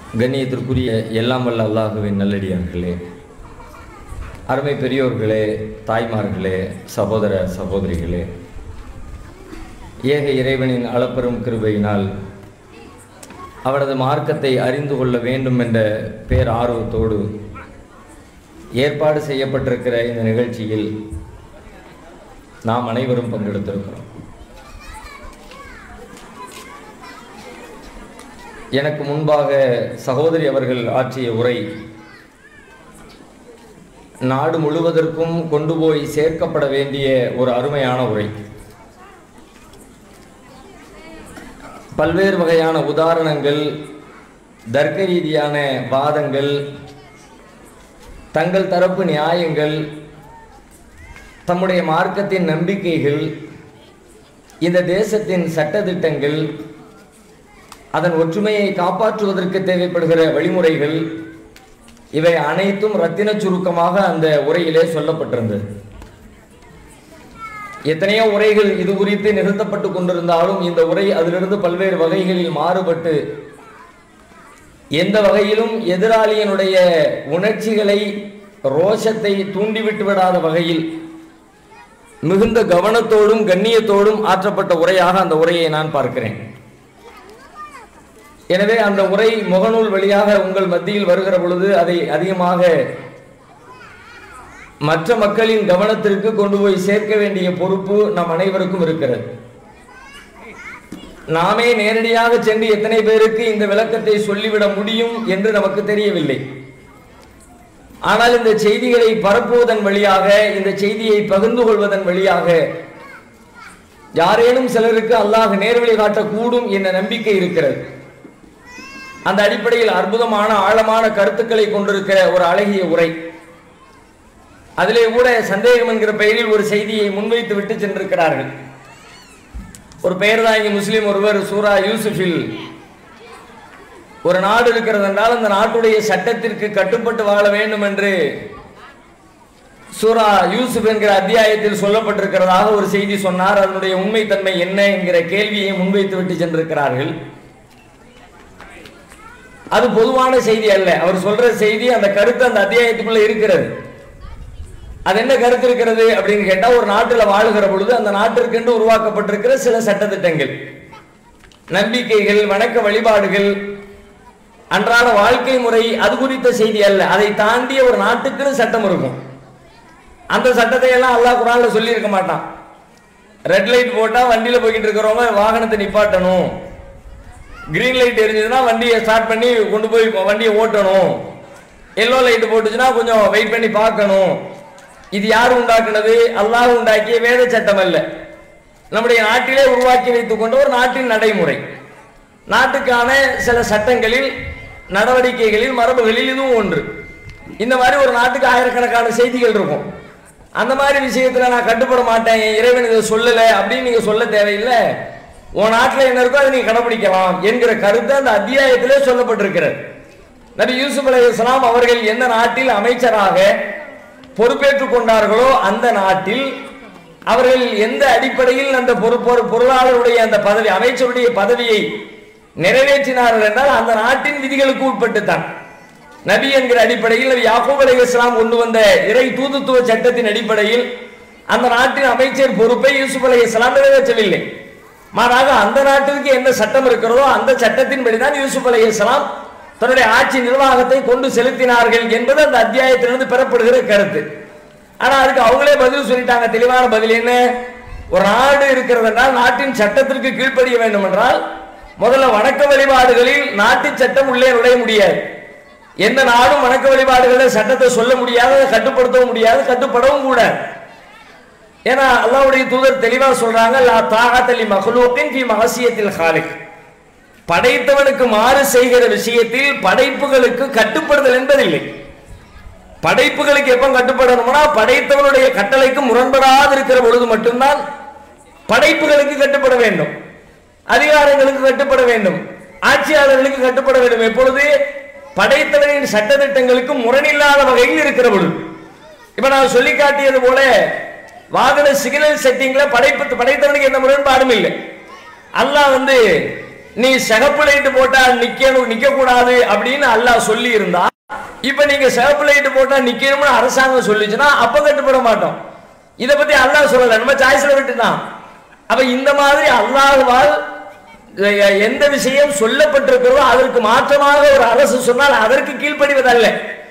கண்ணியத்திற்குரிய எல்லாம் வல்ல அல்லாஹுவின் நல்லடியார்களே அருமை பெரியோர்களே தாய்மார்களே சகோதர சகோதரிகளே ஏக இறைவனின் அளப்பெரும் கிருபையினால் அவரது மார்க்கத்தை அறிந்து கொள்ள வேண்டும் என்ற பேர் ஆர்வத்தோடு ஏற்பாடு செய்யப்பட்டிருக்கிற இந்த நிகழ்ச்சியில் நாம் அனைவரும் பங்கெடுத்திருக்கிறோம் எனக்கு முன்பாக சகோதரி அவர்கள் ஆற்றிய உரை நாடு முழுவதற்கும் கொண்டு போய் சேர்க்கப்பட வேண்டிய ஒரு அருமையான உரை பல்வேறு வகையான உதாரணங்கள் தர்க்க ரீதியான வாதங்கள் தங்கள் தரப்பு நியாயங்கள் தம்முடைய மார்க்கத்தின் நம்பிக்கைகள் இந்த தேசத்தின் சட்டதிட்டங்கள் அதன் ஒற்றுமையை காப்பாற்றுவதற்கு தேவைப்படுகிற வழிமுறைகள் இவை அனைத்தும் ரத்தின சுருக்கமாக அந்த உரையிலே சொல்லப்பட்டிருந்தது எத்தனையோ உரைகள் இது குறித்து நிறுத்தப்பட்டு கொண்டிருந்தாலும் இந்த உரை அதிலிருந்து பல்வேறு வகைகளில் மாறுபட்டு எந்த வகையிலும் எதிராளியினுடைய உணர்ச்சிகளை ரோஷத்தை தூண்டிவிட்டு விடாத வகையில் மிகுந்த கவனத்தோடும் கண்ணியத்தோடும் ஆற்றப்பட்ட உரையாக அந்த உரையை நான் பார்க்கிறேன் எனவே அந்த உரை முகநூல் வழியாக உங்கள் மத்தியில் வருகிற பொழுது அதை அதிகமாக மற்ற மக்களின் கவனத்திற்கு கொண்டு போய் சேர்க்க வேண்டிய பொறுப்பு நம் அனைவருக்கும் இருக்கிறது நாமே நேரடியாக சென்று எத்தனை பேருக்கு இந்த விளக்கத்தை சொல்லிவிட முடியும் என்று நமக்கு தெரியவில்லை ஆனால் இந்த செய்திகளை பரப்புவதன் வழியாக இந்த செய்தியை பகிர்ந்து கொள்வதன் வழியாக யாரேனும் சிலருக்கு அல்லாஹ் நேர்வழி காட்டக்கூடும் என்ற நம்பிக்கை இருக்கிறது அந்த அடிப்படையில் அற்புதமான ஆழமான கருத்துக்களை கொண்டிருக்கிற ஒரு அழகிய உரை அதிலே கூட சந்தேகம் என்கிற பெயரில் ஒரு செய்தியை முன்வைத்து விட்டு சென்றிருக்கிறார்கள் ஒரு பெயர் தான் இங்கே முஸ்லீம் ஒருவர் சூரா யூசுஃபில் ஒரு நாடு இருக்கிறது என்றால் அந்த நாட்டுடைய சட்டத்திற்கு கட்டுப்பட்டு வாழ வேண்டும் என்று சூரா யூசுப் என்கிற அத்தியாயத்தில் சொல்லப்பட்டிருக்கிறதாக ஒரு செய்தி சொன்னார் அதனுடைய உண்மைத்தன்மை என்ன என்கிற கேள்வியை முன்வைத்து விட்டு சென்றிருக்கிறார்கள் அது பொதுவான செய்தி அல்ல அவர் சொல்ற செய்தி அந்த கருத்து அந்த அத்தியாயத்துக்குள்ள இருக்கிறது அது என்ன கருத்து இருக்கிறது அப்படின்னு கேட்டா ஒரு நாட்டில் வாழுகிற பொழுது அந்த நாட்டிற்கென்று உருவாக்கப்பட்டிருக்கிற சில சட்டத்திட்டங்கள் நம்பிக்கைகள் வணக்க வழிபாடுகள் அன்றாட வாழ்க்கை முறை அது குறித்த செய்தி அல்ல அதை தாண்டிய ஒரு நாட்டுக்குன்னு சட்டம் இருக்கும் அந்த சட்டத்தை எல்லாம் அல்லாஹ் குரான்ல சொல்லி இருக்க மாட்டான் ரெட் லைட் போட்டா வண்டியில போய்கிட்டு இருக்கிறவங்க வாகனத்தை நிப்பாட்டணும் கிரீன் லைட் எரிஞ்சதுன்னா வண்டியை ஸ்டார்ட் பண்ணி கொண்டு போய் வண்டியை ஓட்டணும் எல்லோ லைட் போட்டுச்சுன்னா கொஞ்சம் வெயிட் பண்ணி பார்க்கணும் இது யார் உண்டாக்குனது அல்லாஹ் உண்டாக்கிய வேத சட்டம் அல்ல நம்முடைய நாட்டிலே உருவாக்கி வைத்துக் கொண்ட ஒரு நாட்டின் நடைமுறை நாட்டுக்கான சில சட்டங்களில் நடவடிக்கைகளில் மரபுகளில் இதுவும் ஒன்று இந்த மாதிரி ஒரு நாட்டுக்கு ஆயிரக்கணக்கான செய்திகள் இருக்கும் அந்த மாதிரி விஷயத்துல நான் கட்டுப்பட மாட்டேன் என் இறைவன் இதை சொல்லலை அப்படின்னு நீங்க சொல்ல தேவையில்லை உன் நாட்டில் என்ன இருக்கோ அதை நீ கடைபிடிக்கலாம் என்கிற கருத்து அந்த அத்தியாயத்திலே சொல்லப்பட்டிருக்கிறது நபி யூசுப் அலி இஸ்லாம் அவர்கள் எந்த நாட்டில் அமைச்சராக பொறுப்பேற்றுக் கொண்டார்களோ அந்த நாட்டில் அவர்கள் எந்த அடிப்படையில் அந்த பொறுப்பு பொருளாளருடைய அந்த பதவி அமைச்சருடைய பதவியை நிறைவேற்றினார்கள் என்றால் அந்த நாட்டின் விதிகளுக்கு உட்பட்டு தான் நபி என்கிற அடிப்படையில் நபி யாக்கூப் அலி இஸ்லாம் கொண்டு வந்த இறை தூதுத்துவ சட்டத்தின் அடிப்படையில் அந்த நாட்டின் அமைச்சர் பொறுப்பை யூசுப் அலி இஸ்லாம் நிறைவேற்றவில்லை மாறாக அந்த நாட்டிற்கு என்ன சட்டம் இருக்கிறதோ அந்த சட்டத்தின்படி தான் யூசுப் அலி இஸ்லாம் தன்னுடைய ஆட்சி நிர்வாகத்தை கொண்டு செலுத்தினார்கள் என்பது அந்த அத்தியாயத்திலிருந்து பெறப்படுகிற கருத்து ஆனா அதுக்கு அவங்களே பதில் சொல்லிட்டாங்க தெளிவான பதில் என்ன ஒரு நாடு இருக்கிறது என்றால் நாட்டின் சட்டத்திற்கு கீழ்ப்படிய வேண்டும் என்றால் முதல்ல வணக்க வழிபாடுகளில் நாட்டு சட்டம் உள்ளே நுழைய முடியாது எந்த நாடும் வணக்க வழிபாடுகளில் சட்டத்தை சொல்ல முடியாது கட்டுப்படுத்தவும் முடியாது கட்டுப்படவும் கூடாது ஏன்னா அல்லாவுடைய தூதர் தெளிவா சொல்றாங்க லா தாகத்தலி மஹ்லூக்கின் ஃபி மகசியத்தில் ஹாலிக் படைத்தவனுக்கு மாறு செய்கிற விஷயத்தில் படைப்புகளுக்கு கட்டுப்படுதல் என்பதில்லை படைப்புகளுக்கு எப்ப கட்டுப்படணும்னா படைத்தவனுடைய கட்டளைக்கு முரண்படாது இருக்கிற பொழுது மட்டும்தான் படைப்புகளுக்கு கட்டுப்பட வேண்டும் அதிகாரங்களுக்கு கட்டுப்பட வேண்டும் ஆட்சியாளர்களுக்கு கட்டுப்பட வேண்டும் எப்பொழுது படைத்தவனின் சட்டத்திட்டங்களுக்கு முரணில்லாத வகையில் இருக்கிற பொழுது இப்ப நான் சொல்லி காட்டியது போல வாகன சிக்னல் செட்டிங்ல படைப்பு படைத்தவனுக்கு எந்த முரண்பாடும் இல்லை அல்லாஹ் வந்து நீ சிகப்பு லைட் போட்டா நிக்கணும் நிக்க கூடாது அப்படின்னு அல்லாஹ் சொல்லி இருந்தா இப்ப நீங்க சிகப்பு லைட் போட்டா நிக்கணும்னு அரசாங்கம் சொல்லிச்சுன்னா அப்ப கட்டுப்பட மாட்டோம் இத பத்தி அல்லாஹ் சொல்லல நம்ம சாய்ஸ்ல விட்டுதான் அப்ப இந்த மாதிரி அல்லாஹ்வால் எ- எந்த விஷயம் சொல்லப்பட்டிருக்கிறதோ அதற்கு மாற்றமாக ஒரு அரசு சொன்னால் அதற்கு கீழ்ப்படிவதல்ல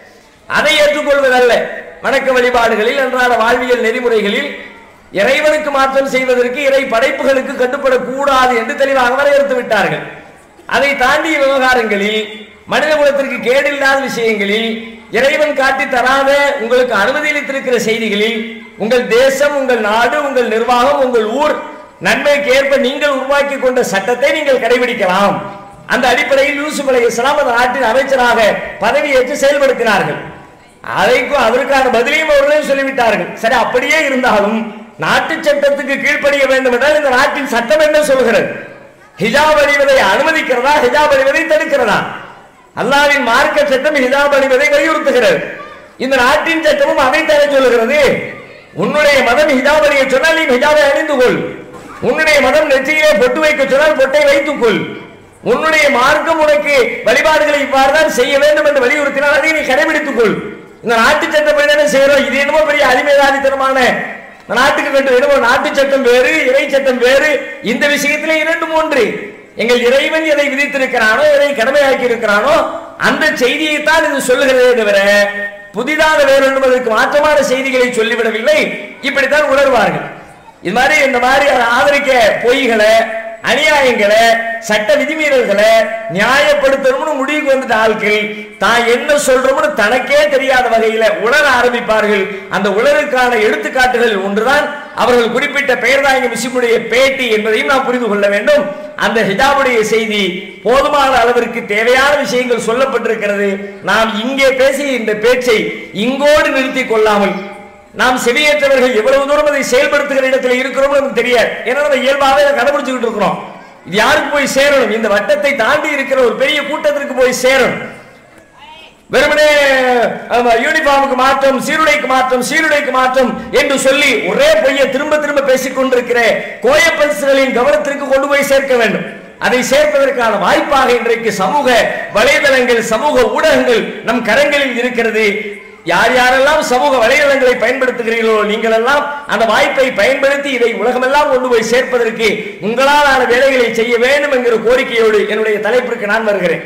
அதை ஏற்றுக்கொள்வதல்ல வணக்க வழிபாடுகளில் அன்றாட வாழ்வியல் நெறிமுறைகளில் இறைவனுக்கு மாற்றம் செய்வதற்கு இறை படைப்புகளுக்கு கட்டுப்படக்கூடாது என்று தெளிவாக வரையறுத்து விட்டார்கள் அதை தாண்டிய விவகாரங்களில் மனித குலத்திற்கு கேடில்லாத விஷயங்களில் இறைவன் காட்டி தராத உங்களுக்கு அனுமதி அளித்திருக்கிற செய்திகளில் உங்கள் தேசம் உங்கள் நாடு உங்கள் நிர்வாகம் உங்கள் ஊர் நன்மைக்கு ஏற்ப நீங்கள் உருவாக்கி கொண்ட சட்டத்தை நீங்கள் கடைபிடிக்கலாம் அந்த அடிப்படையில் யூசுப் அலை இஸ்லாம் அந்த நாட்டின் அமைச்சராக பதவியேற்று செயல்படுத்தினார்கள் அதைக்கும் அதற்கான பதிலையும் அவர்களே சொல்லிவிட்டார்கள் சரி அப்படியே இருந்தாலும் நாட்டு சட்டத்துக்கு கீழ்ப்படிய வேண்டும் என்றால் இந்த நாட்டின் சட்டம் என்ன சொல்கிறது ஹிஜாப் அணிவதை அனுமதிக்கிறதா ஹிஜாப் அணிவதை தடுக்கிறதா அல்லாவின் மார்க்க சட்டம் ஹிஜாப் அணிவதை வலியுறுத்துகிறது இந்த நாட்டின் சட்டமும் அதை தர சொல்லுகிறது உன்னுடைய மதம் ஹிஜாப் அணிய சொன்னால் நீ ஹிஜாபை அணிந்து கொள் உன்னுடைய மதம் நெற்றியிலே பொட்டு வைக்க சொன்னால் பொட்டை வைத்துக் கொள் உன்னுடைய மார்க்கம் உனக்கு வழிபாடுகளை இவ்வாறு தான் செய்ய வேண்டும் என்று வலியுறுத்தினால் அதை நீ கடைபிடித்துக் கொள் இந்த நாட்டு சட்டப்படி தானே செய்யறோம் இது என்னமோ பெரிய அடிமைதாரித்தனமான இந்த நாட்டுக்கு வேண்டும் என்னமோ நாட்டு சட்டம் வேறு இறை சட்டம் வேறு இந்த விஷயத்திலே இரண்டு மூன்று எங்கள் இறைவன் எதை விதித்திருக்கிறானோ எதை கடமையாக்கி இருக்கிறானோ அந்த செய்தியைத்தான் இது சொல்லுகிறதே தவிர புதிதாக வேறு என்பதற்கு மாற்றமான செய்திகளை சொல்லிவிடவில்லை இப்படித்தான் உணர்வார்கள் இது மாதிரி இந்த மாதிரி அதை ஆதரிக்க பொய்களை அநியாயங்களை சட்ட விதிமீறல்களை நியாயப்படுத்தணும்னு முடிவுக்கு வந்துட்ட ஆட்கள் தான் என்ன சொல்றோம்னு தனக்கே தெரியாத வகையில உணர ஆரம்பிப்பார்கள் அந்த உணருக்கான எடுத்துக்காட்டுகள் ஒன்றுதான் அவர்கள் குறிப்பிட்ட பெயர்தாங்கி மிஷிமுடைய பேட்டி என்பதையும் நாம் புரிந்து கொள்ள வேண்டும் அந்த ஹிஜாபுடைய செய்தி போதுமான அளவிற்கு தேவையான விஷயங்கள் சொல்லப்பட்டிருக்கிறது நாம் இங்கே பேசிய இந்த பேச்சை இங்கோடு நிறுத்திக் கொள்ளாமல் நாம் செவியேற்றவர்கள் எவ்வளவு தூரம் அதை செயல்படுத்துகிற இடத்துல இருக்கிறோம் நமக்கு தெரியாது ஏன்னா நம்ம இயல்பாகவே அதை கடைபிடிச்சுக்கிட்டு இருக்கிறோம் இது யாருக்கு போய் சேரணும் இந்த வட்டத்தை தாண்டி இருக்கிற ஒரு பெரிய கூட்டத்திற்கு போய் சேரணும் வெறுமனே ஆமா, யூனிஃபார்முக்கு மாற்றம் சீருடைக்கு மாற்றம் சீருடைக்கு மாற்றம் என்று சொல்லி ஒரே பொய்யை திரும்ப திரும்ப பேசிக் கொண்டிருக்கிற கோயப்பன்ஸ்களின் கவனத்திற்கு கொண்டு போய் சேர்க்க வேண்டும் அதை சேர்ப்பதற்கான வாய்ப்பாக இன்றைக்கு சமூக வலைதளங்கள் சமூக ஊடகங்கள் நம் கரங்களில் இருக்கிறது யார் யாரெல்லாம் சமூக வலைதளங்களை பயன்படுத்துகிறீர்களோ நீங்கள் எல்லாம் அந்த வாய்ப்பை பயன்படுத்தி இதை உலகமெல்லாம் கொண்டு போய் சேர்ப்பதற்கு உங்களாலான வேலைகளை செய்ய வேண்டும் என்கிற கோரிக்கையோடு என்னுடைய தலைப்பிற்கு நான் வருகிறேன்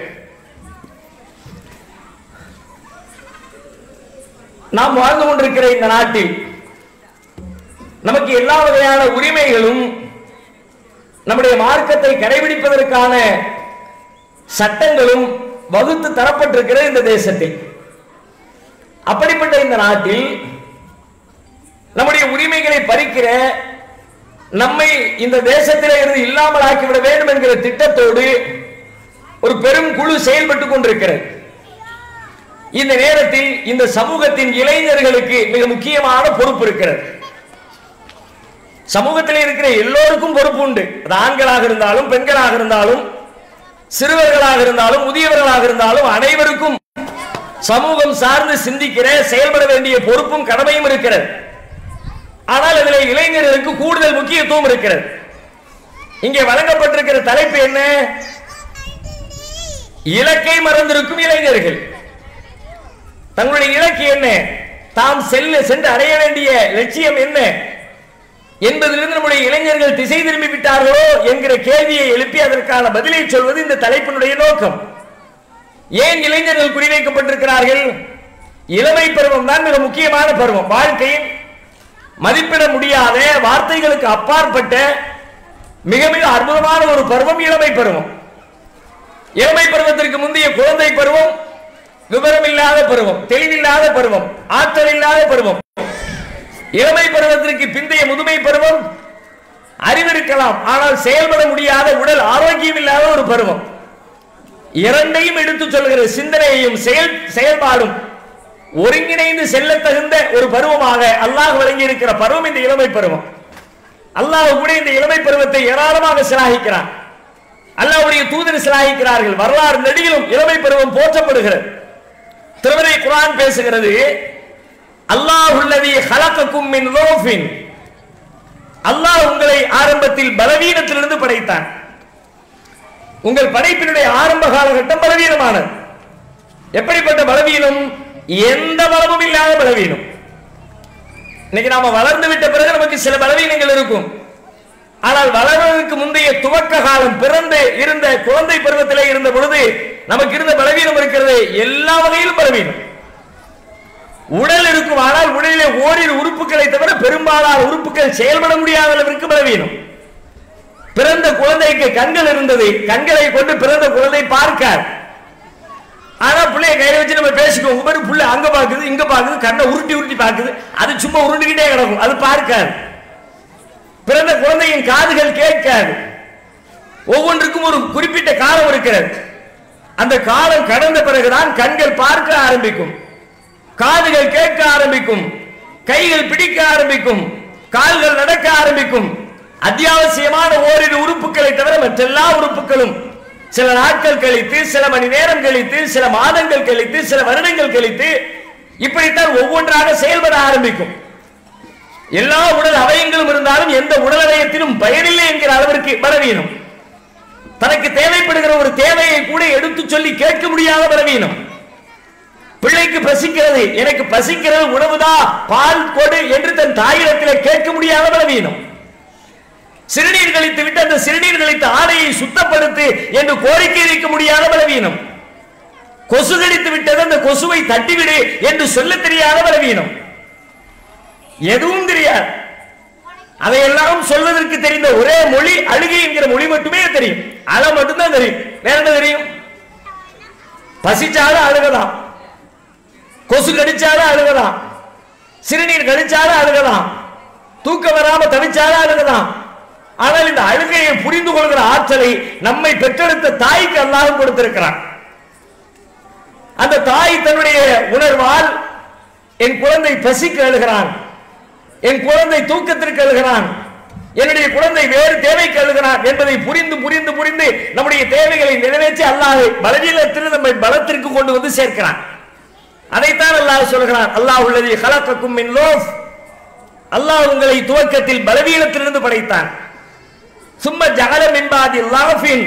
நாம் வாழ்ந்து கொண்டிருக்கிற இந்த நாட்டில் நமக்கு எல்லா வகையான உரிமைகளும் நம்முடைய மார்க்கத்தை கடைபிடிப்பதற்கான சட்டங்களும் வகுத்து தரப்பட்டிருக்கிற இந்த தேசத்தில் அப்படிப்பட்ட இந்த நாட்டில் நம்முடைய உரிமைகளை பறிக்கிற நம்மை இந்த தேசத்திலே இருந்து இல்லாமல் ஆக்கிவிட வேண்டும் என்கிற திட்டத்தோடு ஒரு பெரும் குழு செயல்பட்டுக் கொண்டிருக்கிறது இந்த நேரத்தில் இந்த சமூகத்தின் இளைஞர்களுக்கு மிக முக்கியமான பொறுப்பு இருக்கிறது சமூகத்தில் இருக்கிற எல்லோருக்கும் பொறுப்பு உண்டு அது ஆண்களாக இருந்தாலும் பெண்களாக இருந்தாலும் சிறுவர்களாக இருந்தாலும் முதியவர்களாக இருந்தாலும் அனைவருக்கும் சமூகம் சார்ந்து சிந்திக்கிற செயல்பட வேண்டிய பொறுப்பும் கடமையும் இருக்கிறது ஆனால் அதில் இளைஞர்களுக்கு கூடுதல் முக்கியத்துவம் இருக்கிறது இங்கே வழங்கப்பட்டிருக்கிற தலைப்பு என்ன இலக்கை மறந்திருக்கும் இளைஞர்கள் தங்களுடைய இலக்கு என்ன தாம் செல்ல சென்று அடைய வேண்டிய லட்சியம் என்ன என்பதிலிருந்து நம்முடைய இளைஞர்கள் திசை திரும்பி விட்டார்களோ என்கிற கேள்வியை எழுப்பி அதற்கான பதிலை சொல்வது இந்த தலைப்பினுடைய நோக்கம் ஏன் இளைஞர்கள் குறிவைக்கப்பட்டிருக்கிறார்கள் இளமை பருவம் தான் மிக முக்கியமான பருவம் வாழ்க்கையின் மதிப்பிட முடியாத வார்த்தைகளுக்கு அப்பாற்பட்ட மிக மிக அற்புதமான ஒரு பருவம் இளமை பருவம் இளமை பருவத்திற்கு முந்தைய குழந்தை பருவம் விவரம் இல்லாத பருவம் தெளிவில்லாத பருவம் ஆற்றல் இல்லாத பருவம் இளமை பருவத்திற்கு பிந்தைய முதுமை பருவம் அறிவிருக்கலாம் ஆனால் செயல்பட முடியாத உடல் ஆரோக்கியம் இல்லாத ஒரு பருவம் இரண்டையும் எடுத்து சொல்கிற சிந்தனையையும் செயல் செயல்பாடும் ஒருங்கிணைந்து செல்ல தகுந்த ஒரு பருவமாக அல்லாஹ் வழங்கி இருக்கிற பருவம் இந்த இளமை பருவம் அல்லாஹ் கூட இந்த இளமை பருவத்தை ஏராளமாக சிலாகிக்கிறான் அல்லாஹ்வுடைய தூதர் சிலாகிக்கிறார்கள் வரலாறு நெடியிலும் இளமை பருவம் போற்றப்படுகிறது திருமறை குர்ஆன் பேசுகிறது அல்லாஹ் உள்ளதி ஹலக்கக்கும் மின் லோஃபின் அல்லாஹ் உங்களை ஆரம்பத்தில் பலவீனத்திலிருந்து படைத்தான் உங்கள் படைப்பினுடைய ஆரம்ப காலகட்டம் பலவீனமானது எப்படிப்பட்ட பலவீனம் எந்த பலமும் இல்லாத பலவீனம் இன்னைக்கு நாம வளர்ந்து விட்ட பிறகு நமக்கு சில பலவீனங்கள் இருக்கும் ஆனால் வளர்வதற்கு முந்தைய துவக்க காலம் பிறந்து இருந்த குழந்தை பருவத்திலே இருந்த பொழுது நமக்கு இருந்த பலவீனம் இருக்கிறது எல்லா வகையிலும் பலவீனம் உடல் இருக்கும் ஆனால் உடலிலே ஓரிரு உறுப்புகளை தவிர பெரும்பாலான உறுப்புகள் செயல்பட முடியாத அளவிற்கு பலவீனம் பிறந்த குழந்தைக்கு கண்கள் இருந்தது கண்களை கொண்டு பிறந்த குழந்தை பார்க்கார் ஆனா பிள்ளைய கையில வச்சு நம்ம பேசிக்குவோம் உங்க மாதிரி புள்ள அங்க பாக்குது இங்க பாக்குது கண்ணை உருட்டி உருட்டி பாக்குது அது சும்மா உருண்டுகிட்டே கிடக்கும் அது பார்க்காது பிறந்த குழந்தையின் காதுகள் கேட்காது ஒவ்வொன்றுக்கும் ஒரு குறிப்பிட்ட காலம் இருக்கிறது அந்த காலம் கடந்த பிறகுதான் கண்கள் பார்க்க ஆரம்பிக்கும் காதுகள் கேட்க ஆரம்பிக்கும் கைகள் பிடிக்க ஆரம்பிக்கும் கால்கள் நடக்க ஆரம்பிக்கும் அத்தியாவசியமான ஓரிரு உறுப்புகளை தவிர மற்றெல்லா உறுப்புகளும் சில நாட்கள் கழித்து சில மணி நேரம் கழித்து சில மாதங்கள் கழித்து சில வருடங்கள் கழித்து இப்படித்தான் ஒவ்வொன்றாக செயல்பட ஆரம்பிக்கும் எல்லா உடல் அவயங்களும் இருந்தாலும் எந்த உடல் அவயத்திலும் பயனில்லை என்கிற அளவிற்கு பலவீனம் தனக்கு தேவைப்படுகிற ஒரு தேவையை கூட எடுத்து சொல்லி கேட்க முடியாத பலவீனம் பிள்ளைக்கு பசிக்கிறது எனக்கு பசிக்கிறது உணவுதா பால் கொடு என்று தன் தாயிடத்திலே கேட்க முடியாத பலவீனம் சிறுநீர் கழித்து விட்டு அந்த சிறுநீர் கழித்த ஆடையை சுத்தப்படுத்து என்று கோரிக்கை வைக்க முடியாத பலவீனம் கொசு கடித்து விட்டது அந்த கொசுவை தட்டிவிடு என்று சொல்ல தெரியாத பலவீனம் எதுவும் தெரியாது அதையெல்லாம் சொல்வதற்கு தெரிந்த ஒரே மொழி அழுகை என்கிற மொழி மட்டுமே தெரியும் அழ மட்டும்தான் தெரியும் வேற என்ன தெரியும் பசிச்சாலும் அழுகலாம் கொசு கடிச்சாலும் அழுகலாம் சிறுநீர் கடிச்சாலும் அழுகலாம் தூக்கம் வராம தவிச்சாலும் அழுகலாம் ஆனால் இந்த அழுகையை புரிந்து கொள்கிற ஆற்றலை நம்மை பெற்றெடுத்த தாய்க்கு அல்லாஹ் கொடுத்திருக்கிறான் அந்த தாய் தன்னுடைய உணர்வால் என் குழந்தை பசிக்கு அழுகிறான் என் குழந்தை தூக்கத்திற்கு அழுகிறான் என்னுடைய குழந்தை வேறு தேவைக்கு அழுகிறான் என்பதை புரிந்து புரிந்து புரிந்து நம்முடைய தேவைகளை நிறைவேற்றி அல்லாஹ் பலவீனத்தில் நம்மை பலத்திற்கு கொண்டு வந்து சேர்க்கிறான் அதைத்தான் அல்லாஹ் சொல்கிறான் அல்லாஹ் உள்ளது கலக்கக்கும் மின் லோஃப் அல்லாஹ் உங்களை துவக்கத்தில் பலவீனத்திலிருந்து படைத்தான் சும்ம ஜகல மின்பாதி லாஃபின்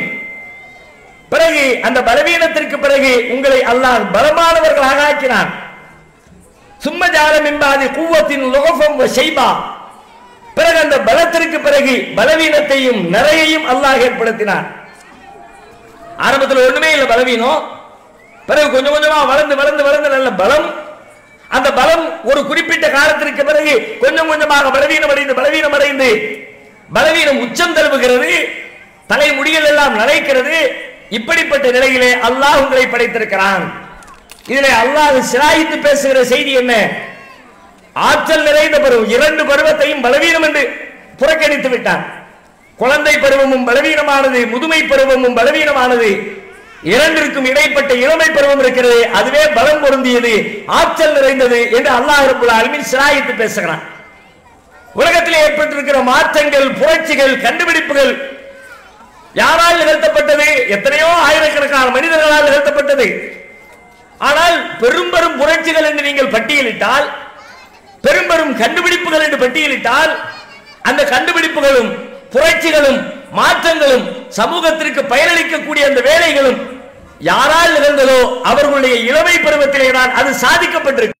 பிறகு அந்த பலவீனத்திற்கு பிறகு உங்களை அல்லாஹ் பலமானவர்களாக ஆக்கினான் சும்ம ஜால மின்பாதி கூவத்தின் லோகம் ஷைபா பிறகு அந்த பலத்திற்கு பிறகு பலவீனத்தையும் நிறையையும் அல்லாஹ் ஏற்படுத்தினான் ஆரம்பத்தில் ஒண்ணுமே இல்லை பலவீனம் பிறகு கொஞ்சம் கொஞ்சமா வளர்ந்து வளர்ந்து வளர்ந்து நல்ல பலம் அந்த பலம் ஒரு குறிப்பிட்ட காலத்திற்கு பிறகு கொஞ்சம் கொஞ்சமாக பலவீனம் அடைந்து பலவீனம் அடைந்து பலவீனம் உச்சம் தழுவுகிறது தலைமுடிகள் எல்லாம் நரைக்கிறது இப்படிப்பட்ட நிலையிலே அல்லாஹ் உங்களை படைத்திருக்கிறான் இதிலே அல்லாஹ் சிராயித்து பேசுகிற செய்தி என்ன ஆற்றல் நிறைந்த பருவம் இரண்டு பருவத்தையும் பலவீனம் என்று புறக்கணித்து விட்டான் குழந்தை பருவமும் பலவீனமானது முதுமை பருவமும் பலவீனமானது இரண்டிற்கும் இடைப்பட்ட இளமை பருவம் இருக்கிறது அதுவே பலம் பொருந்தியது ஆற்றல் நிறைந்தது என்று அல்லாஹ் ரபுல் ஆலமீன் சிராயித்து பேசுகிறான் உலகத்தில் ஏற்பட்டிருக்கிற மாற்றங்கள் புரட்சிகள் கண்டுபிடிப்புகள் யாரால் நிகழ்த்தப்பட்டது எத்தனையோ ஆயிரக்கணக்கான மனிதர்களால் நிகழ்த்தப்பட்டது ஆனால் பெரும் பெரும் புரட்சிகள் என்று நீங்கள் பட்டியலிட்டால் பெரும் பெரும் கண்டுபிடிப்புகள் என்று பட்டியலிட்டால் அந்த கண்டுபிடிப்புகளும் புரட்சிகளும் மாற்றங்களும் சமூகத்திற்கு பயனளிக்கக்கூடிய அந்த வேலைகளும் யாரால் நிகழ்ந்ததோ அவர்களுடைய இளமை பருவத்திலே தான் அது சாதிக்கப்பட்டிருக்கு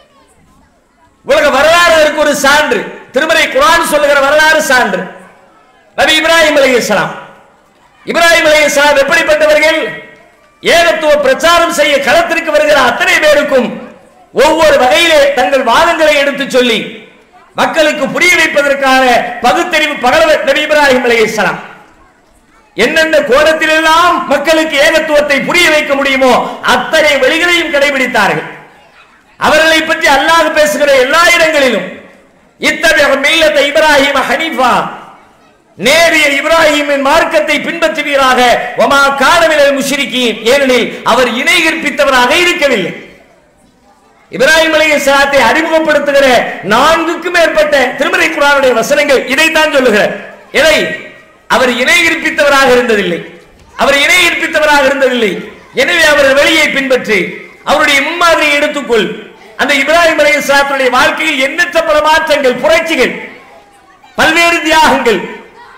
உலக வரலாறு அதற்கு ஒரு சான்று திருமலை குரான் சொல்லுகிற வரலாறு சான்று நபி இப்ராஹிம் அலைஹிஸ்ஸலாம் இப்ராஹிம் அலைஹிஸ்ஸலாம் எப்படிப்பட்டவர்கள் ஏகத்துவ பிரச்சாரம் செய்ய களத்திற்கு வருகிற அத்தனை பேருக்கும் ஒவ்வொரு வகையிலே தங்கள் வாதங்களை எடுத்து சொல்லி மக்களுக்கு புரிய வைப்பதற்கான பகுத்தறிவு பகல நபி இப்ராஹிம் அலைஹிஸ்ஸலாம் என்னென்ன கோணத்தில் எல்லாம் மக்களுக்கு ஏகத்துவத்தை புரிய வைக்க முடியுமோ அத்தனை வழிகளையும் கடைபிடித்தார்கள் அவர்களை பற்றி அல்லாஹ் பேசுகிற எல்லா இடங்களிலும் இத்தகைய மில்லத்தை இப்ராஹிம் ஹனீஃபா நேரிய இப்ராஹிமின் மார்க்கத்தை பின்பற்றுவீராக ஒமா காலமில் முஷிரிக்கீன் ஏனெனில் அவர் இணை கற்பித்தவராக இருக்கவில்லை இப்ராஹிம் அலைஹி ஸலாத்தை அறிமுகப்படுத்துகிற நான்குக்கும் மேற்பட்ட திருமறை குரானுடைய வசனங்கள் இதைத்தான் சொல்லுகிற எதை அவர் இணை கற்பித்தவராக இருந்ததில்லை அவர் இணை கற்பித்தவராக இருந்ததில்லை எனவே அவர் வெளியை பின்பற்றி அவருடைய முன்மாதிரியை எடுத்துக்கொள் அந்த இப்ராஹிம் அலைஹி ஸலாத்துடைய வாழ்க்கையில் எண்ணற்ற பல மாற்றங்கள் புரட்சிகள் பல்வேறு தியாகங்கள்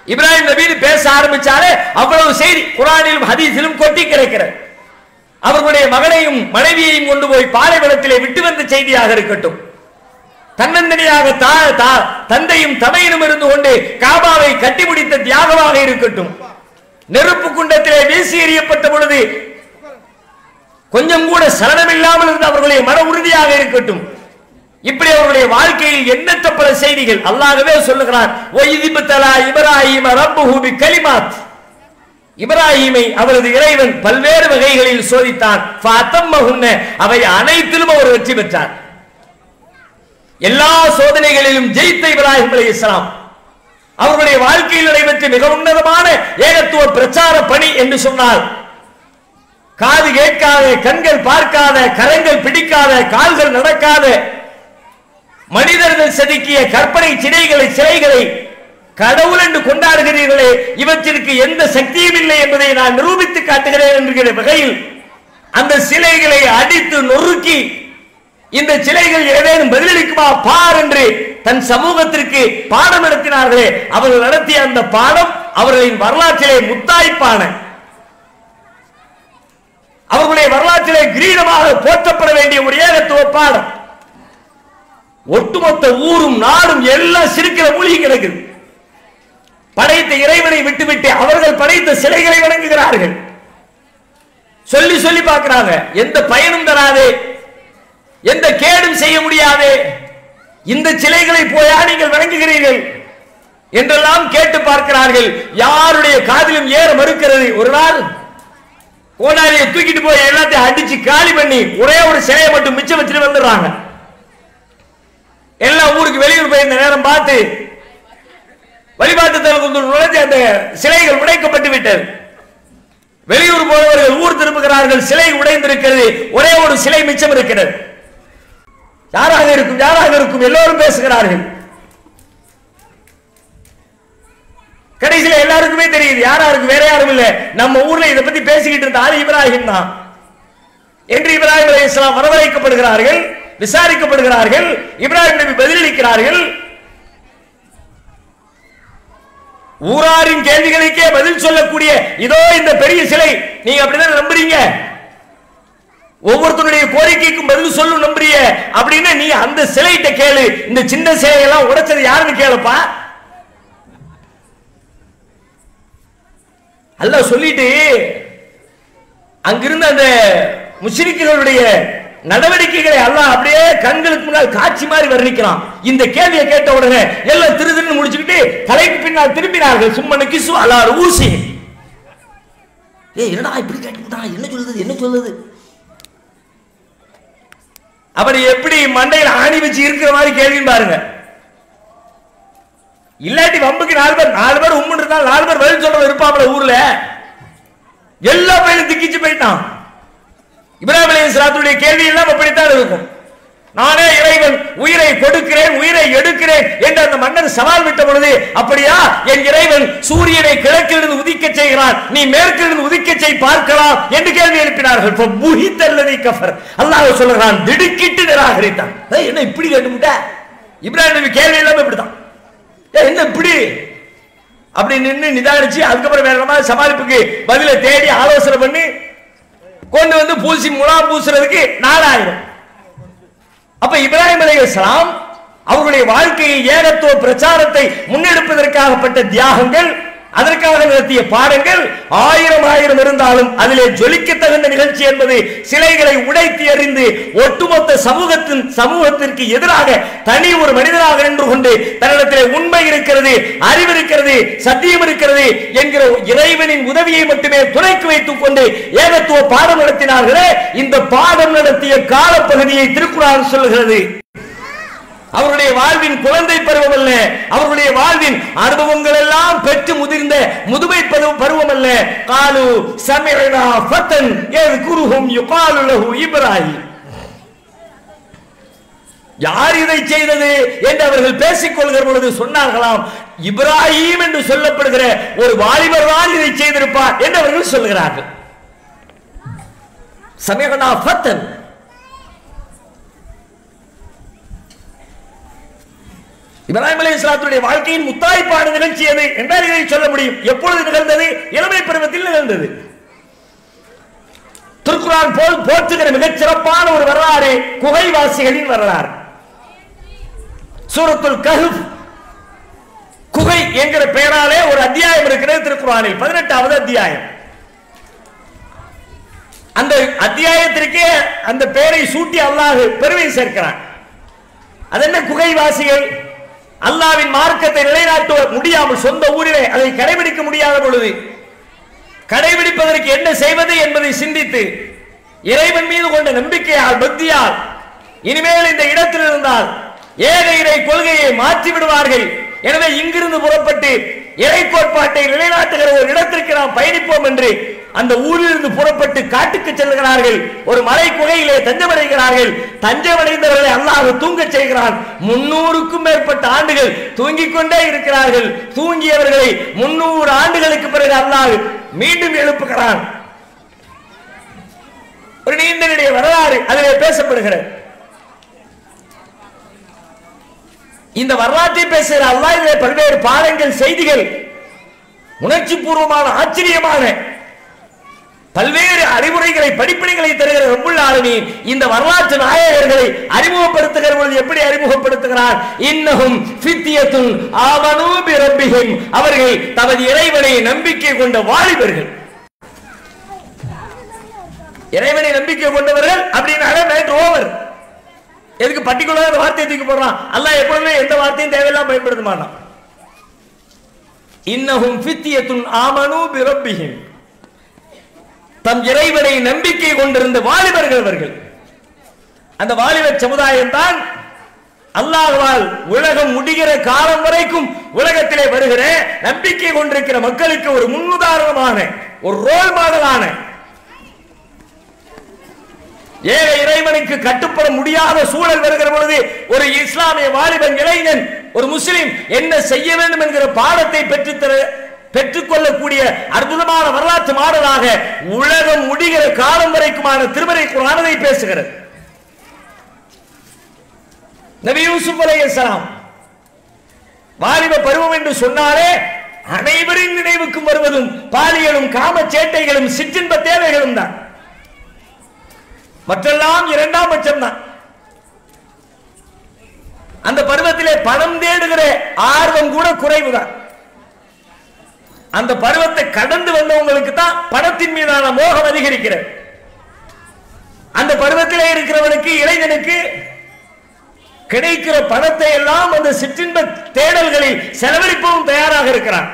இப்ராஹிம் நபீன்னு பேச ஆரம்பிச்சாலே அவ்வளவு செய்தி குரானிலும் ஹதீஸிலும் கொட்டி கிடக்கிறது அவர்களுடைய மகனையும் மனைவியையும் கொண்டு போய் பாலைவனத்திலே விட்டு வந்த செய்தியாக இருக்கட்டும் தன்னந்தனியாக தா- தா- தந்தையும் தமையனும் இருந்து கொண்டு காபாவை கட்டி முடித்த தியாகமாக இருக்கட்டும் நெருப்பு குண்டத்திலே வீசி எறியப்பட்ட பொழுது கொஞ்சம் கூட சலனமில்லாமல் இருந்த அவர்களுடைய மன உறுதியாக இருக்கட்டும் இப்படி அவர்களுடைய வாழ்க்கையில் எண்ணற்ற பல செய்திகள் அல்லாஹ்வே சொல்லுகிறான் ஒய்திபத்தலா இப்ராஹிம ரப்புஹு பிகலிமாத் இப்ராஹிமை அவரது இறைவன் பல்வேறு வகைகளில் சோதித்தான் ஃபஅத்தம்மஹுன்ன. அவை அனைத்திலும் அவர் வெற்றி பெற்றார் எல்லா சோதனைகளிலும் ஜெயித்த இப்ராஹிம் அலைஹிஸ்ஸலாம் அவர்களுடைய வாழ்க்கையில் நடைபெற்ற மிக உன்னதமான ஏகத்துவ பிரச்சார பணி என்று சொன்னால் காது கேட்காத கண்கள் பார்க்காத கரங்கள் பிடிக்காத கால்கள் நடக்காத மனிதர்கள் செதுக்கிய கற்பனை சிலைகளை சிலைகளை கடவுள் என்று கொண்டாடுகிறீர்களே இவற்றிற்கு எந்த சக்தியும் இல்லை என்பதை நான் நிரூபித்து காட்டுகிறேன் என்கிற வகையில் அந்த சிலைகளை அடித்து நொறுக்கி இந்த சிலைகள் ஏதேனும் பதிலளிக்குமா பார் என்று தன் சமூகத்திற்கு பாடம் நடத்தினார்களே அவர்கள் நடத்திய அந்த பாடம் அவர்களின் வரலாற்றிலே முத்தாய்ப்பான அவர்களுடைய வரலாற்றிலே கிரீடமாக போற்றப்பட வேண்டிய ஒரு ஏகத்துவ பாடம் ஒட்டுமொத்த ஊரும் நாடும் எல்லாம் சிரிக்கிற மூழ்கி கிடக்குது படைத்த இறைவனை விட்டுவிட்டு அவர்கள் படைத்த சிலைகளை வணங்குகிறார்கள் சொல்லி சொல்லி பார்க்கிறாங்க எந்த பயனும் தராது எந்த கேடும் செய்ய முடியாது இந்த சிலைகளை போயா நீங்கள் வணங்குகிறீர்கள் என்றெல்லாம் கேட்டு பார்க்கிறார்கள் யாருடைய காதிலும் ஏற மறுக்கிறது ஒரு நாள் கோடாரியை தூக்கிட்டு போய் எல்லாத்தையும் அடிச்சு காலி பண்ணி ஒரே ஒரு சிலையை மட்டும் மிச்சம் வச்சுட்டு வந்துடுறாங்க எல்லாம் ஊருக்கு வெளியூர் போயிருந்த நேரம் பார்த்து வழிபாட்டு தலத்தில் நுழைஞ்சு அந்த சிலைகள் உடைக்கப்பட்டு விட்டது வெளியூர் போனவர்கள் ஊர் திரும்புகிறார்கள் சிலை உடைந்திருக்கிறது ஒரே ஒரு சிலை மிச்சம் இருக்கிறது யாராக இருக்கும் யாராக இருக்கும் எல்லோரும் பேசுகிறார்கள் கடைசியில எல்லாருக்குமே தெரியுது யாரா இருக்கு வேற யாரும் இல்ல நம்ம ஊர்ல இதை பத்தி பேசிக்கிட்டு இருந்த ஆதி இப்ராஹிம் தான் என்று இப்ராஹிம் அலை இஸ்லாம் வரவழைக்கப்படுகிறார்கள் விசாரிக்கப்படுகிறார்கள் இப்ராஹிம் நபி பதிலளிக்கிறார்கள் ஊராரின் கேள்விகளுக்கே பதில் சொல்லக்கூடிய இதோ இந்த பெரிய சிலை நீங்க அப்படிதான் நம்புறீங்க ஒவ்வொருத்தருடைய கோரிக்கைக்கும் பதில் சொல்லும் நம்புறிய அப்படின்னா நீ அந்த சிலைகிட்ட கேளு இந்த சின்ன சிலையெல்லாம் உடைச்சது யாருன்னு கேளுப்பா அல்லாஹ் சொல்லிட்டு அங்கிருந்த அந்த முஸ்லிம்களுடைய நடவடிக்கைகளை அல்லாஹ் அப்படியே கண்களுக்கு முன்னால் காட்சி மாதிரி வர்ணிக்கிறான் இந்த கேள்வியை கேட்ட உடனே எல்லாம் திரு திருன்னு முடிச்சுக்கிட்டு தலைக்கு பின்னால் திரும்பினார்கள் சும்மனு கிசு அல்லாரு ஊசி ஏய் என்னடா இப்படி கேட்டுட்டான் என்ன சொல்லுது என்ன சொல்லுது அவர் எப்படி மண்டையில ஆணி வச்சு இருக்கிற மாதிரி கேள்வின்னு பாருங்க இல்லாட்டி வம்புக்கு நாலு பேர் நாலு பேர் உம்முன்னு இருந்தாலும் நாலு பேர் பதில் சொல்றது இருப்பாப்ல ஊர்ல எல்லா பையனும் திக்கிச்சு போயிட்டான் இப்ராஹிம் அலைஹிஸ்ஸலாத்துடைய கேள்வி எல்லாம் அப்படித்தான் இருக்கும் நானே இறைவன் உயிரை கொடுக்கிறேன் உயிரை எடுக்கிறேன் என்று அந்த மன்னர் சவால் விட்ட பொழுது அப்படியா என் இறைவன் சூரியனை கிழக்கிலிருந்து உதிக்க செய்கிறான் நீ மேற்கிலிருந்து உதிக்க செய் பார்க்கலாம் என்று கேள்வி எழுப்பினார்கள் இப்ப புகித்தல்லதி கஃபர் அல்லாஹ் சொல்லுகிறான் திடுக்கிட்டு நிராகரித்தான் ஏய், என்ன இப்படி கேட்டுமுட்ட இப்ராஹிம் நபி கேள்வி எல்லாம் இப்படித்தான் ஏய், என்ன இப்படி அப்படி நின்னு நிதானிச்சு அதுக்கப்புறம் வேற மாதிரி சமாளிப்புக்கு பதில தேடி ஆலோசனை பண்ணி கொண்டு வந்து பூசி முலாம் பூசுறதுக்கு நாலாயிரம் அப்ப இப்ராஹிம் அலைஹிஸ்ஸலாம் அவர்களுடைய வாழ்க்கையை ஏகத்துவ பிரச்சாரத்தை முன்னெடுப்பதற்காகப்பட்ட தியாகங்கள் அதற்காக நடத்திய பாடங்கள் ஆயிரம் ஆயிரம் இருந்தாலும் அதிலே ஜொலிக்க தகுந்த நிகழ்ச்சி என்பது சிலைகளை உடைத்து எறிந்து ஒட்டுமொத்த சமூகத்தின் சமூகத்திற்கு எதிராக தனி ஒரு மனிதனாக நின்று கொண்டு தன்னிடத்திலே உண்மை இருக்கிறது அறிவு இருக்கிறது சத்தியம் இருக்கிறது என்கிற இறைவனின் உதவியை மட்டுமே துணைக்கு வைத்துக் கொண்டு ஏகத்துவ பாடம் நடத்தினார்களே இந்த பாடம் நடத்திய காலப்பகுதியை திருக்குறான் சொல்லுகிறது அவருடைய வாழ்வின் குழந்தை பருவம் அல்ல அவர்களுடைய வாழ்வின் அனுபவங்கள் எல்லாம் பெற்று முதிர்ந்த முதுமை பருவ- பருவம் அல்ல காலு சமிரனா ஃபத்தன் ஏது குருஹும் யுகாலு லஹு இப்ராஹிம் யார் இதை செய்தது என்று அவர்கள் பேசிக் கொள்கிற பொழுது சொன்னார்களாம் இப்ராஹிம் என்று சொல்லப்படுகிற ஒரு வாலிபர் தான் இதை செய்திருப்பார் என்று அவர்கள் சொல்கிறார்கள் சமிரனா ஃபத்தன் இப்ராஹிம் அலி இஸ்லாத்துடைய வாழ்க்கையின் முத்தாய்ப்பான நிகழ்ச்சி எது என்றால் இதை சொல்ல முடியும் எப்பொழுது நிகழ்ந்தது இளமை பருவத்தில் நிகழ்ந்தது திருக்குறான் போல் போற்றுகிற மிகச் சிறப்பான ஒரு வரலாறு குகைவாசிகளின் வரலாறு சூரத்துல் கஹ்ஃப் குகை என்கிற பெயராலே ஒரு அத்தியாயம் இருக்கிறது திருக்குறானில் பதினெட்டாவது அத்தியாயம் அந்த அத்தியாயத்திற்கே அந்த பெயரை சூட்டி அல்லாஹ் பெருமை சேர்க்கிறான் அது என்ன குகைவாசிகள் அல்லாவின் மார்க்கத்தை நிலைநாட்ட முடியாமல் சொந்த ஊரிலே அதை கடைபிடிக்க முடியாத பொழுது கடைபிடிப்பதற்கு என்ன செய்வது என்பதை சிந்தித்து இறைவன் மீது கொண்ட நம்பிக்கையால் பக்தியால் இனிமேல் இந்த இடத்தில் இருந்தால் ஏக இறை கொள்கையை மாற்றி விடுவார்கள் எனவே இங்கிருந்து புறப்பட்டு இறை கோட்பாட்டை நிலைநாட்டுகிற ஒரு இடத்திற்கு நாம் பயணிப்போம் என்று அந்த ஊரிலிருந்து புறப்பட்டு காட்டுக்கு செல்கிறார்கள் ஒரு மலை குகையிலே தஞ்சமடைகிறார்கள் தஞ்சமடைந்தவர்களை அல்லாஹ் தூங்கச் செய்கிறான் முன்னூறுக்கும் மேற்பட்ட ஆண்டுகள் தூங்கிக் கொண்டே இருக்கிறார்கள் தூங்கியவர்களை முன்னூறு ஆண்டுகளுக்கு பிறகு அல்லாஹ் மீண்டும் எழுப்புகிறான் ஒரு நீண்ட நெடிய வரலாறு அதிலே பேசப்படுகிறது இந்த வரலாற்றை பேசுகிற அல்லாஹ் இதிலே பல்வேறு பாடங்கள் செய்திகள் உணர்ச்சி பூர்வமான ஆச்சரியமான பல்வேறு அறிவுரைகளை படிப்பினைகளை தருகிற ரப்புல் ஆலமீன் இந்த வரலாற்று நாயகர்களை அறிமுகப்படுத்துகிற பொழுது எப்படி அறிமுகப்படுத்துகிறார் இன்னஹும் ஃபித்யத்துன் ஆமனூ பி ரப்பிஹிம் அவர்கள் தமது இறைவனை நம்பிக்கை கொண்ட வாலிபர்கள் இறைவனை நம்பிக்கை கொண்டவர்கள் அப்படின்னாலே நைட் ஓவர் எதுக்கு பர்டிகுலர் வார்த்தையை தூக்கி போடுறான் அல்லாஹ் எப்பொழுதுமே எந்த வார்த்தையும் தேவையில்லாம பயன்படுத்த மாட்டான் இன்னஹும் ஃபித்யத்துன் ஆமனூ பி ரப்பிஹிம் தம் இறைவனை நம்பிக்கை கொண்டிருந்த வாலிபர்கள் அவர்கள் அந்த வாலிப சமுதாயம் தான் அல்லாஹ்வால் உலகம் முடிகிற காலம் வரைக்கும் உலகத்திலே வருகிற நம்பிக்கை கொண்டிருக்கிற மக்களுக்கு ஒரு முன்னுதாரணமான ஒரு ரோல் மாடலான ஏக இறைவனுக்கு கட்டுப்பட முடியாத சூழல் வருகிற பொழுது ஒரு இஸ்லாமிய வாலிபன் இளைஞன் ஒரு முஸ்லிம் என்ன செய்ய வேண்டும் என்கிற பாடத்தை பெற்றுத்தர பெற்றுக்கொள்ளக்கூடிய அற்புதமான வரலாற்று மாடலாக உலகம் முடிகிற காலம் வரைக்குமான திருமறை குரானதை பேசுகிறது நபி யூசுப் அலைஹிஸ்ஸலாம் வாலிப பருவம் என்று சொன்னாலே அனைவரின் நினைவுக்கும் வருவதும் பாலியலும் காம சேட்டைகளும் சிற்றின்ப தேவைகளும் தான் மற்றெல்லாம் இரண்டாம் பட்சம் தான் அந்த பருவத்திலே பணம் தேடுகிற ஆர்வம் கூட குறைவுதான் அந்த பருவத்தை கடந்து வந்தவங்களுக்கு தான் பணத்தின் மீதான மோகம் அதிகரிக்கிறது அந்த பருவத்திலே இருக்கிறவனுக்கு இளைஞனுக்கு கிடைக்கிற பணத்தை எல்லாம் அந்த சிற்றின்ப தேடல்களில் செலவழிப்பவும் தயாராக இருக்கிறான்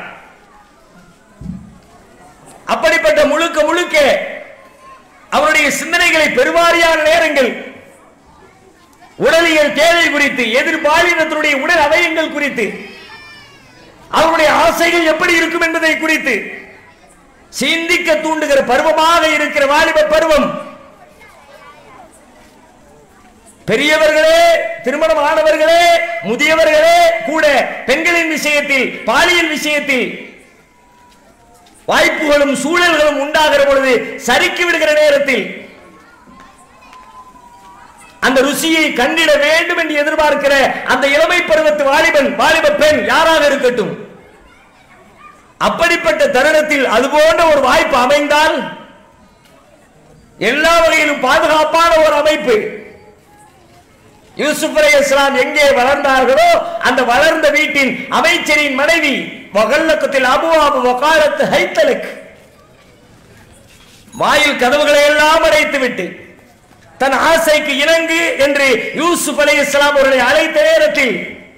அப்படிப்பட்ட முழுக்க முழுக்க அவருடைய சிந்தனைகளை பெருவாரியான நேரங்கள் உடலியல் தேவை குறித்து எதிர்பாலினத்தினுடைய உடல் அவயங்கள் குறித்து அவருடைய ஆசைகள் எப்படி இருக்கும் என்பதை குறித்து சிந்திக்க தூண்டுகிற பருவமாக இருக்கிற வாலிப பருவம் பெரியவர்களே திருமணம் ஆனவர்களே முதியவர்களே கூட பெண்களின் விஷயத்தில் பாலியல் விஷயத்தில் வாய்ப்புகளும் சூழல்களும் உண்டாகிற பொழுது சறுக்கி விடுகிற நேரத்தில் அந்த ருசியை கண்டிட வேண்டும் என்று எதிர்பார்க்கிற அந்த இளமை பருவத்து வாலிபன் வாலிப பெண் யாராக இருக்கட்டும் அப்படிப்பட்ட தருணத்தில் அது போன்ற ஒரு வாய்ப்பு அமைந்தால் எல்லா வகையிலும் பாதுகாப்பான ஒரு அமைப்பு யூசுப் அலை இஸ்லாம் எங்கே வளர்ந்தார்களோ அந்த வளர்ந்த வீட்டின் அமைச்சரின் மனைவி வகல்லக்கத்தில் அபுவாபு வகாலத்து ஹைத்தலுக்கு வாயில் கதவுகளை எல்லாம் அடைத்து விட்டு தன் ஆசைக்கு இணங்கு என்று யூசுப் அலை இஸ்லாம் அவர்களை அழைத்த நேரத்தில்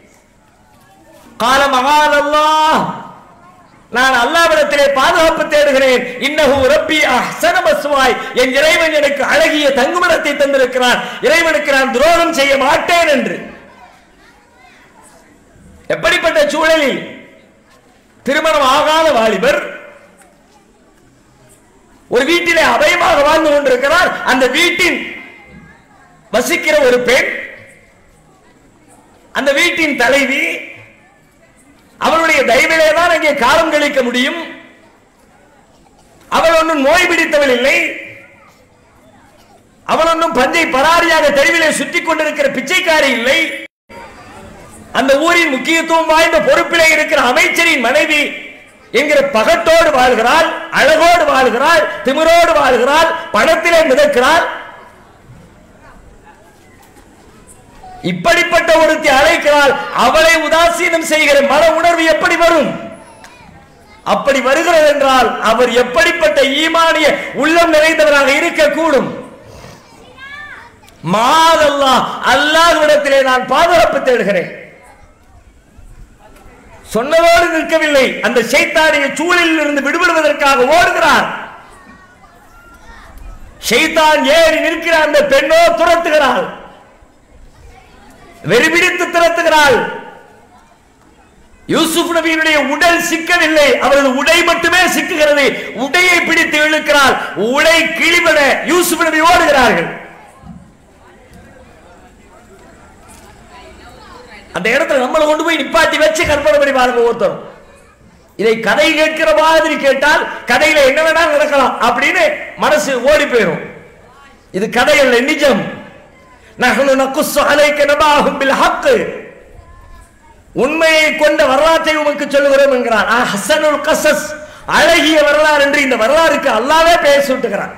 காலம் அல்லாஹ் நான் அல்லாவிடத்திலே பாதுகாப்பு தேடுகிறேன் இன்னஹு ரப்பி அஹ்சன மஸ்வாய் என் இறைவன் எனக்கு அழகிய தங்குமிடத்தை தந்திருக்கிறான் இறைவனுக்கு நான் துரோகம் செய்ய மாட்டேன் என்று எப்படிப்பட்ட சூழலில் திருமணம் ஆகாத வாலிபர் ஒரு வீட்டிலே அபயமாக வாழ்ந்து கொண்டிருக்கிறார் அந்த வீட்டின் வசிக்கிற ஒரு பெண் அந்த வீட்டின் தலைவி அவளுடைய தயவிலே தான் அங்கே காலம் கழிக்க முடியும் அவள் ஒன்றும் நோய் பிடித்தவள் இல்லை அவள் ஒன்றும் பஞ்சை பராரியாக தெருவிலே சுற்றிக் கொண்டிருக்கிற பிச்சைக்காரி இல்லை அந்த ஊரின் முக்கியத்துவம் வாய்ந்த பொறுப்பிலே இருக்கிற அமைச்சரின் மனைவி என்கிற பகட்டோடு வாழ்கிறாள் அழகோடு வாழ்கிறாள் திமிரோடு வாழ்கிறாள் பணத்திலே மிதக்கிறாள் இப்படிப்பட்ட ஒருத்தி அழைக்கிறாள் அவளை உதாசீனம் செய்கிற மன உணர்வு எப்படி வரும் அப்படி வருகிறது என்றால் அவர் எப்படிப்பட்ட ஈமானிய உள்ளம் நிறைந்தவராக இருக்கக்கூடும் மாதல்லா அல்லாஹ்விடத்திலே நான் பாதுகாப்பு தேடுகிறேன் சொன்னதோடு நிற்கவில்லை அந்த சைத்தானிய சூழலில் இருந்து விடுபடுவதற்காக ஓடுகிறார் ஷைத்தான் ஏறி நிற்கிற அந்த பெண்ணோ துரத்துகிறாள் வெறிபிடித்து திறத்துகிறாள் யூசுப் நபியினுடைய உடல் சிக்கவில்லை அவரது உடை மட்டுமே சிக்குகிறது உடையை பிடித்து இழுக்கிறாள் உடை கிழிபட யூசுப் நபி ஓடுகிறார்கள் அந்த இடத்துல நம்மளை கொண்டு போய் நிப்பாட்டி வச்சு கற்பனை பண்ணி பாருங்க ஒருத்தரும் இதை கதை கேட்கிற மாதிரி கேட்டால் கதையில என்ன வேணாலும் நடக்கலாம் அப்படின்னு மனசு ஓடி போயிடும் இது கதை அல்ல நிஜம் நஹ்னு நக்குஸ்ஸு அலைக்க நபாஹும் பில் ஹக்கு உண்மையை கொண்ட வரலாற்றை உமக்கு சொல்லுகிறோம் என்கிறான் ஆ, ஹஸனுல் கசஸ் அழகிய வரலாறு என்று இந்த வரலாறுக்கு அல்லாவே பெயர் சூட்டுகிறான்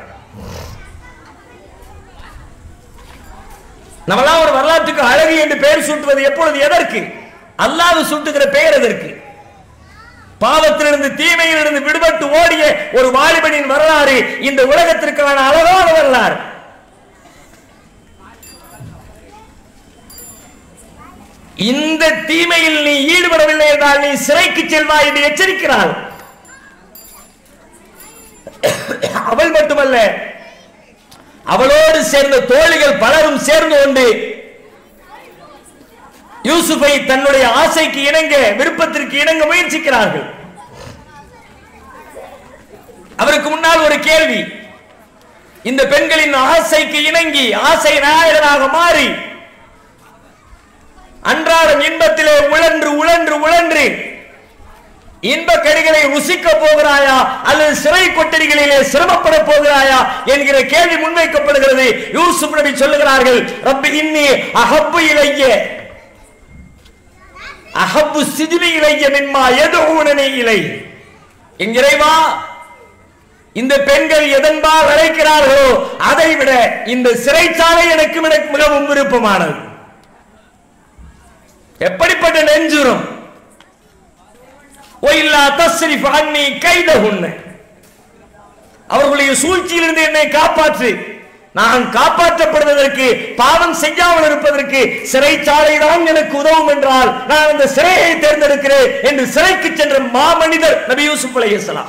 நம்மளாம் ஒரு வரலாற்றுக்கு அழகு என்று பெயர் சூட்டுவது எப்பொழுது எதற்கு அல்லாஹ் சூட்டுகிற பெயர் எதற்கு பாவத்திலிருந்து தீமையிலிருந்து விடுபட்டு ஓடிய ஒரு வாலிபனின் வரலாறு இந்த உலகத்திற்கான அழகான வரலாறு இந்த தீமையில் நீ ஈடுபடவில்லை என்றால் நீ சிறைக்கு செல்வாய் என்று எச்சரிக்கிறாள் அவள் மட்டுமல்ல அவளோடு சேர்ந்த தோழிகள் பலரும் சேர்ந்து கொண்டு யூசுஃபை தன்னுடைய ஆசைக்கு இணங்க விருப்பத்திற்கு இணங்க முயற்சிக்கிறார்கள் அவருக்கு முன்னால் ஒரு கேள்வி இந்த பெண்களின் ஆசைக்கு இணங்கி ஆசை நாயகனாக மாறி அன்றாடம் இன்பத்திலே உழன்று உழன்று உழன்று இன்ப கடிகளை ருசிக்க போகிறாயா அல்லது சிறை கொட்டடிகளிலே சிரமப்பட போகிறாயா என்கிற கேள்வி முன்வைக்கப்படுகிறது யூசுப் நபி சொல்லுகிறார்கள் ரப்பி இன்னி அஹப்பு இலைய அஹப்பு சிஜினி இலைய மின்மா எதுவுனனி இலை என் இறைவா இந்த பெண்கள் எதன்பால் அழைக்கிறார்களோ அதை விட இந்த சிறைச்சாலை எனக்கு மிக- மிகவும் விருப்பமானது எப்படிப்பட்ட நெஞ்சுரம் ஒயில்லா தஸ்ரிஃப் அன்னி கைதஹுன்ன அவர்களுடைய சூழ்ச்சியிலிருந்து என்னை காப்பாற்று நான் காப்பாற்றப்படுவதற்கு பாவம் செய்யாமல் இருப்பதற்கு சிறைச்சாலை தான் எனக்கு உதவும் என்றால் நான் அந்த சிறையை தேர்ந்தெடுக்கிறேன் என்று சிறைக்கு சென்ற மாமனிதர் நபி யூசுப் அலைஹிஸ்ஸலாம்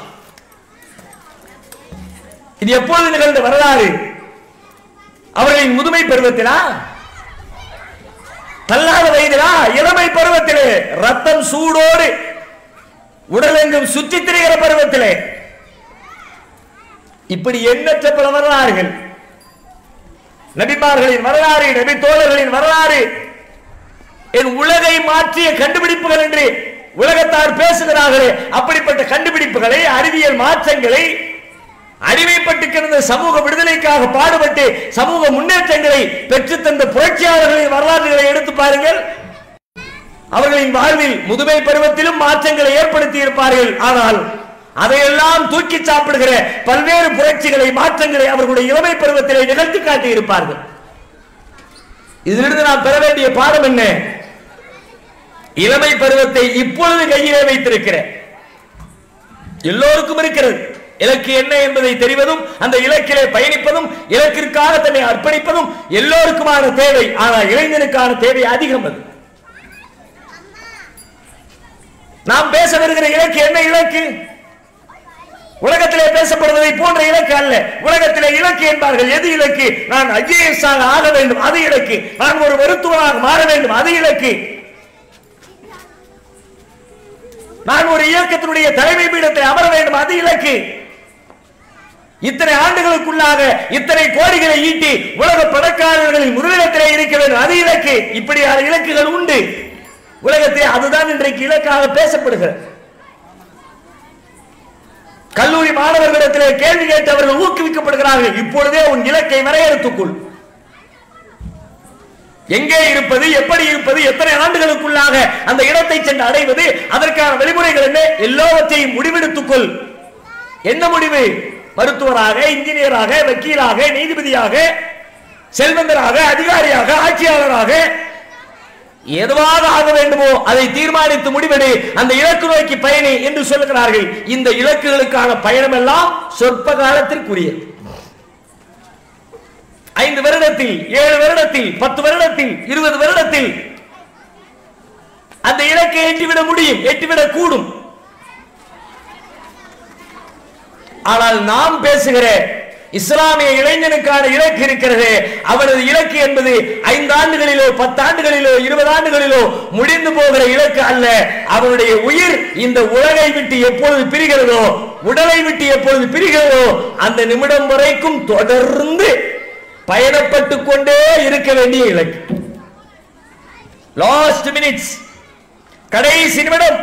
இது எப்பொழுது நிகழ்ந்த வரலாறு அவர்களின் முதுமை பருவத்திலா தள்ளாத வயதிலா இளமை பருவத்திலே ரத்தம் சூடோடு உடலெங்கும் சுற்றி திரிகிற பருவத்திலே இப்படி எண்ணற்ற பல வரலாறுகள் நபிமார்களின் வரலாறு நபி தோழர்களின் வரலாறு என் உலகை மாற்றிய கண்டுபிடிப்புகள் என்று உலகத்தார் பேசுகிறார்களே அப்படிப்பட்ட கண்டுபிடிப்புகளை அறிவியல் மாற்றங்களை அடிமைப்பட்டு கிடந்த சமூக விடுதலைக்காக பாடுபட்டு சமூக முன்னேற்றங்களை பெற்றுத் தந்த புரட்சியாளர்களின் வரலாறுகளை எடுத்து பாருங்கள் அவர்களின் வாழ்வில் முதுமை பருவத்திலும் மாற்றங்களை ஏற்படுத்தி இருப்பார்கள் ஆனால் அதையெல்லாம் தூக்கி சாப்பிடுகிற பல்வேறு புரட்சிகளை மாற்றங்களை அவர்களுடைய இளமை பருவத்திலே நிகழ்த்தி காட்டி இருப்பார்கள் இதிலிருந்து நாம் பெற வேண்டிய பாடம் என்ன இளமை பருவத்தை இப்பொழுது கையிலே வைத்திருக்கிற எல்லோருக்கும் இருக்கிறது இலக்கு என்ன என்பதை தெரிவதும் அந்த இலக்கிலே பயணிப்பதும் இலக்கிற்காக தன்னை அர்ப்பணிப்பதும் எல்லோருக்குமான தேவை ஆனால் இளைஞனுக்கான தேவை அதிகம் அது நாம் பேச வருகிற இலக்கு என்ன இலக்கு உலகத்திலே பேசப்படுவதை போன்ற இலக்கு அல்ல உலகத்திலே இலக்கு என்பார்கள் எது இலக்கு நான் ஐஏஎஸ் ஆக ஆக வேண்டும் அது இலக்கு நான் ஒரு மருத்துவராக மாற வேண்டும் அது இலக்கு நான் ஒரு இயக்கத்தினுடைய தலைமை பீடத்தை அமர வேண்டும் அது இலக்கு இத்தனை ஆண்டுகளுக்குள்ளாக இத்தனை கோடிகளை ஈட்டி உலக பணக்காரர்களின் முதலிடத்திலே இருக்க வேண்டும் அது இலக்கு இப்படியான இலக்குகள் உண்டு உலகத்தில் அதுதான் இன்றைக்கு இலக்காக பேசப்படுகிறது கல்லூரி மாணவர்களிடத்திலே கேள்வி கேட்டவர்கள் ஊக்குவிக்கப்படுகிறார்கள் இப்பொழுதே உன் இலக்கை வரையறுத்துக்கொள் எங்கே இருப்பது எப்படி இருப்பது எத்தனை ஆண்டுகளுக்குள்ளாக அந்த இடத்தை சென்று அடைவது அதற்கான வழிமுறைகள் என்ன எல்லாவற்றையும் முடிவெடுத்துக்கொள் என்ன முடிவு மருத்துவராக இன்ஜினியராக வக்கீலாக நீதிபதியாக செல்வந்தராக அதிகாரியாக ஆட்சியாளராக எதுவாக ஆக வேண்டுமோ அதை தீர்மானித்து முடிவெடு அந்த இலக்கு நோக்கி பயணி என்று சொல்லுகிறார்கள் இந்த இலக்குகளுக்கான பயணம் எல்லாம் சொற்ப காலத்திற்குரியது ஐந்து வருடத்தில் ஏழு வருடத்தில் பத்து வருடத்தில் இருபது வருடத்தில் அந்த இலக்கை எட்டிவிட முடியும் எட்டிவிடக் கூடும் ஆனால் நாம் பேசுகிற இஸ்லாமிய இளைஞனுக்கான இலக்கு இருக்கிறது அவனது இலக்கு என்பது ஐந்து ஆண்டுகளிலோ பத்து ஆண்டுகளிலோ இருபது ஆண்டுகளிலோ முடிந்து போகிற இலக்கு அல்ல அவனுடைய உயிர் இந்த உலகை விட்டு எப்பொழுது பிரிகிறதோ உடலை விட்டு எப்பொழுது பிரிகிறதோ அந்த நிமிடம் வரைக்கும் தொடர்ந்து பயணப்பட்டு கொண்டே இருக்க வேண்டிய இலக்கு லாஸ்ட் மினிட்ஸ் கடைசி நிமிடம்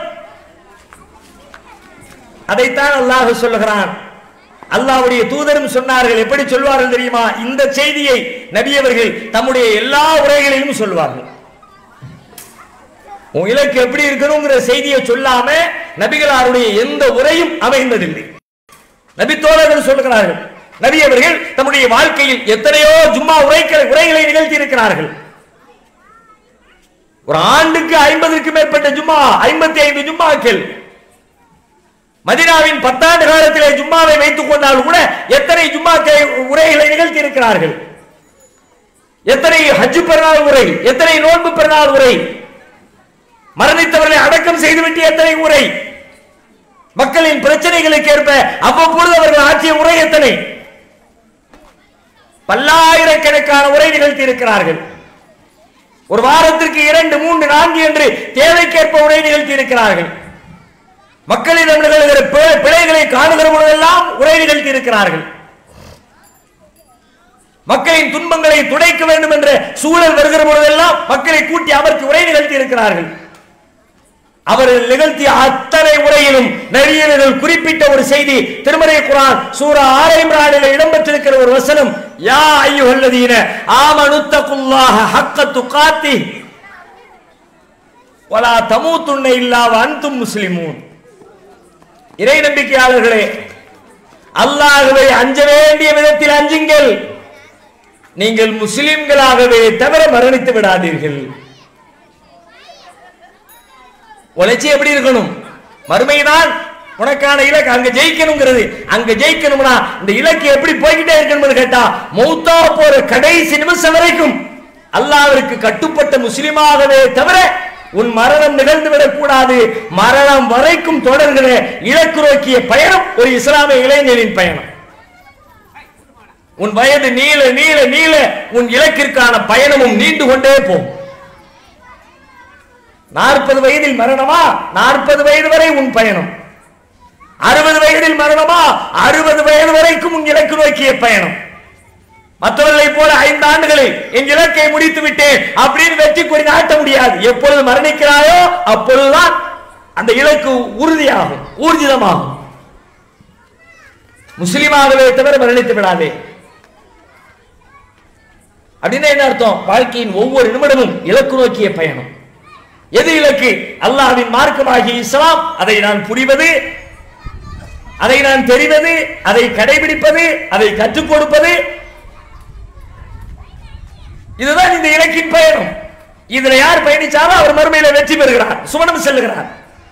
அதைத்தான் அல்லாஹ் சொல்லுகிறான் அல்லாஹ்வுடைய தூதரும் சொன்னார்கள் எப்படி சொல்வார்கள் தெரியுமா இந்த செய்தியை நபி அவர்கள் தம்முடைய எல்லா உரைகளிலும் சொல்வார்கள் உன் இலக்கு எப்படி இருக்கணுங்கிற செய்தியை சொல்லாம நபிகளாருடைய எந்த உரையும் அமைந்ததில்லை நபி தோழர்கள் சொல்லுகிறார்கள் நபி அவர்கள் தம்முடைய வாழ்க்கையில் எத்தனையோ ஜும்மா உரைகளை உரைகளை நிகழ்த்தி இருக்கிறார்கள் ஒரு ஆண்டுக்கு ஐம்பதுக்கு மேற்பட்ட ஜும்மா ஐம்பத்தி ஐந்து ஜும்மாக்கள் மதினாவின் பத்தாண்டு காலத்திலே ஜும்மாவை வைத்துக் கொண்டால் கூட எத்தனை ஜும்மாக்களை உரைகளை நிகழ்த்தி இருக்கிறார்கள் எத்தனை ஹஜ் பெருநாள் உரை எத்தனை நோன்பு பெருநாள் உரை மரணித்தவர்களை அடக்கம் செய்துவிட்டு எத்தனை உரை மக்களின் பிரச்சனைகளுக்கு ஏற்ப அவ்வப்பொழுது அவர்கள் ஆற்றிய உரை எத்தனை பல்லாயிரக்கணக்கான உரை நிகழ்த்தி இருக்கிறார்கள் ஒரு வாரத்திற்கு இரண்டு மூன்று நான்கு என்று தேவைக்கேற்ப உரை நிகழ்த்தி இருக்கிறார்கள் மக்களிடம் நிகழ்கிற பி- பிழைகளை காணுகிற பொழுதெல்லாம் உரை நிகழ்த்தி இருக்கிறார்கள் மக்களின் துன்பங்களை துடைக்க வேண்டும் என்ற சூழல் வருகிற பொழுதெல்லாம் மக்களை கூட்டி அமர்த்தி உரை நிகழ்த்தி இருக்கிறார்கள் அவர்கள் நிகழ்த்திய அத்தனை உரையிலும் நபியர்கள் குறிப்பிட்ட ஒரு செய்தி திருமறை குரான் சூரா ஆரை இம்ரானில் இடம்பெற்றிருக்கிற ஒரு வசனம் யா ஐயுஹல்லதீன ஆமனுத்தகுல்லாஹ ஹக்க துகாத்தி வலா தமூத்துன்ன இல்லா அன்தும் முஸ்லிமூன் இறை நம்பிக்கையாளர்களே அல்லாஹ்வை அஞ்ச வேண்டிய விதத்தில் அஞ்சுங்கள் நீங்கள் முஸ்லிம்களாகவே தவிர மரணித்து விடாதீர்கள் உழைச்சி எப்படி இருக்கணும் மறுமைதான் உனக்கான இலக்கு அங்க ஜெயிக்கணுங்கிறது அங்க ஜெயிக்கணும்னா இந்த இலக்கு எப்படி போய்கிட்டே இருக்கணும்னு கேட்டா மௌத்தா போற கடைசி நிமிஷம் வரைக்கும் அல்லாஹ்விற்கு கட்டுப்பட்ட முஸ்லிமாகவே தவிர உன் மரணம் நிகழ்ந்து விடக்கூடாது மரணம் வரைக்கும் தொடர்கிற இலக்கு நோக்கிய பயணம் ஒரு இஸ்லாமிய இளைஞரின் பயணம் உன் வயது நீள நீள நீள உன் இலக்கிற்கான பயணமும் நீண்டு கொண்டே போகும் நாற்பது வயதில் மரணமா நாற்பது வயது வரை உன் பயணம் அறுபது வயதில் மரணமா அறுபது வயது வரைக்கும் உன் இலக்கு நோக்கிய பயணம் மற்றவர்களைப் போல ஐந்து ஆண்டுகளில் என் இலக்கை முடித்து விட்டேன் அப்படின்னு வெற்றி கொடி நாட்ட முடியாது எப்பொழுது மரணிக்கிறாயோ அப்பொழுதுதான் அந்த இலக்கு உறுதியாகும் ஊர்ஜிதமாகும் முஸ்லிமாகவே தவிர மரணித்து விடாதே அப்படின்னா என்ன அர்த்தம் வாழ்க்கையின் ஒவ்வொரு நிமிடமும் இலக்கு நோக்கிய பயணம் எது இலக்கு அல்லாஹ்வின் மார்க்கமாகிய இஸ்லாம் அதை நான் புரிவது அதை நான் தெரிவது அதை கடைபிடிப்பது அதை கற்றுக் கொடுப்பது இதுதான் இந்த இலக்கின் பயணம் இதுல யார் பயணிச்சாலும் அவர் மறுமையில வெற்றி பெறுகிறார் சுமணம் செல்லுகிறார்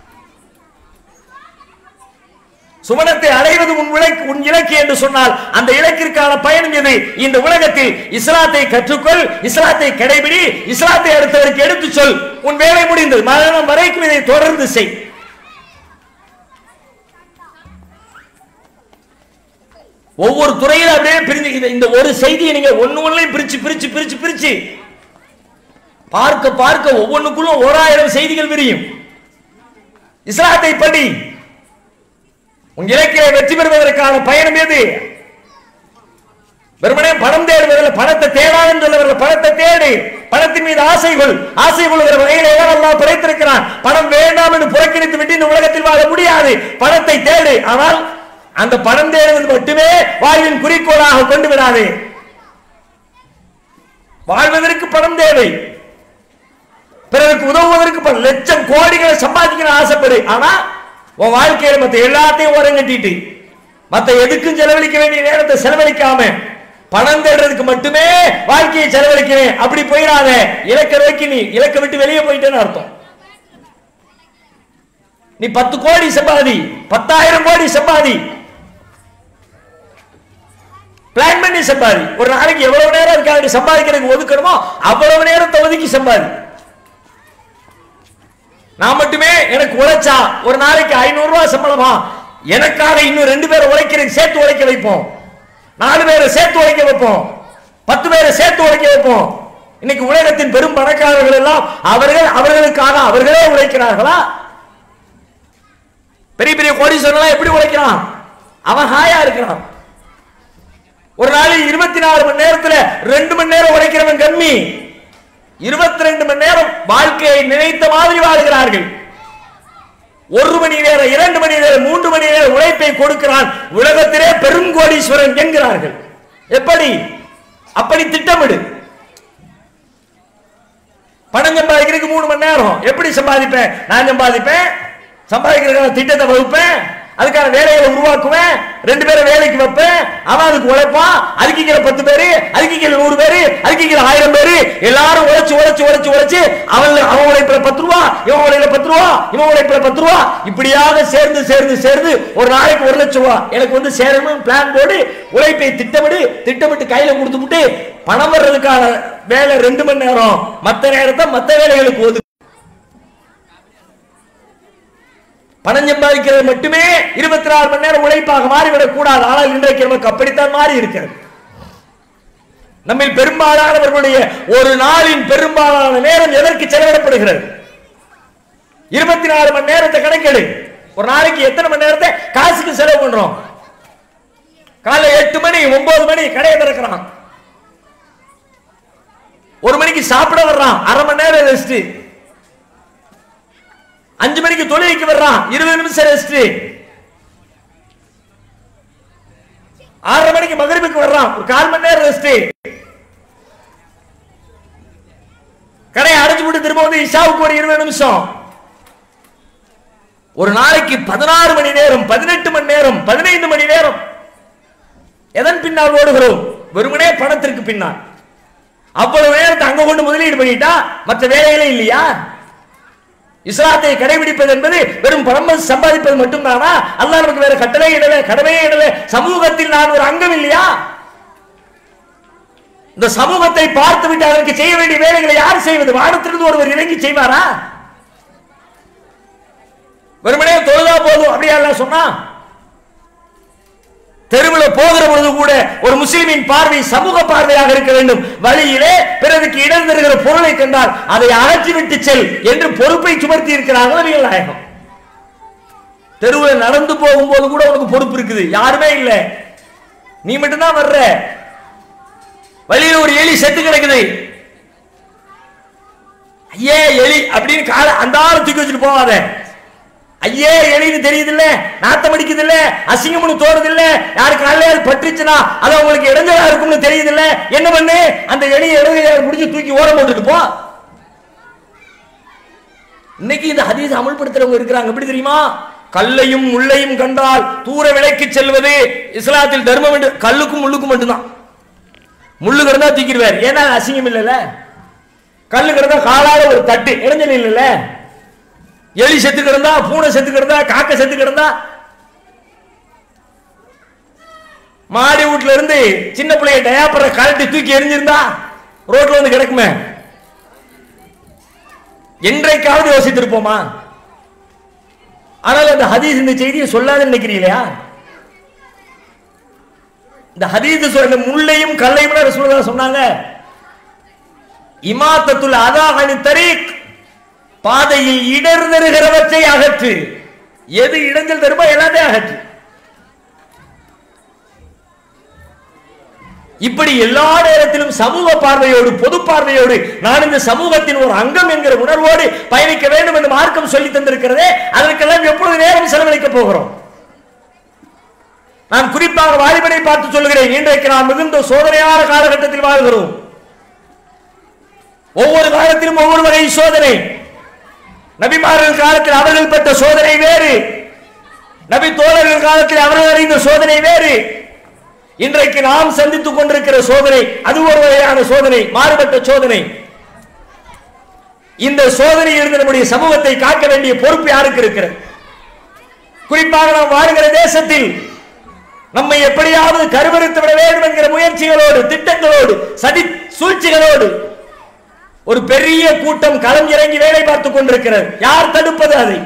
சுமணத்தை அடைவது உன் இலக்கு உன் இலக்கு என்று சொன்னால் அந்த இலக்கிற்கான பயணம் எது இந்த உலகத்தில் இஸ்லாத்தை கற்றுக்கொள் இஸ்லாத்தை கடைபிடி இஸ்லாத்தை அடுத்தவருக்கு எடுத்துச் சொல் உன் வேலை முடிந்தது மரணம் வரைக்கும் இதை தொடர்ந்து செய் ஒவ்வொரு துறையில அப்படியே பிரிஞ்சு இந்த- இந்த ஒரு செய்தியை நீங்க ஒண்ணு ஒண்ணுலையும் பிரிச்சு பிரிச்சு பிரிச்சு பிரிச்சு பார்க்க பார்க்க ஒவ்வொன்றுக்குள்ள ஓராயிரம் செய்திகள் விரியும் இஸ்லாத்தை படி உன் இலக்கிய வெற்றி பெறுவதற்கான பயணம் எது வெறுமனே பணம் தேடுவதில் பணத்தை தேடாதுன்னு சொல்லவில்லை பணத்தை தேடு பணத்தின் மீது ஆசைகள் ஆசை கொள்கிற வகையில் எல்லாம் அல்லாஹ் படைத்திருக்கிறான் பணம் வேண்டாம் என்று புறக்கணித்து விட்டு இந்த உலகத்தில் வாழ முடியாது பணத்தை தேடு ஆனால் அந்த பணம் தேடுவது மட்டுமே வாழ்வின் குறிக்கோளாக கொண்டு விடாதே வாழ்வதற்கு பணம் தேவை பிறருக்கு உதவுவதற்கு பல லட்சம் கோடிகளை சம்பாதிக்கணும் ஆசைப்படு ஆனா உன் வாழ்க்கையில மத்த எல்லாத்தையும் ஓரம் கட்டிட்டு மத்த எதுக்கும் செலவழிக்க வேண்டிய நேரத்தை செலவழிக்காம பணம் தேடுறதுக்கு மட்டுமே வாழ்க்கையை செலவழிக்கிறேன் அப்படி போயிடாத இலக்க நோக்கி நீ இலக்க விட்டு வெளியே போயிட்டேன்னு அர்த்தம் நீ பத்து கோடி சம்பாதி பத்தாயிரம் கோடி சம்பாதி பிளான் பண்ணி சம்பாதி ஒரு நாளைக்கு எவ்வளவு நேரம் அதுக்காக சம்பாதிக்கிறதுக்கு ஒதுக்கணுமோ அவ்வளவு நேரத்தை ஒதுக்கி சம்பாதி நான் மட்டுமே எனக்கு உழைச்சா ஒரு நாளைக்கு ஐநூறு ரூபாய் சம்பளமா எனக்காக இன்னும் ரெண்டு பேரை உழைக்கிறதுக்கு சேர்த்து உழைக்க வைப்போம் நாலு பேரை சேர்த்து உழைக்க வைப்போம் பத்து பேரை சேர்த்து உழைக்க வைப்போம் இன்னைக்கு உலகத்தின் பெரும் பணக்காரர்கள் எல்லாம் அவர்கள் அவர்களுக்காக அவர்களே உழைக்கிறார்களா பெரிய பெரிய கோடீஸ்வரன் எப்படி உழைக்கிறான் அவன் ஹாயா இருக்கிறான் ஒரு நாளைக்கு இருபத்தி நாலு மணி நேரத்துல ரெண்டு மணி நேரம் உழைக்கிறவன் கம்மி இருபத்தி ரெண்டு மணி நேரம் வாழ்க்கையை நினைத்த மாதிரி வாழ்கிறார்கள் ஒரு மணி நேரம் இரண்டு மணி நேரம் மூன்று மணி நேரம் உழைப்பை கொடுக்கிறான் உலகத்திலே பெருங்கோடீஸ்வரன் என்கிறார்கள் எப்படி அப்படி திட்டமிடு பணம் சம்பாதிக்கிறதுக்கு மூணு மணி நேரம் எப்படி சம்பாதிப்பேன் நான் சம்பாதிப்பேன் சம்பாதிக்கிறதுக்கான திட்டத்தை வகுப்பேன் அதுக்கான வேலைகளை உருவாக்குவேன் ரெண்டு பேரை வேலைக்கு வைப்பேன் அவன் அதுக்கு உழைப்பான் அதுக்கு கீழே பத்து பேரு அதுக்கு கீழே நூறு பேரு அதுக்கு கீழே ஆயிரம் பேரு எல்லாரும் உழைச்சு உழைச்சு உழைச்சு உழைச்சு அவன் அவன் உழைப்புல பத்து ரூபா இவன் உழைப்புல பத்து ரூபா இவன் உழைப்புல பத்து ரூபா இப்படியாக சேர்ந்து சேர்ந்து சேர்ந்து ஒரு நாளைக்கு ஒரு லட்சம் ரூபா எனக்கு வந்து சேரணும் பிளான் போடு உழைப்பை திட்டமிடு திட்டமிட்டு கையில கொடுத்துட்டு பணம் வர்றதுக்கான வேலை ரெண்டு மணி நேரம் மத்த நேரத்தை மத்த வேலைகளுக்கு ஒதுக்கு பணம் சம்பாதிக்கிறது மட்டுமே இருபத்தி நாலு மணி நேரம் உழைப்பாக மாறிவிடக் கூடாது ஆனால் இன்றைக்கு நமக்கு அப்படித்தான் மாறி இருக்கிறது நம்மில் பெரும்பாலானவர்களுடைய ஒரு நாளின் பெரும்பாலான நேரம் எதற்கு செலவிடப்படுகிறது இருபத்தி நாலு மணி நேரத்தை கணக்கெடு ஒரு நாளைக்கு எத்தனை மணி நேரத்தை காசுக்கு செலவு பண்றோம் காலை எட்டு மணி ஒன்பது மணி கடையை திறக்கிறான் ஒரு மணிக்கு சாப்பிட வர்றான் அரை மணி நேரம் ரெஸ்ட் அஞ்சு மணிக்கு தொழுகைக்கு வர்றான் இருபது நிமிஷம் ரெஸ்ட் ஆறரை மணிக்கு மகரிபுக்கு வர்றான் ஒரு கால் மணி நேரம் ரெஸ்ட் கடையை அடைச்சு விட்டு திரும்ப வந்து இஷாவுக்கு ஒரு இருபது நிமிஷம் ஒரு நாளைக்கு பதினாறு மணி நேரம் பதினெட்டு மணி நேரம் பதினைந்து மணி நேரம் எதன் பின்னால் ஓடுகிறோம் வெறுமனே பணத்திற்கு பின்னால் அவ்வளவு நேரத்தை அங்க கொண்டு முதலீடு பண்ணிட்டா மற்ற வேலைகளே இல்லையா இஸ்லாத்தை கடைபிடிப்பது என்பது வெறும் பணம் சம்பாதிப்பது மட்டும்தானா அல்லாஹ் நமக்கு வேற கட்டளை இடல கடமையே இடல சமூகத்தில் நான் ஒரு அங்கம் இல்லையா இந்த சமூகத்தை பார்த்து விட்டு அதற்கு செய்ய வேண்டிய வேலைகளை யார் செய்வது வானத்திலிருந்து ஒருவர் இறங்கி செய்வாரா வெறுமனே தொழுதா போதும் அப்படியா எல்லாம் சொன்னா தெருவில் போகிற பொழுது கூட ஒரு முஸ்லிமின் பார்வை சமூக பார்வையாக இருக்க வேண்டும் வழியிலே பிறருக்கு இடம் தருகிற பொருளை கண்டால் அதை அகற்றிவிட்டு செல் என்று பொறுப்பை சுமர்த்தி இருக்கிறார்கள் நபிகள் நாயகம் தெருவில் நடந்து போகும்போது கூட உனக்கு பொறுப்பு இருக்குது யாருமே இல்ல நீ மட்டும்தான் வர்ற வழியில ஒரு எலி செத்து கிடக்குது ஐயே எலி அப்படின்னு கால அந்த ஆளை தூக்கி வச்சுட்டு போவாத ஐயே எலின்னு தெரியுது இல்ல நாத்தம் அடிக்குது இல்ல அசிங்கம்னு தோணுது இல்ல யாரு காலையில பட்டுச்சுன்னா அது உங்களுக்கு இடைஞ்சலா இருக்கும்னு தெரியுது இல்ல என்ன பண்ணு அந்த எலியை இடது முடிஞ்சு தூக்கி ஓரம் போட்டுட்டு போ இன்னைக்கு இந்த ஹதீஸ் அமல்படுத்துறவங்க இருக்கிறாங்க எப்படி தெரியுமா கல்லையும் முள்ளையும் கண்டால் தூர விலைக்கு செல்வது இஸ்லாத்தில் தர்மம் என்று கல்லுக்கும் முள்ளுக்கும் மட்டும்தான் முள்ளு கிடந்தா தூக்கிடுவார் ஏன்னா அசிங்கம் இல்லைல்ல கல்லு கிடந்தா காலால ஒரு தட்டு இடைஞ்சல் இல்லைல்ல எலி செத்து கிடந்தா பூனை செத்து கிடந்தா காக்கை செத்து கிடந்தா மாடி வீட்டுல இருந்து சின்ன பிள்ளைய டயாப்பரை கழட்டி தூக்கி எரிஞ்சிருந்தா ரோட்ல வந்து கிடக்குமே என்றைக்காவது யோசித்திருப்போமா ஆனால் அந்த ஹதீஸ் இந்த செய்தியை சொல்லாத நினைக்கிறீங்களா இந்த ஹதீஸ் சொல்ற முள்ளையும் கல்லையும் ரசூலுல்லாஹ் சொன்னாங்க இமாத்தத்துல் அதாஹனி தரீக் பாதையில் இடர் தருகிறவற்றை அகற்று எது இடஞ்சல் தருமோ எல்லாத்தையும் அகற்று இப்படி எல்லா நேரத்திலும் சமூக பார்வையோடு பொது பார்வையோடு நான் இந்த சமூகத்தின் ஒரு அங்கம் என்கிற உணர்வோடு பயணிக்க வேண்டும் என்று மார்க்கம் சொல்லி தந்திருக்கிறதே அதற்கெல்லாம் எப்பொழுது நேரம் செலவழிக்க போகிறோம் நான் குறிப்பாக வாலிபனை பார்த்து சொல்லுகிறேன் இன்றைக்கு நாம் மிகுந்த சோதனையான காலகட்டத்தில் வாழ்கிறோம் ஒவ்வொரு காலத்திலும் ஒவ்வொரு வகை சோதனை நபிமார்கள் காலத்தில் அவர்கள் பெற்ற சோதனை வேறு நபி தோழர்கள் காலத்தில் அவர்கள் அறிந்த சோதனை வேறு இன்றைக்கு நாம் சந்தித்துக் கொண்டிருக்கிற சோதனை அது ஒரு வகையான சோதனை மாறுபட்ட சோதனை இந்த சோதனையிலிருந்து நம்முடைய சமூகத்தை காக்க வேண்டிய பொறுப்பு யாருக்கு இருக்கிறது குறிப்பாக நாம் வாழ்கிற தேசத்தில் நம்மை எப்படியாவது கருவறுத்து விட வேண்டும் என்கிற முயற்சிகளோடு திட்டங்களோடு சதி சூழ்ச்சிகளோடு ஒரு பெரிய கூட்டம் களம் இறங்கி வேலை பார்த்துக் கொண்டிருக்கிறது யார் தடுப்பது அதை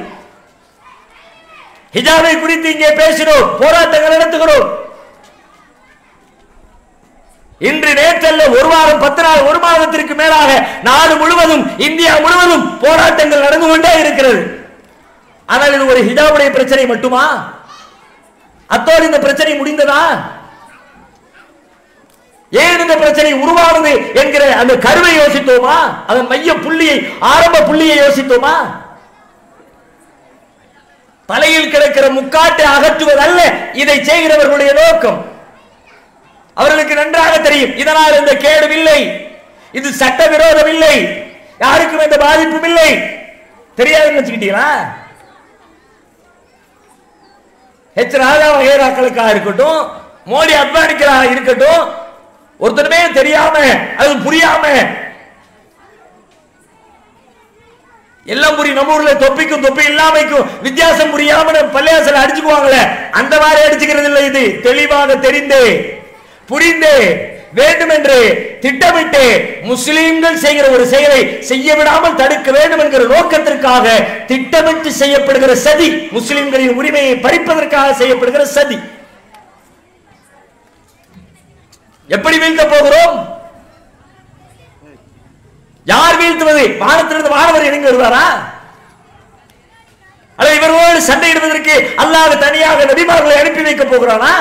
ஹிஜாபை குறித்து இங்கே பேசினோம் போராட்டங்கள் நடத்துகிறோம் இன்று நேற்றல்ல ஒரு வாரம் பத்து நாள் ஒரு மாதத்திற்கு மேலாக நாடு முழுவதும் இந்தியா முழுவதும் போராட்டங்கள் நடந்து கொண்டே இருக்கிறது ஆனால் இது ஒரு ஹிஜாபுடைய பிரச்சனை மட்டுமா அத்தோடு இந்த பிரச்சனை முடிந்ததா ஏன் இந்த பிரச்சனை உருவானது என்கிற அந்த கருவை யோசித்தோமா அதன் மைய புள்ளியை ஆரம்ப புள்ளியை யோசித்தோமா தலையில் கிடக்கிற முக்காட்டை அகற்றுவதல்ல இதை செய்கிறவர்களுடைய நோக்கம் அவர்களுக்கு நன்றாக தெரியும் இதனால் இந்த கேடும் இல்லை இது சட்ட விரோதம் இல்லை யாருக்கும் எந்த பாதிப்பும் இல்லை தெரியாதுன்னு வச்சுக்கிட்டீங்களா ஹெச் ராஜா வகைராக்களுக்காக இருக்கட்டும் மோடி அத்வானிக்கலாக இருக்கட்டும் ஒருத்தருமே தெரியாம அது புரியாம எல்லாம் புரியும் நம்ம ஊர்ல தொப்பிக்கும் தொப்பி இல்லாமைக்கும் வித்தியாசம் புரியாம நம்ம பள்ளியாசல அடிச்சுக்குவாங்களே அந்த மாதிரி அடிச்சுக்கிறது இல்லை இது தெளிவாக தெரிந்தே புரிந்தே வேண்டுமென்று திட்டமிட்டு முஸ்லிம்கள் செய்கிற ஒரு செயலை செய்ய விடாமல் தடுக்க வேண்டும் என்கிற நோக்கத்திற்காக திட்டமிட்டு செய்யப்படுகிற சதி முஸ்லிம்களின் உரிமையை பறிப்பதற்காக செய்யப்படுகிற சதி எப்படி வீழ்த்த போகிறோம் யார் வீழ்த்துவது வானத்திலிருந்து வானவர் இறங்கி வருவாரா அல்லது இவர்களோடு சண்டையிடுவதற்கு அல்லாஹ் தனியாக நபிமார்களை அனுப்பி வைக்க போகிறானா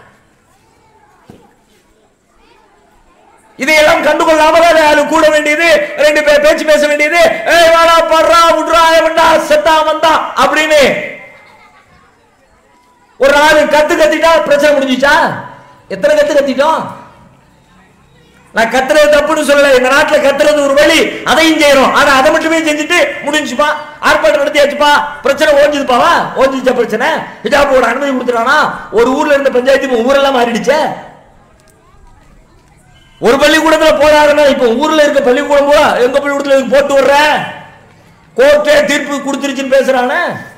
இதையெல்லாம் கண்டுகொள்ளாமல் அது கூட வேண்டியது ரெண்டு பேர் பேச்சு பேச வேண்டியது ஏய் வாடா படுறா விட்றா வந்தா செத்தா வந்தா அப்படின்னு ஒரு நாலு கத்து கத்திட்டா பிரச்சனை முடிஞ்சுச்சா எத்தனை கத்து கத்திட்டோம் நான் கத்துறது தப்புன்னு சொல்லல இந்த நாட்டுல கத்துறது ஒரு வழி அதையும் செய்யறோம் ஆனா அதை மட்டுமே செஞ்சுட்டு முடிஞ்சுப்பா ஆர்ப்பாட்டம் நடத்தியாச்சுப்பா பிரச்சனை ஓஞ்சுதுப்பாவா ஓஞ்சிச்சா பிரச்சனை ஹிஜாபோட அனுமதி கொடுத்துறானா ஒரு ஊர்ல இருந்த பஞ்சாயத்து ஊரெல்லாம் மாறிடுச்சே ஒரு பள்ளிக்கூடத்துல போறாருன்னா இப்ப ஊர்ல இருக்க பள்ளிக்கூடம் பூரா எங்க பள்ளிக்கூடத்துல இதுக்கு போட்டு வர்ற கோர்ட்டே தீர்ப்பு கொடுத்துருச்சுன்னு பேசுறானே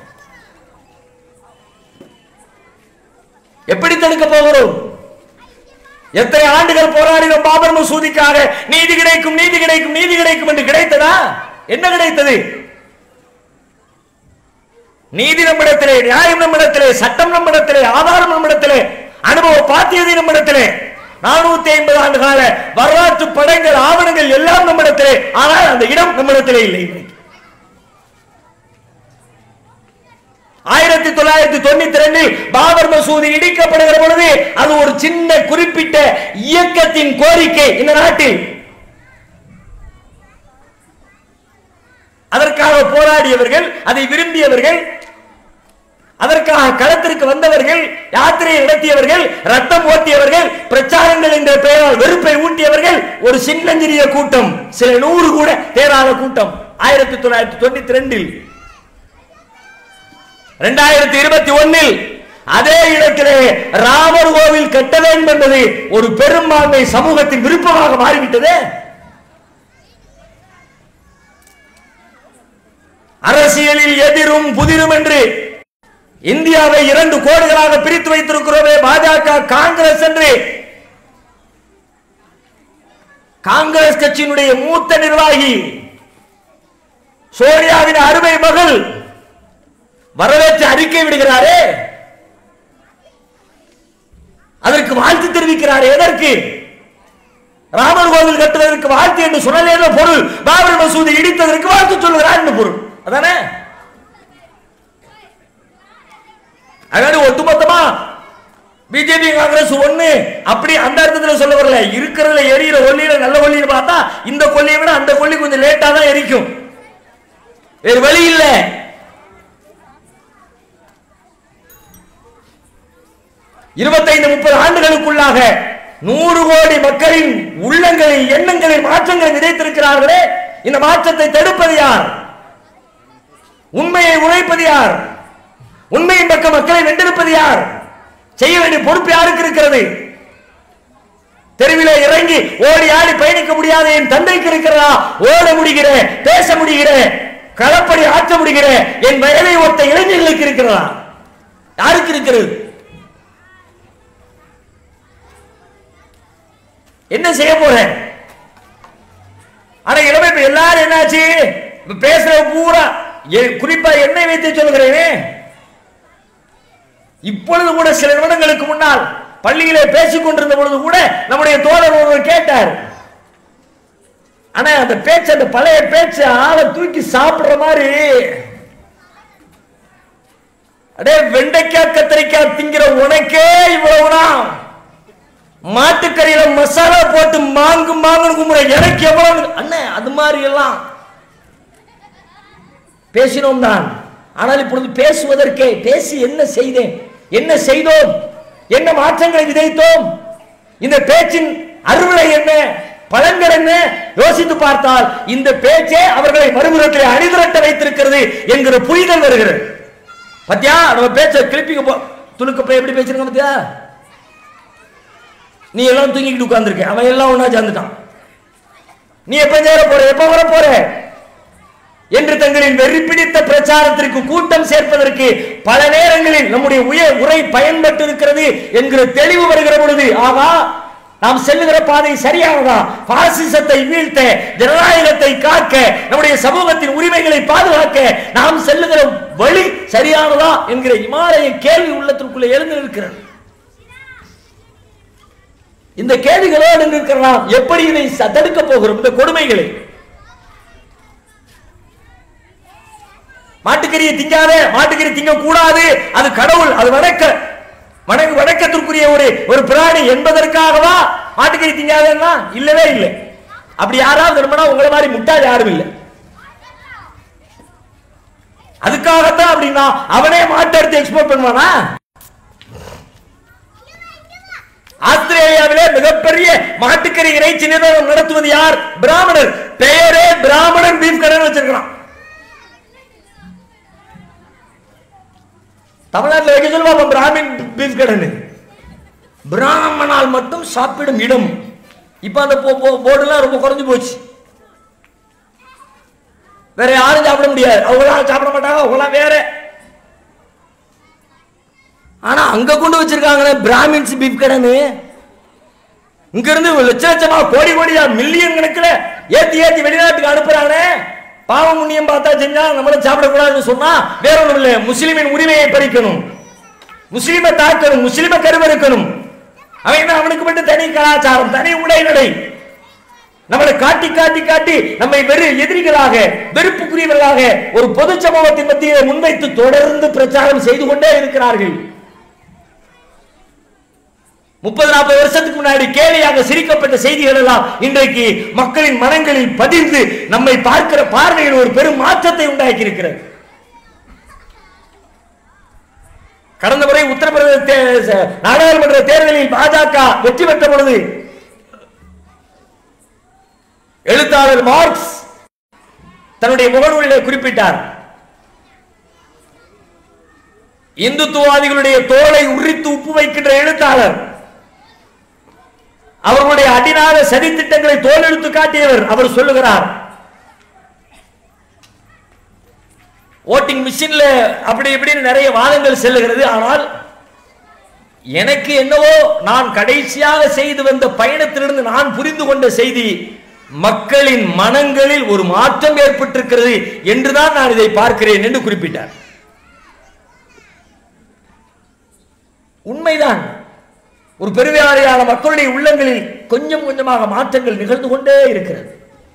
எப்படி தடுக்க போகிறோம் எத்தனை ஆண்டுகள் போராடினோம் பாபர் மசூதிக்காக நீதி கிடைக்கும் நீதி கிடைக்கும் நீதி கிடைக்கும் என்று கிடைத்ததா என்ன கிடைத்தது நீதி நம்மிடத்திலே நியாயம் நம்மிடத்திலே சட்டம் நம்மிடத்திலே ஆதாரம் நம்மிடத்திலே அனுபவ பாத்தியதை நம்மிடத்திலே நானூத்தி ஐம்பது ஆண்டு கால வரலாற்று படங்கள் ஆவணங்கள் எல்லாம் நம்மிடத்திலே ஆனால் அந்த இடம் நம்மிடத்திலே இல்லை இன்றைக்கு ஆயிரத்தி தொள்ளாயிரத்தி தொண்ணூத்தி ரெண்டில் பாபர் மசூதி இடிக்கப்படுகிற பொழுது அது ஒரு சின்ன குறிப்பிட்ட இயக்கத்தின் கோரிக்கை இந்த நாட்டில் அதற்காக போராடியவர்கள் அதை விரும்பியவர்கள் அதற்காக களத்திற்கு வந்தவர்கள் யாத்திரையை நடத்தியவர்கள் ரத்தம் ஓட்டியவர்கள் பிரச்சாரங்கள் என்ற பெயரால் வெறுப்பை ஊட்டியவர்கள் ஒரு சின்னஞ்சிறிய கூட்டம் சில நூறு கூட தேராத கூட்டம் ஆயிரத்தி தொள்ளாயிரத்தி தொண்ணூத்தி ரெண்டில் இரண்டாயிரத்தி இருபத்தி ஒன்னில் அதே இடத்திலே ராமர் கோவில் கட்ட வேண்டும் என்பது ஒரு பெரும்பான்மை சமூகத்தின் விருப்பமாக மாறிவிட்டது அரசியலில் எதிரும் புதிரும் என்று இந்தியாவை இரண்டு கோடுகளாக பிரித்து வைத்திருக்கிறோமே பாஜக காங்கிரஸ் என்று காங்கிரஸ் கட்சியினுடைய மூத்த நிர்வாகி சோனியாவின் அருமை மகள் வரவேற்று அறிக்கை விடுகிறாரே அதற்கு வாழ்த்து தெரிவிக்கிறார் எதற்கு ராமர் கோவில் கட்டுவதற்கு வாழ்த்து என்று சொன்னதே பொருள் பாபர் மசூதி இடித்ததற்கு வாழ்த்து சொல்லுகிறார் என்று பொருள் அதானே அதனால ஒட்டுமொத்தமா பிஜேபி காங்கிரஸ் ஒண்ணு அப்படி அந்த அர்த்தத்தில் சொல்ல வரல இருக்கிறதுல எரியிற கொல்லியில நல்ல கொல்லின்னு பார்த்தா இந்த கொல்லியை விட அந்த கொல்லி கொஞ்சம் லேட்டா தான் எரிக்கும் வேறு வழி இல்லை இருபத்தைந்து முப்பது ஆண்டுகளுக்குள்ளாக நூறு கோடி மக்களின் உள்ளங்களில் எண்ணங்களில் மாற்றங்களை விதைத்திருக்கிறார்களே இந்த மாற்றத்தை தடுப்பது யார் உண்மையை உழைப்பது யார் உண்மையின் பக்கம் மக்களை வென்றெடுப்பது யார் செய்ய வேண்டிய பொறுப்பு யாருக்கு இருக்கிறது தெருவிலே இறங்கி ஓடி ஆடி பயணிக்க முடியாத என் தந்தைக்கு இருக்கிறதா ஓட முடிகிற பேச முடிகிற களப்படி ஆற்ற முடிகிற என் வயதை ஒத்த இளைஞர்களுக்கு இருக்கிறதா யாருக்கு இருக்கிறது என்ன செய்ய போறேன் ஆனா இளமை இப்ப எல்லாரும் என்னாச்சு இப்ப பேசுற பூரா எ- குறிப்பா என்னை வைத்து சொல்கிறேனே இப்பொழுது கூட சில நிமிடங்களுக்கு முன்னால் பள்ளியிலே பேசிக் கொண்டிருந்த பொழுது கூட நம்முடைய தோழர் ஒருவர் கேட்டார் ஆனா அந்த பேச்சு அந்த பழைய பேச்சு ஆளை தூக்கி சாப்பிடுற மாதிரி அடே வெண்டைக்காய் கத்திரிக்காய் திங்கிற உனக்கே இவ்வளவுனா மாட்டுக்கறியில மசாலா போட்டு மாங்கு மாங்குன்னு கும்புற எனக்கு எவ்வளவு அண்ணே அது மாதிரி எல்லாம் பேசினோம் தான் ஆனால் இப்பொழுது பேசுவதற்கே பேசி என்ன செய்தேன் என்ன செய்தோம் என்ன மாற்றங்களை விதைத்தோம் இந்த பேச்சின் அறுவடை என்ன பலன்கள் என்ன யோசித்து பார்த்தால் இந்த பேச்சே அவர்களை மறுபுறத்தில் அணிதிரட்ட வைத்திருக்கிறது என்கிற புரிதல் வருகிறது பத்தியா நம்ம பேச்ச கிளிப்பிங்க போ துணுக்க போய் எப்படி பேசுறீங்க பத்தியா நீ எல்லாம் தூங்கிக்கிட்டு உட்கார்ந்திருக்க அவன் எல்லாம் ஒண்ணா சேர்ந்துட்டான் நீ எப்ப சேர போற எப்ப வர போற என்று தங்களின் வெறி பிடித்த பிரச்சாரத்திற்கு கூட்டம் சேர்ப்பதற்கு பல நேரங்களில் நம்முடைய உயர் உரை பயன்பட்டு இருக்கிறது என்கிற தெளிவு வருகிற பொழுது ஆகா நாம் செல்லுகிற பாதை சரியானதா பாசிசத்தை வீழ்த்த ஜனநாயகத்தை காக்க நம்முடைய சமூகத்தின் உரிமைகளை பாதுகாக்க நாம் செல்லுகிற வழி சரியானதா என்கிற இமாலய கேள்வி உள்ளத்திற்குள்ளே எழுந்து நிற்கிறது இந்த கேள்விகளோடு நிற்கிற நாம் எப்படி இதை ச- தடுக்கப் போகிறோம் இந்த கொடுமைகளை மாட்டுக்கறியை திங்காத மாட்டுக்கறி திங்க கூடாது அது கடவுள் அது வணக்க வணக்க வணக்கத்திற்குரிய ஒரு ஒரு பிராணி என்பதற்காகவா மாட்டுக்கறி திங்காதன்னா இல்லவே இல்லை அப்படி யாராவது இருந்தனா உங்களை மாதிரி முட்டாள் யாரும் இல்லை அதுக்காகத்தான் அப்படின்னா அவனே மாட்டு எடுத்து எக்ஸ்போர்ட் பண்ணுவானா ஆஸ்திரேலியாவிலே மிகப்பெரிய மாட்டுக்கறி இறைச்சி நிறுவனம் நடத்துவது யார் பிராமணர் பெயரே பிராமணன் பீஃப் கடன் வச்சிருக்கிறான் தமிழ்நாட்டில் வைக்க சொல்லுவா பிராமின் பீஃப் கடன் பிராமணால் மட்டும் சாப்பிடும் இடம் இப்ப அந்த போ- போ- போர்டுலாம் ரொம்ப குறைஞ்சு போச்சு வேற யாரும் சாப்பிட முடியாது அவங்களாம் சாப்பிட மாட்டாங்க அவங்களாம் வேற ஆனா அங்க கொண்டு வச்சிருக்காங்களே பிராமின்ஸ் பீஃப் கடன் இங்க இருந்து லட்ச லட்சமா கோடி கோடியா மில்லியன் கணக்குல ஏத்தி ஏத்தி வெளிநாட்டுக்கு அனுப்புறானே பாவம் புண்ணியம் பார்த்தா செஞ்சா நம்மளும் சாப்பிடக்கூடாதுன்னு சொன்னா வேற ஒண்ணும் இல்ல முஸ்லிமின் உரிமையை பறிக்கணும் முஸ்லிமை தாக்கணும் முஸ்லிமை கருவறுக்கணும் அவன் என்ன அவனுக்கு மட்டும் தனி கலாச்சாரம் தனி உடை நடை நம்மளை காட்டி காட்டி காட்டி நம்மை வெறு எதிரிகளாக வெறுப்புக்குரியவர்களாக ஒரு பொது சமூகத்தின் மத்தியில் முன்வைத்து தொடர்ந்து பிரச்சாரம் செய்து கொண்டே இருக்கிறார்கள் முப்பது நாற்பது வருஷத்துக்கு முன்னாடி கேலியாக சிரிக்கப்பட்ட செய்திகள் எல்லாம் இன்றைக்கு மக்களின் மனங்களில் பதிந்து நம்மை பார்க்கிற பார்வையில் ஒரு பெரும் மாற்றத்தை உண்டாக்கி இருக்கிறது கடந்த முறை உத்தரப்பிரதேச தே- நாடாளுமன்ற தேர்தலில் பாஜக வெற்றி பெற்ற பொழுது எழுத்தாளர் மார்க்ஸ் தன்னுடைய முகநூலிலே குறிப்பிட்டார் இந்துத்துவாதிகளுடைய தோலை உரித்து உப்பு வைக்கின்ற எழுத்தாளர் அவர்களுடைய அடிநாத சதி திட்டங்களை தோலெடுத்து காட்டியவர் அவர் சொல்லுகிறார் ஓட்டிங் மிஷின்ல அப்படி இப்படின்னு நிறைய வாதங்கள் செல்லுகிறது ஆனால் எனக்கு என்னவோ நான் கடைசியாக செய்து வந்த பயணத்திலிருந்து நான் புரிந்து கொண்ட செய்தி மக்களின் மனங்களில் ஒரு மாற்றம் ஏற்பட்டிருக்கிறது என்றுதான் நான் இதை பார்க்கிறேன் என்று குறிப்பிட்டார் உண்மைதான் ஒரு பெருவாரியான மக்களுடைய உள்ளங்களில் கொஞ்சம் கொஞ்சமாக மாற்றங்கள் நிகழ்ந்து கொண்டே இருக்கிறது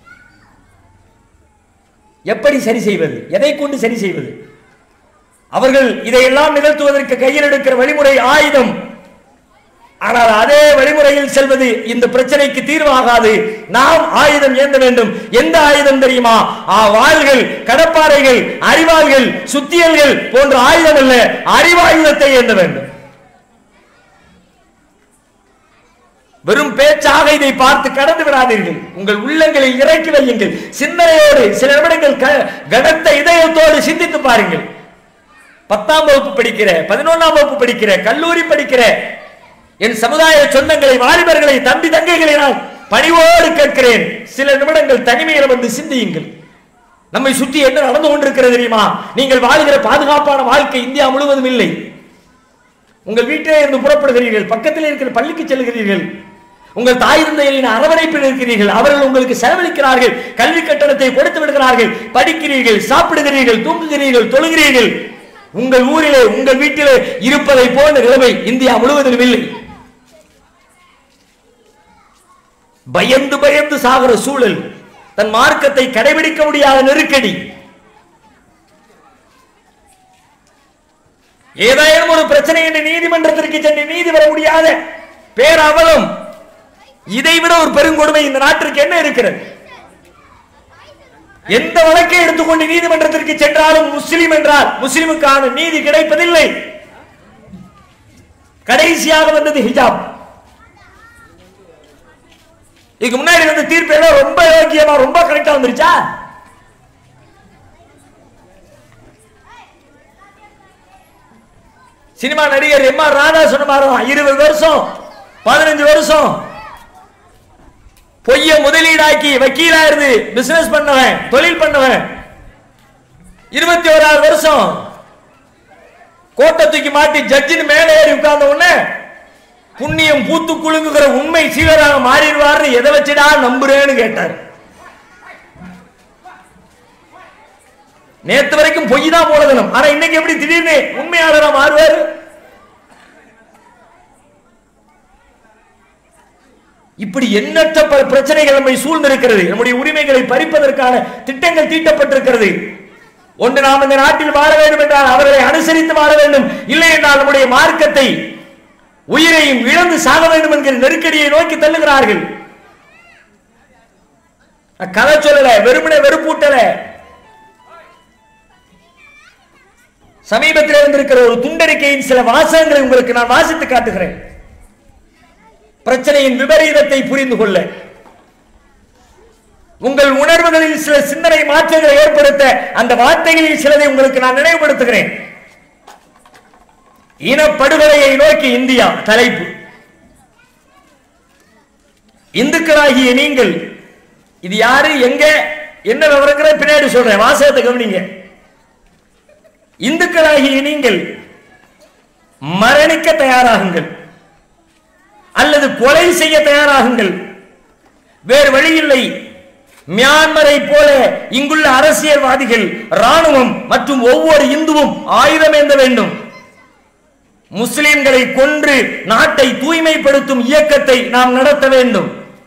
எப்படி சரி செய்வது எதை கொண்டு சரி செய்வது அவர்கள் இதையெல்லாம் நிகழ்த்துவதற்கு கையில் எடுக்கிற வழிமுறை ஆயுதம் ஆனால் அதே வழிமுறையில் செல்வது இந்த பிரச்சனைக்கு தீர்வாகாது நாம் ஆயுதம் ஏந்த வேண்டும் எந்த ஆயுதம் தெரியுமா ஆ, வாள்கள் கடப்பாறைகள் அறிவாள்கள் சுத்தியல்கள் போன்ற ஆயுதம் அல்ல அறிவாயுதத்தை ஏந்த வேண்டும் வெறும் பேச்சாக இதை பார்த்து கடந்து விடாதீர்கள் உங்கள் உள்ளங்களில் இறக்கி வையுங்கள் சிந்தனையோடு சில நிமிடங்கள் க- கனத்த இதயத்தோடு சிந்தித்து பாருங்கள் பத்தாம் வகுப்பு படிக்கிற பதினொன்னாம் வகுப்பு படிக்கிற கல்லூரி படிக்கிற என் சமுதாய சொந்தங்களை வாலிபர்களை தம்பி தங்கைகளை நான் பணிவோடு கேட்கிறேன் சில நிமிடங்கள் தனிமையில் வந்து சிந்தியுங்கள் நம்மை சுற்றி என்ன நடந்து கொண்டிருக்கிறது தெரியுமா நீங்கள் வாழ்கிற பாதுகாப்பான வாழ்க்கை இந்தியா முழுவதும் இல்லை உங்கள் வீட்டிலே இருந்து புறப்படுகிறீர்கள் பக்கத்தில் இருக்கிற பள்ளிக்கு செல்கிறீர்கள் உங்கள் தாய் தந்தையரின் அரவணைப்பில் இருக்கிறீர்கள் அவர்கள் உங்களுக்கு செலவழிக்கிறார்கள் கல்வி கட்டணத்தை கொடுத்து விடுகிறார்கள் படிக்கிறீர்கள் சாப்பிடுகிறீர்கள் தூங்குகிறீர்கள் தொழுகிறீர்கள் உங்கள் ஊரிலே உங்கள் வீட்டிலே இருப்பதை போன்ற நிலைமை இந்தியா முழுவதிலும் இல்லை பயந்து பயந்து சாகிற சூழல் தன் மார்க்கத்தை கடைபிடிக்க முடியாத நெருக்கடி ஏதாயிரம் ஒரு பிரச்சனை என்று நீதிமன்றத்திற்கு சென்று நீதி பெற முடியாத பேரவலம் இதைவிட ஒரு பெருங்கொடுமை இந்த நாட்டிற்கு என்ன இருக்கிறது எந்த வழக்கை எடுத்துக்கொண்டு நீதிமன்றத்திற்கு சென்றாலும் முஸ்லிம் என்றால் முஸ்லிமுக்கான நீதி கிடைப்பதில்லை கடைசியாக வந்தது ஹிஜாப் இதுக்கு முன்னாடி வந்த தீர்ப்பு எல்லாம் ரொம்ப யோக்கியமா ரொம்ப கரெக்டா வந்துருச்சா சினிமா நடிகர் எம் ஆர் ராதா சொன்ன மாதிரி இருபது வருஷம் பதினஞ்சு வருஷம் பொய்ய முதலீடாக்கி வக்கீலா இருந்து பிசினஸ் பண்ணவன் தொழில் பண்ணவன் இருபத்தி ஓராறு வருஷம் கோட்டை தூக்கி மாட்டி ஜட்ஜின் மேலே ஏறி உட்கார்ந்த உடனே புண்ணியம் பூத்து குலுங்குகிற உண்மை சீவராக மாறிடுவார்னு எதை வச்சுடா நம்புறேன்னு கேட்டார் நேத்து வரைக்கும் பொய் தான் மூலதனம் ஆனா இன்னைக்கு எப்படி திடீர்னு உண்மையாளரா மாறுவாரு இப்படி எண்ணற்ற பல பிரச்சனைகள் நம்மை சூழ்ந்திருக்கிறது நம்முடைய உரிமைகளை பறிப்பதற்கான திட்டங்கள் தீட்டப்பட்டிருக்கிறது ஒன்று நாம் இந்த நாட்டில் வாழ வேண்டும் என்றால் அவர்களை அனுசரித்து வாழ வேண்டும் இல்லை என்றால் நம்முடைய மார்க்கத்தை உயிரையும் இழந்து சாக வேண்டும் என்கிற நெருக்கடியை நோக்கி தள்ளுகிறார்கள் நான் கதை சொல்லல வெறுமனே வெறுப்பூட்டல சமீபத்தில் வந்திருக்கிற ஒரு துண்டறிக்கையின் சில வாசகங்களை உங்களுக்கு நான் வாசித்து காட்டுகிறேன் பிரச்சனையின் விபரீதத்தை புரிந்து கொள்ள உங்கள் உணர்வுகளில் சில சிந்தனை மாற்றங்களை ஏற்படுத்த அந்த வார்த்தைகளில் சிலதை உங்களுக்கு நான் நினைவுபடுத்துகிறேன் இனப்படுகொலையை நோக்கி இந்தியா தலைப்பு இந்துக்களாகிய நீங்கள் இது யாரு எங்க என்ன விவரங்களை பின்னாடி சொல்றேன் வாசகத்தை கவனிங்க இந்துக்களாகிய நீங்கள் மரணிக்க தயாராகுங்கள் அல்லது கொலை செய்ய தயாராகுங்கள் வேறு வழி இல்லை மியான்மரை போல இங்குள்ள அரசியல்வாதிகள் ராணுவம் மற்றும் ஒவ்வொரு இந்துவும் ஆயுதம் ஏந்த வேண்டும் முஸ்லிம்களை கொன்று நாட்டை தூய்மைப்படுத்தும் இயக்கத்தை நாம் நடத்த வேண்டும்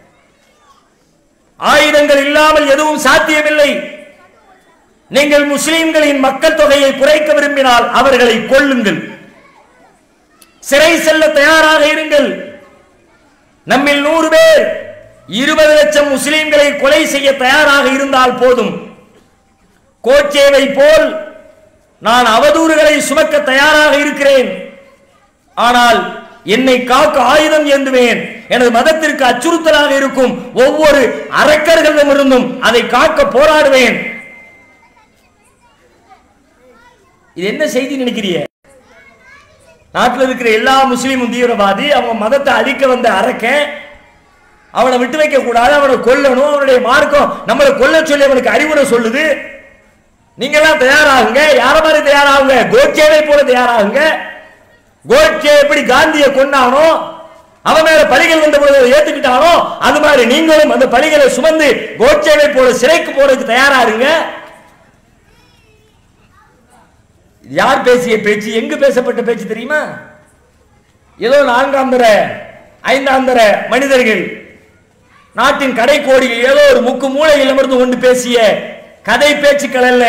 ஆயுதங்கள் இல்லாமல் எதுவும் சாத்தியமில்லை நீங்கள் முஸ்லிம்களின் மக்கள் தொகையை குறைக்க விரும்பினால் அவர்களை கொல்லுங்கள் சிறை செல்ல தயாராக இருங்கள் நம்மில் நூறு பேர் இருபது லட்சம் முஸ்லிம்களை கொலை செய்ய தயாராக இருந்தால் போதும் கோச்சேவை போல் நான் அவதூறுகளை சுமக்க தயாராக இருக்கிறேன் ஆனால் என்னை காக்க ஆயுதம் ஏந்துவேன் எனது மதத்திற்கு அச்சுறுத்தலாக இருக்கும் ஒவ்வொரு அரக்கர்களிடமிருந்தும் அதை காக்க போராடுவேன் இது என்ன செய்தி நினைக்கிறீங்க நாட்டில் இருக்கிற எல்லா முஸ்லீமும் தீவிரவாதி அவங்க மதத்தை அழிக்க வந்த அரக்கன் அவனை விட்டு வைக்க கூடாது அவனை கொல்லணும் அவனுடைய மார்க்கம் நம்மளை கொல்ல சொல்லி அவனுக்கு அறிவுரை சொல்லுது நீங்க எல்லாம் தயாராகுங்க யார மாதிரி தயாராகுங்க கோட்சேவை போல தயாராகுங்க கோட்சே எப்படி காந்தியை கொண்டானோ அவன் மேல பலிகள் வந்த பொழுது அதை ஏத்துக்கிட்டானோ அது மாதிரி நீங்களும் அந்த பலிகளை சுமந்து கோட்சேவை போல சிறைக்கு போறதுக்கு தயாரா இருங்க இது யார் பேசிய பேச்சு எங்கு பேசப்பட்ட பேச்சு தெரியுமா ஏதோ நான்காம் தர ஐந்தாம் தர மனிதர்கள் நாட்டின் கடைக்கோடியில் ஏதோ ஒரு முக்கு மூலையில் அமர்ந்து கொண்டு பேசிய கதை பேச்சுக்கள் அல்ல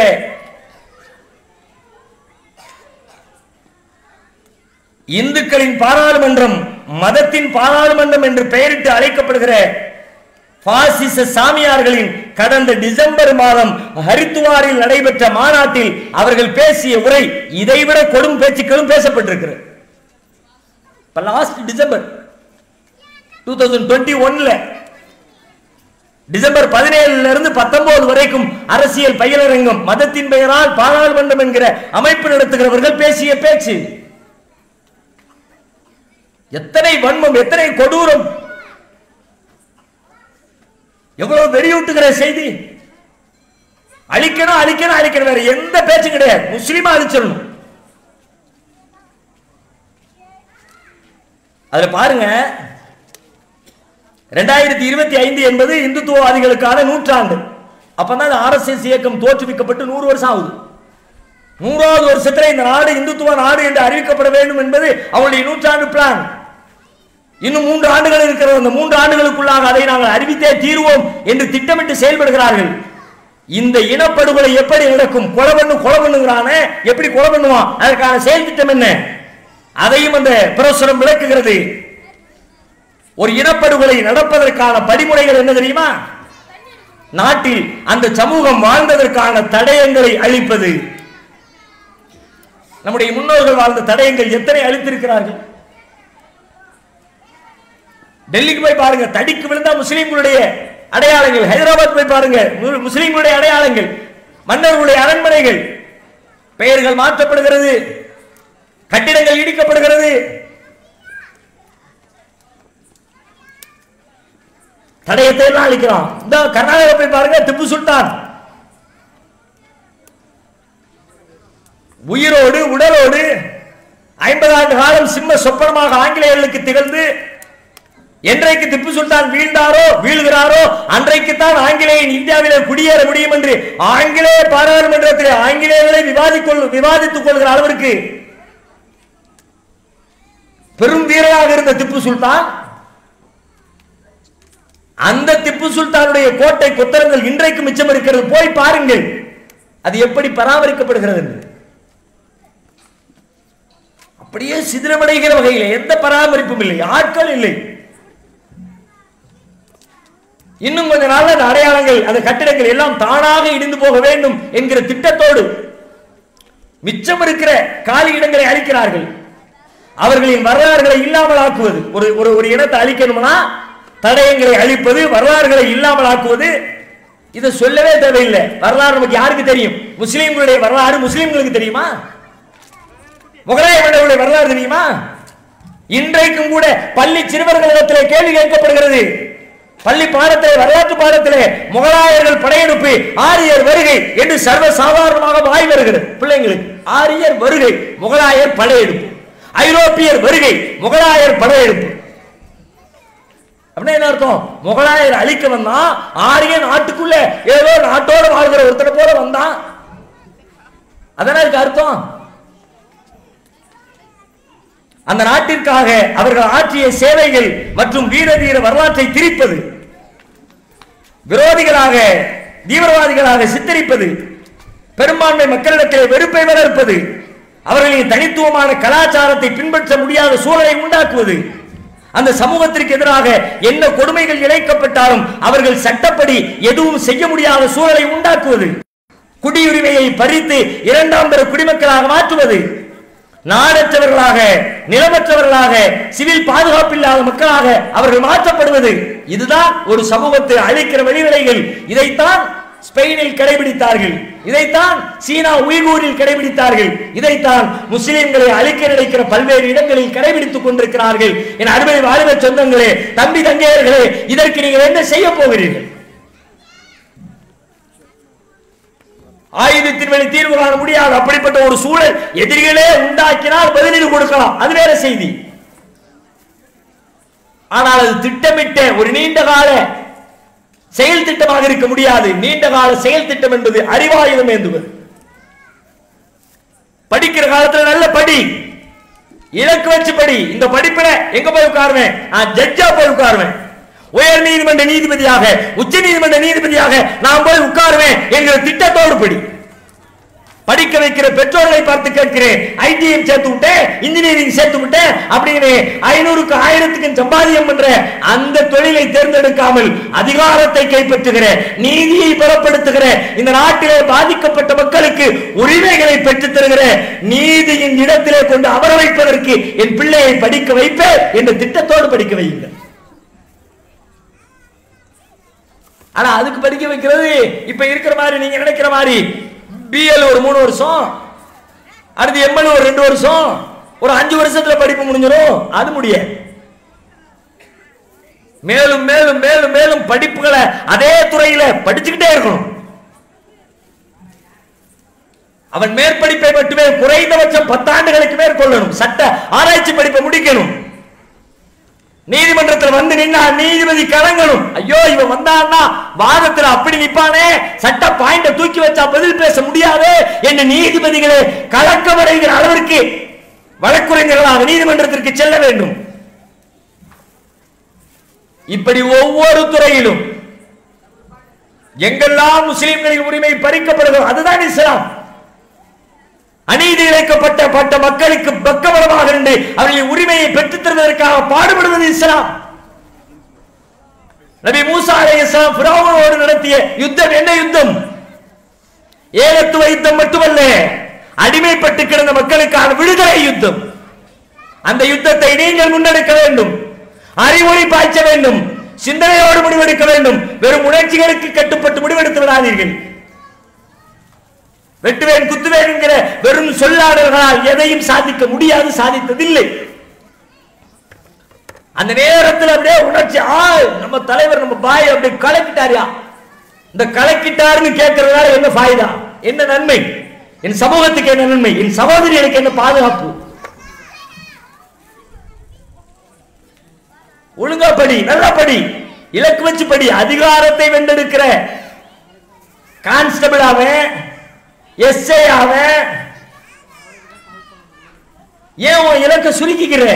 இந்துக்களின் பாராளுமன்றம் மதத்தின் பாராளுமன்றம் என்று பெயரிட்டு அழைக்கப்படுகிற பாசிச சாமியார்களின் கடந்த டிசம்பர் மாதம் ஹரித்துவாரில் நடைபெற்ற மாநாட்டில் அவர்கள் பேசிய உரை இதைவிட கொடும் பேச்சுக்களும் பேசப்பட்டிருக்கிறது last December two thousand twenty ஒன்ல டிசம்பர் பதினேழுல இருந்து பத்தொன்பது வரைக்கும் அரசியல் பயிலரங்கம் மதத்தின் பெயரால் பாராளுமன்றம் என்கிற அமைப்பு நடத்துகிறவர்கள் பேசிய பேச்சு எத்தனை வன்மம் எத்தனை கொடூரம் எவ்வளவு வெறியூட்டுகிற செய்தி அழிக்கணும் அழிக்கணும் அழிக்கணும் வேற எந்த பேச்சும் கிடையாது முஸ்லீமா அழிச்சிடணும் அதுல பாருங்க ரெண்டாயிரத்தி இருபத்தி ஐந்து என்பது இந்துத்துவவாதிகளுக்கான நூற்றாண்டு அப்பதான் ஆர்எஸ்எஸ் இயக்கம் தோற்றுவிக்கப்பட்டு நூறு வருஷம் ஆகுது நூறாவது வருஷத்துல இந்த நாடு இந்துத்துவ நாடு என்று அறிவிக்கப்பட வேண்டும் என்பது அவருடைய நூற்றாண்டு பிளான் இன்னும் மூன்று ஆண்டுகள் இருக்கிறது அந்த மூன்று ஆண்டுகளுக்குள்ளாக அதை நாங்கள் அறிவித்தே தீர்வோம் என்று திட்டமிட்டு செயல்படுகிறார்கள் இந்த இனப்படுகொலை எப்படி நடக்கும் கொலை பண்ணு கொலை பண்ணுகிறானே எப்படி கொலை பண்ணுவான் அதற்கான செயல் திட்டம் என்ன அதையும் அந்த பிரசுரம் விளக்குகிறது ஒரு இனப்படுகொலை நடப்பதற்கான படிமுறைகள் என்ன தெரியுமா நாட்டில் அந்த சமூகம் வாழ்ந்ததற்கான தடயங்களை அழிப்பது நம்முடைய முன்னோர்கள் வாழ்ந்த தடயங்கள் எத்தனை அழித்திருக்கிறார்கள் டெல்லிக்கு போய் பாருங்க தடிக்கு விழுந்தா முஸ்லீம்களுடைய அடையாளங்கள் ஹைதராபாத் போய் பாருங்க மு- முஸ்லீம்களுடைய அடையாளங்கள் மன்னர்களுடைய அரண்மனைகள் பெயர்கள் மாற்றப்படுகிறது கட்டிடங்கள் இடிக்கப்படுகிறது தடயத்தை எல்லாம் அழிக்கிறான் இந்த கர்நாடகா போய் பாருங்க திப்பு சுல்தான் உயிரோடு உடலோடு ஐம்பது ஆண்டு காலம் சிம்ம சொப்பனமாக ஆங்கிலேயர்களுக்கு திகழ்ந்து என்றைக்கு திப்பு சுல்தான் வீழ்ந்தாரோ வீழ்கிறாரோ அன்றைக்குத்தான் ஆங்கிலேயன் இந்தியாவிலே குடியேற முடியும் என்று ஆங்கிலேய பாராளுமன்றத்தில் ஆங்கிலேயர்களை விவாதிக்கொள் விவாதித்துக் கொள்கிற அளவிற்கு பெரும் வீரராக இருந்த திப்பு சுல்தான் அந்த திப்பு சுல்தானுடைய கோட்டை கொத்தரங்கள் இன்றைக்கு மிச்சம் இருக்கிறது போய் பாருங்கள் அது எப்படி பராமரிக்கப்படுகிறது என்று. அப்படியே சிதிலமடைகிற வகையில் எந்த பராமரிப்பும் இல்லை ஆட்கள் இல்லை இன்னும் கொஞ்ச நாள் அந்த அடையாளங்கள் அந்த கட்டிடங்கள் எல்லாம் தானாக இடிந்து போக வேண்டும் என்கிற திட்டத்தோடு மிச்சம் இருக்கிற காலி இடங்களை அழிக்கிறார்கள் அவர்களின் வரலாறுகளை இல்லாமல் ஆக்குவது ஒரு ஒரு ஒரு இனத்தை அழிக்கணும்னா தடயங்களை அழிப்பது வரலாறுகளை இல்லாமல் ஆக்குவது இதை சொல்லவே தேவையில்லை வரலாறு நமக்கு யாருக்கு தெரியும் முஸ்லீம்களுடைய வரலாறு முஸ்லீம்களுக்கு தெரியுமா முகலாய மன்னர்களுடைய வரலாறு தெரியுமா இன்றைக்கும் கூட பள்ளி சிறுவர்களிடத்திலே கேள்வி கேட்கப்படுகிறது பள்ளி பாடத்திலே வரலாற்று பாடத்திலே முகலாயர்கள் படையெடுப்பு ஆரியர் வருகை என்று சர்வ சாதாரணமாக வாய் வருகிறது பிள்ளைங்களுக்கு ஆரியர் வருகை முகலாயர் படையெடுப்பு ஐரோப்பியர் வருகை முகலாயர் படையெடுப்பு அப்படின்னா என்ன அர்த்தம் முகலாயர் அழிக்க வந்தான் ஆரிய நாட்டுக்குள்ள ஏதோ நாட்டோட வாழ்கிற ஒருத்தரை போல வந்தான் அதானே இதுக்கு அர்த்தம் அந்த நாட்டிற்காக அவர்கள் ஆற்றிய சேவைகள் மற்றும் வீர தீர வரலாற்றை திரிப்பது விரோதிகளாக தீவிரவாதிகளாக சித்தரிப்பது பெரும்பான்மை மக்களிடத்தில் வெறுப்பை வளர்ப்பது அவர்களின் தனித்துவமான கலாச்சாரத்தை பின்பற்ற முடியாத சூழலை உண்டாக்குவது அந்த சமூகத்திற்கு எதிராக என்ன கொடுமைகள் இழைக்கப்பட்டாலும் அவர்கள் சட்டப்படி எதுவும் செய்ய முடியாத சூழலை உண்டாக்குவது குடியுரிமையை பறித்து இரண்டாம் தர குடிமக்களாக மாற்றுவது நாடற்றவர்களாக நிலமற்றவர்களாக சிவில் பாதுகாப்பு இல்லாத மக்களாக அவர்கள் மாற்றப்படுவது இதுதான் ஒரு சமூகத்தை அழிக்கிற வழிவகைகள் இதைத்தான் ஸ்பெயினில் கடைபிடித்தார்கள் இதைத்தான் சீனா உய்கூரில் கடைபிடித்தார்கள் இதைத்தான் முஸ்லிம்களை அழிக்க நினைக்கிற பல்வேறு இடங்களில் கடைபிடித்துக் கொண்டிருக்கிறார்கள் என் அருமை வாலிப சொந்தங்களே தம்பி தங்கையர்களே இதற்கு நீங்கள் என்ன செய்ய போகிறீர்கள் ஆயுதத்தின் வழி தீர்வு காண முடியாது அப்படிப்பட்ட ஒரு சூழல் எதிரிகளே உண்டாக்கினால் பதிலீடு கொடுக்கலாம் அது வேற செய்தி ஆனால் அது திட்டமிட்ட ஒரு நீண்ட கால செயல் திட்டமாக இருக்க முடியாது நீண்ட கால செயல் திட்டம் என்பது அறிவாயுதம் ஏந்துவது படிக்கிற காலத்துல நல்ல படி இலக்கு வச்சு படி இந்த படிப்புல எங்க போய் உட்காருவேன் நான் ஜட்ஜா போய் உட்காருவேன் உயர் நீதிமன்ற நீதிபதியாக உச்ச நீதிமன்ற நீதிபதியாக நான் போய் உட்காருவேன் என்கிற திட்டத்தோடு படி படிக்க வைக்கிற பெற்றோர்களை பார்த்து கேட்கிறேன் ஐடிஎம் சேர்த்து விட்டேன் இன்ஜினியரிங் சேர்த்து விட்டேன் அப்படின்னு ஐநூறுக்கு ஆயிரத்துக்கு சம்பாதியம் பண்ற அந்த தொழிலை தேர்ந்தெடுக்காமல் அதிகாரத்தை கைப்பற்றுகிற நீதியை பலப்படுத்துகிற இந்த நாட்டிலே பாதிக்கப்பட்ட மக்களுக்கு உரிமைகளை பெற்றுத் தருகிற நீதியின் இடத்திலே கொண்டு அமர வைப்பதற்கு என் பிள்ளையை படிக்க வைப்பேன் என்ற திட்டத்தோடு படிக்க வையுங்கள் ஆனா அதுக்கு படிக்க வைக்கிறது இப்ப இருக்கிற மாதிரி நீங்க நினைக்கிற மாதிரி பிஎல் ஒரு மூணு வருஷம் அடுத்து எம்எல் ஒரு ரெண்டு வருஷம் ஒரு அஞ்சு வருஷத்துல படிப்பு முடிஞ்சிடும் அது முடியாது மேலும் மேலும் மேலும் மேலும் படிப்புகளை அதே துறையில படிச்சுக்கிட்டே இருக்கணும் அவன் மேற்படிப்பை மட்டுமே குறைந்தபட்சம் பத்தாண்டுகளுக்கு மேற்கொள்ளணும் சட்ட ஆராய்ச்சி படிப்பை முடிக்கணும் நீதிமன்றத்தில் வந்து நின்னா நீதிபதி கலங்கணும் ஐயோ இவன் வந்தான்னா வாதத்துல அப்படி நிப்பானே சட்ட பாயிண்ட தூக்கி வச்சா பதில் பேச முடியாது என்று நீதிபதிகளே கலக்கம் அடைகிற அளவிற்கு வழக்குரைஞர்களாக நீதிமன்றத்திற்கு செல்ல வேண்டும் இப்படி ஒவ்வொரு துறையிலும் எங்கெல்லாம் முஸ்லிம்களின் உரிமை பறிக்கப்படுகிறோம் அதுதான் இஸ்லாம் அநீதி இழைக்கப்பட்ட பட்ட மக்களுக்கு பக்கபலமாக இருந்து அவர்களின் உரிமையை பெற்றுத் தருவதற்காக பாடுபடுவது இஸ்லாம் நபி மூசா அலைஹிஸ்ஸலாம் ஃபிரௌனோடு நடத்திய யுத்தம் என்ன யுத்தம் ஏகத்துவ யுத்தம் மட்டுமல்ல அடிமைப்பட்டு கிடந்த மக்களுக்கான விடுதலை யுத்தம் அந்த யுத்தத்தை நீங்கள் முன்னெடுக்க வேண்டும் அறிவுரை பாய்ச்ச வேண்டும் சிந்தனையோடு முடிவெடுக்க வேண்டும் வெறும் உணர்ச்சிகளுக்கு கட்டுப்பட்டு முடிவெடுத்து விடாதீர்கள் வெட்டுவேன் குத்துவேன் என்கிற வெறும் சொல்லாடல்களால் எதையும் சாதிக்க முடியாது சாதித்ததில்லை அந்த நேரத்தில் அப்படியே உணர்ச்சி ஆ நம்ம தலைவர் நம்ம பாய் அப்படி கலக்கிட்டாரியா இந்த கலக்கிட்டாருன்னு கேட்கறதுனால என்ன ஃபாய்தா என்ன நன்மை என் சமூகத்துக்கு என்ன நன்மை என் சகோதரிகளுக்கு என்ன பாதுகாப்பு ஒழுங்கா படி நல்லா படி இலக்கு வச்சு படி அதிகாரத்தை வென்றெடுக்கிற கான்ஸ்டபிள் அவன் எஸ்ஐ அவன் ஏன் உன் இலக்க சுருக்கிக்கிற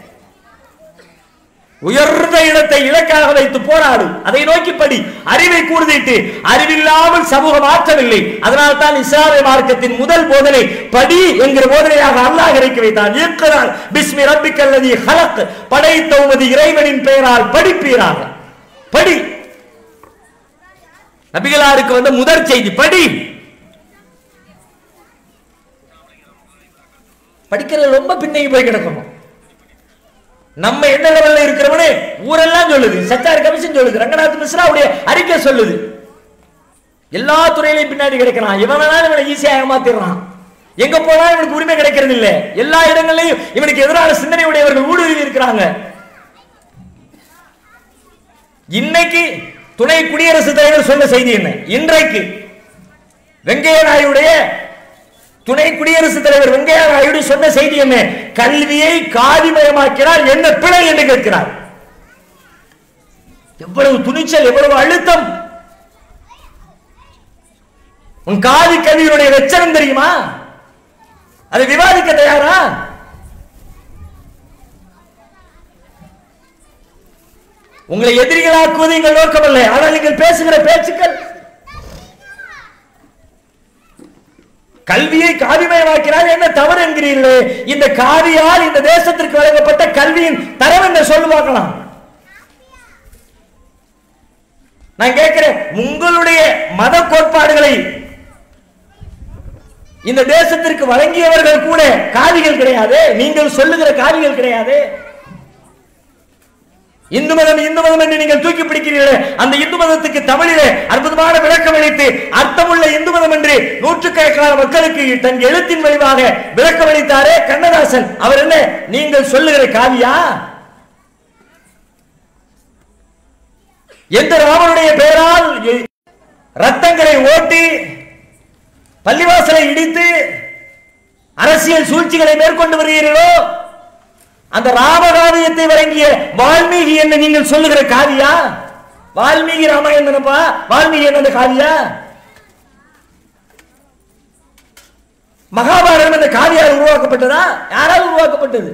உயர்ந்த இடத்தை இலக்காக வைத்து போராடு அதை நோக்கி படி அறிவை கூர்ந்திட்டு அறிவில்லாமல் சமூகம் மாற்றவில்லை அதனால் தான் இஸ்லாமிய மார்க்கத்தின் முதல் போதனை படி என்கிற போதனையாக அல்லாஹ் இறக்கி வைத்தான் இயக்குறால் பிஸ்மி ரப்பிக்கல்லதி ஹலக் படைத்த உமது இறைவனின் பெயரால் படிப்பீராக படி நபிகளாருக்கு வந்த முதற் செய்தி படி படிக்கிறது ரொம்ப பின்தங்கி போய் கிடக்கணும் நம்ம என்ன லெவல்ல இருக்கிறவனே ஊரெல்லாம் சொல்லுது சச்சார் கமிஷன் சொல்லுது ரங்கநாத் மிஸ்ராவுடைய அறிக்கை சொல்லுது எல்லா துறையிலையும் பின்னாடி கிடைக்கிறான் இவன் வேணாலும் இவனை ஈஸியா ஏமாத்திடுறான் எங்க போனாலும் இவனுக்கு உரிமை கிடைக்கிறது இல்ல எல்லா இடங்கள்லயும் இவனுக்கு எதிரான சிந்தனை உடையவர்கள் ஊடுருவி இருக்கிறாங்க இன்னைக்கு துணை குடியரசுத் தலைவர் சொன்ன செய்தி என்ன இன்றைக்கு வெங்கைய நாயுடைய துணை குடியரசுத் தலைவர் வெங்கையா நாயுடு சொன்ன செய்தி என்ன கல்வியை காதிமயமாக்கிறார் என்ன பிழை என்று கேட்கிறார் எவ்வளவு துணிச்சல் எவ்வளவு அழுத்தம் உன் காதி கல்வியினுடைய வெச்சனம் தெரியுமா அதை விவாதிக்க தயாரா உங்களை எதிரிகளாக்குவது எங்கள் நோக்கமல்ல ஆனால் நீங்கள் பேசுகிற பேச்சுக்கள் கல்வியை காவிமயமாக்கிறார் என்ன தவறு என்கிறீர்களே இந்த காவியால் இந்த தேசத்திற்கு வழங்கப்பட்ட கல்வியின் தரம் என்ன சொல்லு பார்க்கலாம் நான் கேட்கிறேன் உங்களுடைய மத கோட்பாடுகளை இந்த தேசத்திற்கு வழங்கியவர்கள் கூட காவிகள் கிடையாது நீங்கள் சொல்லுகிற காவிகள் கிடையாது இந்து மதம் இந்து மதம் என்று நீங்கள் தூக்கி பிடிக்கிறீர்களே அந்த இந்து மதத்துக்கு தமிழிலே அற்புதமான விளக்கம் அளித்து அர்த்தமுள்ள இந்து மதம் என்று நூற்றுக்கணக்கான மக்களுக்கு தன் எழுத்தின் வழிவாக விளக்கம் அளித்தாரே கண்ணதாசன் அவர் என்ன நீங்கள் சொல்லுகிற காவியா எந்த ராமனுடைய பெயரால் எ- ரத்தங்களை ஓட்டி பள்ளிவாசலை இடித்து அரசியல் சூழ்ச்சிகளை மேற்கொண்டு வருகிறீர்களோ அந்த ராமகாவியத்தை வழங்கிய வால்மீகி என்ன நீங்கள் சொல்லுகிற காவியா வால்மீகி ராமாயணப்பா வால்மீகி என்ன காவியா மகாபாரதம் என்ற காவியால் உருவாக்கப்பட்டதா யாரால் உருவாக்கப்பட்டது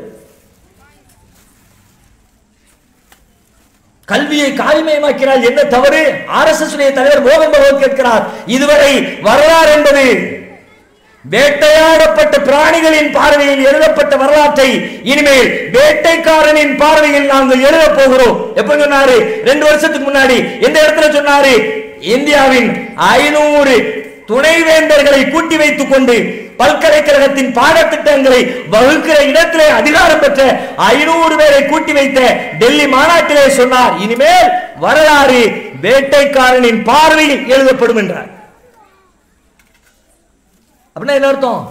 கல்வியை காலிமயமாக்கிறார் என்ன தவறு ஆர்எஸ்எஸ் தலைவர் மோகன் பகவத் கேட்கிறார் இதுவரை வரலாறு என்பது வேட்டையாடப்பட்ட பிராணிகளின் பார்வையில் எழுதப்பட்ட வரலாற்றை இனிமேல் வேட்டைக்காரனின் பார்வையில் நாங்கள் எழுத போகிறோம் எப்ப சொன்னாரு ரெண்டு வருஷத்துக்கு முன்னாடி எந்த இடத்துல சொன்னாரு இந்தியாவின் ஐநூறு துணைவேந்தர்களை கூட்டி வைத்துக் கொண்டு பல்கலைக்கழகத்தின் பாடத்திட்டங்களை வகுக்கிற இடத்திலே அதிகாரம் பெற்ற ஐநூறு பேரை கூட்டி வைத்த டெல்லி மாநாட்டிலே சொன்னார் இனிமேல் வரலாறு வேட்டைக்காரனின் பார்வையில் எழுதப்படும் என்றார் அப்படின்னா என்ன அர்த்தம்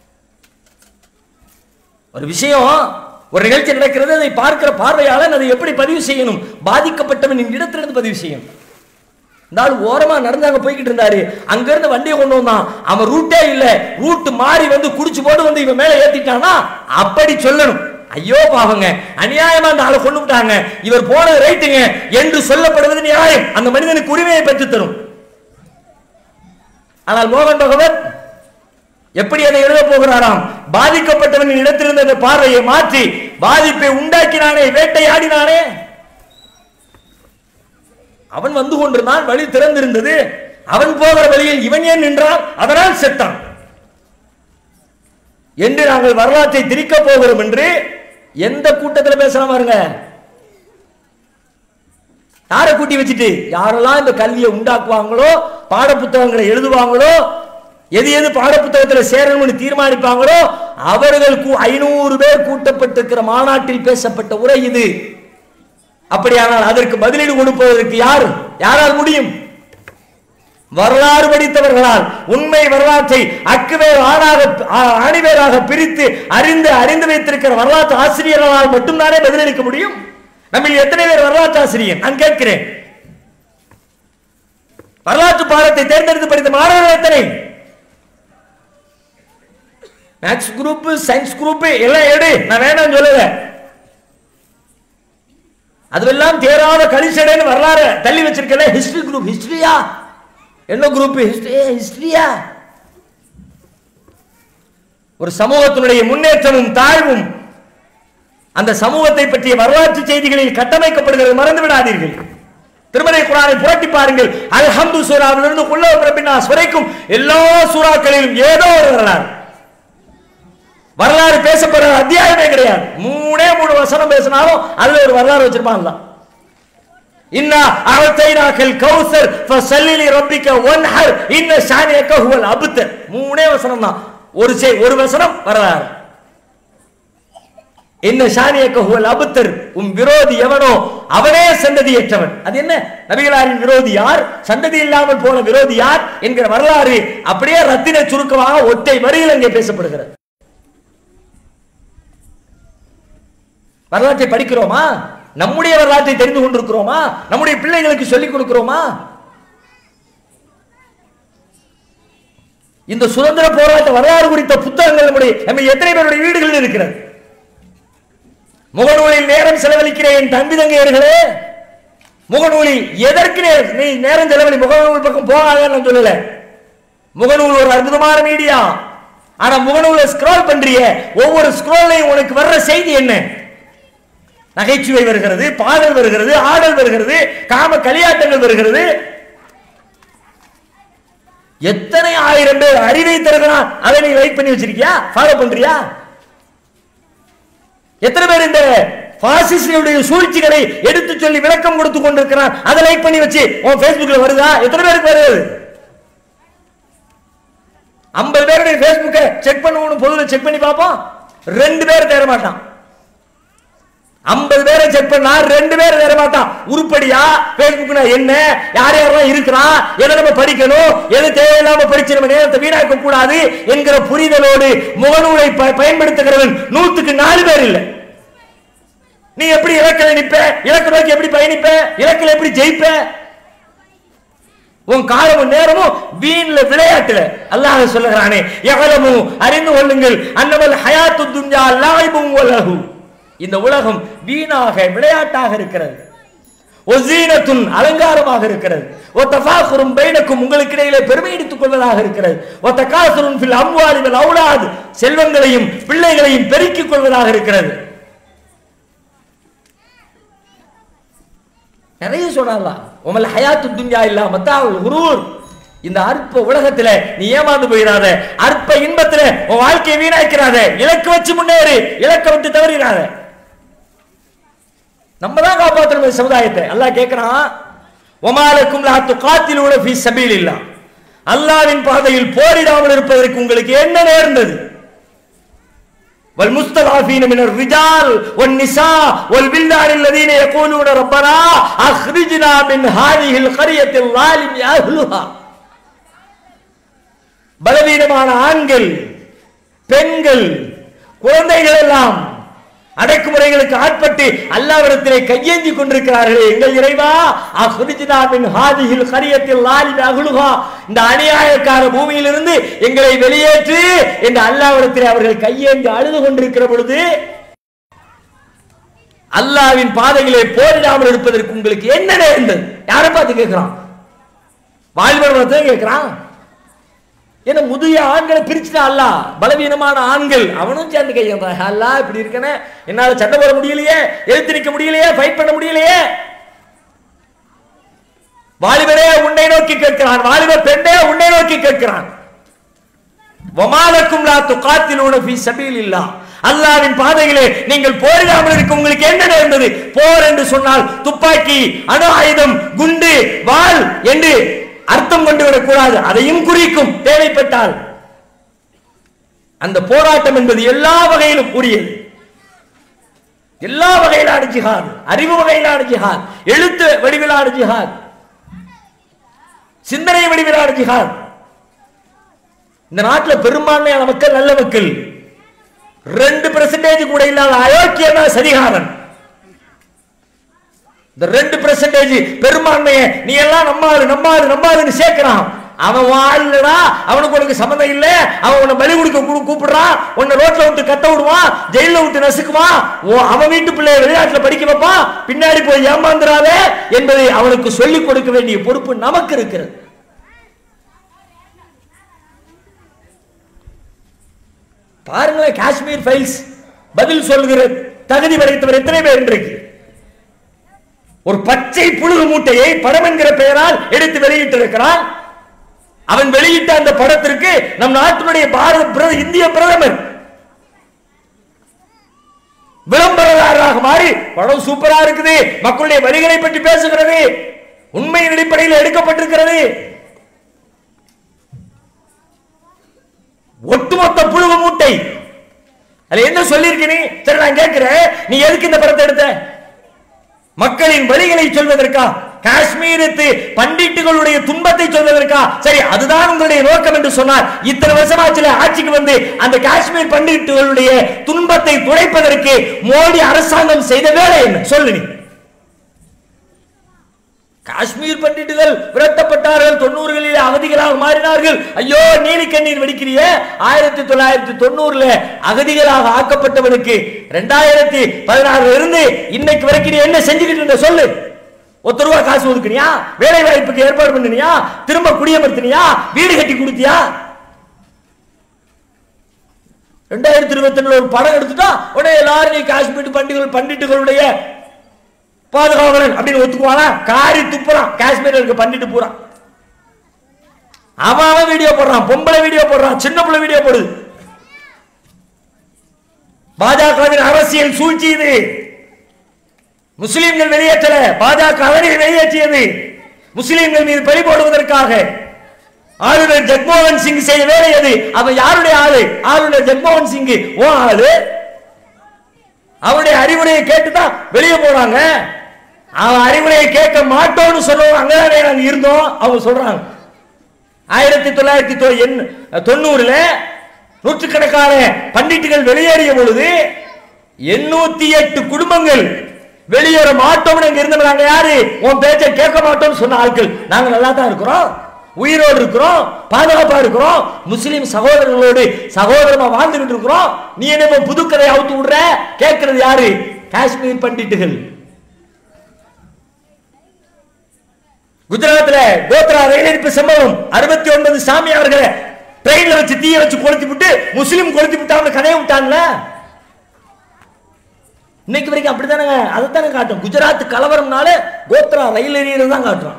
ஒரு விஷயம் ஒரு நிகழ்ச்சி நடக்கிறது அதை பார்க்கிற பார்வையாளன் அதை எப்படி பதிவு செய்யணும் பாதிக்கப்பட்டவனின் இடத்திலிருந்து பதிவு செய்யணும் இந்த ஆள் ஓரமா நடந்து அங்க போய்கிட்டு இருந்தாரு அங்க இருந்து வண்டியை கொண்டு வந்தான் அவன் ரூட்டே இல்ல ரூட் மாறி வந்து குடிச்சு போட்டு வந்து இவன் மேல ஏத்திட்டானா அப்படி சொல்லணும் ஐயோ பாவங்க அநியாயமா அந்த ஆளை கொண்டு விட்டாங்க இவர் போனது ரைட்டுங்க என்று சொல்லப்படுவது நியாயம் அந்த மனிதனுக்கு உரிமையை பெற்றுத் தரும் ஆனால் மோகன் பகவத் எப்படி அதை எழுத போகிறாராம் பாதிக்கப்பட்டவனின் இடத்திலிருந்து அந்த பார்வையை மாற்றி பாதிப்பை உண்டாக்கினானே வேட்டையாடினானே அவன் வந்து கொண்டிருந்தான் வழி திறந்திருந்தது அவன் போகிற வழியில் இவன் ஏன் நின்றான் அதனால் செத்தான் என்று நாங்கள் வரலாற்றை திரிக்க போகிறோம் என்று எந்த கூட்டத்தில் பேசலாம் பாருங்க யாரை கூட்டி வச்சுட்டு யாரெல்லாம் இந்த கல்வியை உண்டாக்குவாங்களோ பாட புத்தகங்களை எழுதுவாங்களோ எது எது பாட புத்தகத்தில் சேரணும்னு தீர்மானிப்பாங்களோ அவர்கள் ஐநூறு பேர் கூட்டப்பட்டிருக்கிற மாநாட்டில் பேசப்பட்ட உரை இது அப்படியானால் அதற்கு பதிலீடு கொடுப்பதற்கு யார் யாரால் முடியும் வரலாறு படித்தவர்களால் உண்மை வரலாற்றை அக்குவேர் ஆணாக ஆ- ஆணிவேராக பிரித்து அறிந்து அறிந்து வைத்திருக்கிற வரலாற்று ஆசிரியர்களால் மட்டும்தானே பதிலளிக்க முடியும் நம்ம எத்தனை பேர் வரலாற்று ஆசிரியர் நான் கேட்கிறேன் வரலாற்று பாடத்தை தேர்ந்தெடுத்து படித்த மாணவர்கள் எத்தனை மேக்ஸ் குரூப் சயின்ஸ் குரூப் எல்லாம் எடு நான் வேணாம் சொல்லல அதுவெல்லாம் தேராத கலிசடைன்னு வரலாறு தள்ளி வச்சிருக்கல ஹிஸ்டரி குரூப் ஹிஸ்டரியா என்ன குரூப் ஹிஸ்டரியா ஒரு சமூகத்தினுடைய முன்னேற்றமும் தாழ்வும் அந்த சமூகத்தை பற்றிய வரலாற்று செய்திகளில் கட்டமைக்கப்படுகிறது மறந்து விடாதீர்கள் திருமலை குரானை புரட்டி பாருங்கள் அல்ஹம்து சூராவிலிருந்து குள்ள பிறப்பினாஸ் வரைக்கும் எல்லா சூறாக்களிலும் ஏதோ ஒரு வரலாறு வரலாறு பேசப்படுற அத்தியாயமே கிடையாது மூணே மூணு வசனம் பேசினாலும் அதுல ஒரு வரலாறு வச்சிருப்பான்ல இன்னா அஅதைனாக்கல் கௌசர் ஃபஸல்லிலி ரப்பிக வன்ஹர் இன்ன ஷானியக ஹுவல் அப்தர் மூணே வசனம் தான் ஒரு செய் ஒரு வசனம் வரலாறு என்ன ஷானியக்க ஹுவல் அபுத்தர் உம் விரோதி எவனோ அவனே சந்ததியற்றவன் அது என்ன நபிகளாரின் விரோதி யார் சந்ததி இல்லாமல் போன விரோதி யார் என்கிற வரலாறு அப்படியே ரத்தின சுருக்கமாக ஒற்றை வரியில் அங்கே பேசப்படுகிறது வரலாற்றை படிக்கிறோமா நம்முடைய வரலாற்றை தெரிந்து கொண்டிருக்கிறோமா நம்முடைய பிள்ளைகளுக்கு சொல்லிக் கொடுக்கிறோமா இந்த சுதந்திர போராட்ட வரலாறு குறித்த புத்தகங்கள் நம்முடைய நம்ம எத்தனை பேருடைய வீடுகளில் இருக்கிறது முகநூலில் நேரம் செலவழிக்கிற என் தம்பி தங்கையர்களே முகநூலில் எதற்கு நே- நீ நேரம் செலவழி முகநூல் பக்கம் போகாதன்னு நான் சொல்லல முகநூல் ஒரு அற்புதமான மீடியா ஆனா முகநூலை ஸ்க்ரோல் பண்றிய ஒவ்வொரு ஸ்க்ரோல்லையும் உனக்கு வர்ற செய்தி என்ன நகைச்சுவை வருகிறது பாடல் வருகிறது ஆடல் வருகிறது காம களியாட்டங்கள் வருகிறது எத்தனை ஆயிரம் பேர் அறிவை தருகிறான் அதை நீ லைக் பண்ணி வச்சிருக்கியா ஃபாலோ பண்றியா எத்தனை பேர் இந்த பாசிஸ்டுடைய சூழ்ச்சிகளை எடுத்து சொல்லி விளக்கம் கொடுத்து கொண்டிருக்கிறான் அதை லைக் பண்ணி வச்சு உன் Facebookல வருதா எத்தனை பேருக்கு வருது ஐம்பது பேருடைய Facebookஐ செக் பண்ணுவோம் பொதுவில் செக் பண்ணி பார்ப்போம் ரெண்டு பேர் தேர மாட்டான் ஐம்பது பேரை செக் பண்ணா ரெண்டு பேர் தேர மாட்டான் உருப்படியா Facebookனா என்ன யார் யாரெல்லாம் இருக்கிறா எதை நம்ம படிக்கணும் எது தேவையில்லாம படிச்சு நம்ம நேரத்தை வீணாக்க கூடாது என்கிற புரிதலோடு முகநூலை ப- பயன்படுத்துகிறவன் நூத்துக்கு நாலு பேர் இல்லை நீ எப்படி இலக்கில் நிப்ப இலக்கு நோக்கி எப்படி பயணிப்ப இலக்கில் எப்படி ஜெயிப்ப உன் காலமும் நேரமும் வீண்ல விளையாட்டுல அல்லாஹ் சொல்லுகிறானே எவலமும் அறிந்து கொள்ளுங்கள் அன்னவல் ஹயாத்து துன்யா லாய்பும் உலகு இந்த உலகம் வீணாக விளையாட்டாக இருக்கிறது ஒசீனத்துன் அலங்காரமாக இருக்கிறது ஒத்த ஃபாசுரும் பைனக்கும் உங்களுக்கு இடையிலே பெருமை எடுத்துக் கொள்வதாக இருக்கிறது ஒத்த காசுரும் ஃபில் அம்வாலிவல் அவுலாது செல்வங்களையும் பிள்ளைகளையும் பெருக்கிக் கொள்வதாக இருக்கிறது நிறைய சொல்லலாம் உமல் ஹயாத்து துன்யா இல்லா மத்தாவுல் குரூர் இந்த அற்ப உலகத்துல நீ ஏமாந்து போயிடாத அற்ப இன்பத்துல உன் வாழ்க்கையை வீணாக்கிறாத இலக்கு வச்சு முன்னேறு இலக்க விட்டு தவறிடாத நம்ம தான் காப்பாற்றணும் இந்த சமுதாயத்தை அல்லாஹ் கேட்கிறான் ஒமாலக்கும் லா துகாத்திலூன ஃபீ சபீலில்லா அல்லாஹ்வின் பாதையில் போரிடாமல் இருப்பதற்கு உங்களுக்கு என்ன நேர்ந்தது والمستضعفين من الرجال والنساء والبلدان الذين يقولون ربنا اخرجنا من هذه القريه الظالم اهلها பலவீனமான ஆண்கள் பெண்கள் குழந்தைகள் எல்லாம் அடக்குமுறைகளுக்கு ஆட்பட்டு அல்லாவிடத்திலே கையேந்தி கொண்டிருக்கிறார்களே எங்கள் இறைவா அஹ்ரிஜ்னா மின் ஹாதிஹில் கரியத்தில் லாலிம் அகுலுகா இந்த அநியாயக்கார பூமியிலிருந்து எங்களை வெளியேற்று என்று அல்லாவிடத்திலே அவர்கள் கையேந்தி அழுது கொண்டிருக்கிற பொழுது அல்லாவின் பாதையிலே போரிடாமல் இருப்பதற்கு உங்களுக்கு என்ன நேர்ந்தது யாரை பார்த்து கேட்கிறான் வாலிபர் கேட்கிறான் ஏன்னா முதிய ஆண்களை பிரிச்சுட்டா அல்ல பலவீனமான ஆண்கள் அவனும் சேர்ந்து கையெழுந்தான் அல்லா இப்படி இருக்கனே என்னால சண்டை போட முடியலையே எழுத்து நிற்க முடியலையே ஃபைட் பண்ண முடியலையே வாலிபரே உன்னை நோக்கி கேட்கிறான் வாலிப பெண்ணே உன்னை நோக்கி கேட்கிறான் வமாலக்கும் லா துகாத்திலூன ஃபீ சபீலில்லா அல்லாவின் பாதையிலே நீங்கள் போரிடாமல் இருக்க உங்களுக்கு என்ன நேர்ந்தது போர் என்று சொன்னால் துப்பாக்கி அணு ஆயுதம் குண்டு வாள் என்று அர்த்தம் கொண்டு விடக்கூடாது அதையும் குறிக்கும் தேவைப்பட்டால் அந்த போராட்டம் என்பது எல்லா வகையிலும் கூடியது எல்லா வகையிலான ஜிஹாத் அறிவு வகையிலான ஜிஹாத் எழுத்து வடிவிலான ஜிஹாத் சிந்தனை வடிவிலான ஜிஹாத் இந்த நாட்டில் பெரும்பான்மையான மக்கள் நல்ல மக்கள் ரெண்டு பெர்சன்டேஜ் கூட இல்லாத அயோக்கியனா சரிகாரன் இந்த ரெண்டு பெர்சன்டேஜ் பெரும்பான்மையை நீ எல்லாம் நம்மாரு நம்மாரு நம்மாருன்னு சேர்க்கிறான் அவன் வாழ்லடா அவனுக்கு உனக்கு சம்மந்தம் இல்ல அவன் உன்னை பலி கொடுக்க கூ- கூப்பிடுறான் உன்னை ரோட்ல விட்டு கத்த விடுவான் ஜெயில விட்டு நசுக்குவான் உன் அவன் வீட்டு பிள்ளைய வெளிநாட்டுல படிக்க வைப்பான் பின்னாடி போய் ஏமாந்துடாதே என்பதை அவனுக்கு சொல்லிக் கொடுக்க வேண்டிய பொறுப்பு நமக்கு இருக்கிறது பாருங்களேன் காஷ்மீர் ஃபைல்ஸ் பதில் சொல்கிற தகுதி படைத்தவர் எத்தனை பேர் இன்றைக்கு ஒரு பச்சை புழுகு மூட்டையை படம் என்கிற பெயரால் எடுத்து வெளியிட்டிருக்கிறான் அவன் வெளியிட்ட அந்த படத்திற்கு நம் நாட்டினுடைய பாரத பிர- இந்திய பிரதமர் விளம்பரதாரராக மாறி படம் சூப்பரா இருக்குது மக்களுடைய வரிகளை பற்றி பேசுகிறது உண்மையின் அடிப்படையில் எடுக்கப்பட்டிருக்கிறது ஒட்டுமொத்த புழுகு மூட்டை அதுல என்ன சொல்லியிருக்க நீ சரி நான் கேட்கிறேன் நீ எதுக்கு இந்த படத்தை எடுத்த மக்களின் வழிகளை சொல்வதற்கா காஷ்மீரத்து பண்டிட்டுகளுடைய துன்பத்தை சொல்வதற்கா சரி அதுதான் உங்களுடைய நோக்கம் என்று சொன்னார் இத்தனை வருஷமாச்சுல ஆட்சிக்கு வந்து அந்த காஷ்மீர் பண்டிட்டுகளுடைய துன்பத்தை துடைப்பதற்கு மோடி அரசாங்கம் செய்த வேலை என்ன சொல்லு நீ காஷ்மீர் பண்டிட்டுகள் விரட்டப்பட்டார்கள் தொண்ணூறுகளில் அகதிகளாக மாறினார்கள் ஐயோ நீலி கண்ணீர் வெடிக்கிறியே ஆயிரத்தி தொள்ளாயிரத்தி தொண்ணூறுல அகதிகளாக ஆக்கப்பட்டவனுக்கு ரெண்டாயிரத்தி பதினாறுல இருந்து இன்னைக்கு வரைக்கும் நீ என்ன செஞ்சுக்கிட்டு இருந்த சொல்லு ஒத்த ரூபா காசு ஒதுக்குனியா வேலை வாய்ப்புக்கு ஏற்பாடு பண்ணினியா திரும்ப குடியமர்த்தினியா வீடு கட்டி கொடுத்தியா ரெண்டாயிரத்தி இருபத்தி ஒரு படம் எடுத்துட்டா உடனே எல்லாரும் நீ காஷ்மீர் பண்டிகள் பண்டிட்டுகளுடைய பாதுகாவலன் அப்படின்னு ஒத்துக்குவானா காரி துப்புறான் காஷ்மீர் இருக்க பண்ணிட்டு போறான் அவன் அவன் வீடியோ போடுறான் பொம்பளை வீடியோ போடுறான் சின்ன பிள்ளை வீடியோ போடுது பாஜகவின் அரசியல் சூழ்ச்சி இது முஸ்லிம்கள் வெளியேற்றல பாஜக அவரை வெளியேற்றியது முஸ்லிம்கள் மீது பழி போடுவதற்காக ஆளுநர் ஜக்மோகன் சிங் செய்ய வேலை அது அவன் யாருடைய ஆளு ஆளுநர் ஜக்மோகன் சிங் ஓ ஆளு அவருடைய அறிவுரையை கேட்டுதான் வெளியே போறாங்க அவன் அறிவுரையை கேட்க மாட்டோம்னு சொல்லுவோம் அங்கதானே நாங்க இருந்தோம் அவங்க சொல்றாங்க ஆயிரத்தி தொள்ளாயிரத்தி தொ- எண்- தொண்ணூறுல நூற்றுக்கணக்கான பண்டிட்டுகள் வெளியேறிய பொழுது எண்ணூத்தி எட்டு குடும்பங்கள் வெளியேற மாட்டோம்னு அங்க இருந்தவங்க நாங்க யாரு உன் பேச்சை கேட்க மாட்டோம்னு சொன்ன ஆட்கள் நாங்க நல்லா தான் இருக்கிறோம் உயிரோடு இருக்கிறோம் பாதுகாப்பா இருக்கிறோம் முஸ்லிம் சகோதரர்களோடு சகோதரமா வாழ்ந்துகிட்டு இருக்கிறோம் நீ என்ன இப்ப புதுக்கதை அவுத்து விடுற கேட்கறது யாரு காஷ்மீர் பண்டிட்டுகள் குஜராத்ல கோத்ரா ரயில் இடிப்பு சம்பவம் அறுபத்தி ஒன்பது சாமியார்களை ட்ரெயின்ல வச்சு தீய வச்சு கொளுத்தி விட்டு முஸ்லிம் கொளுத்தி விட்டாங்க கதையை விட்டாங்கல்ல இன்னைக்கு வரைக்கும் அப்படித்தானங்க அதைத்தானே காட்டும் குஜராத் கலவரம்னால கோத்ரா ரயில் எரியறது தான் காட்டுறான்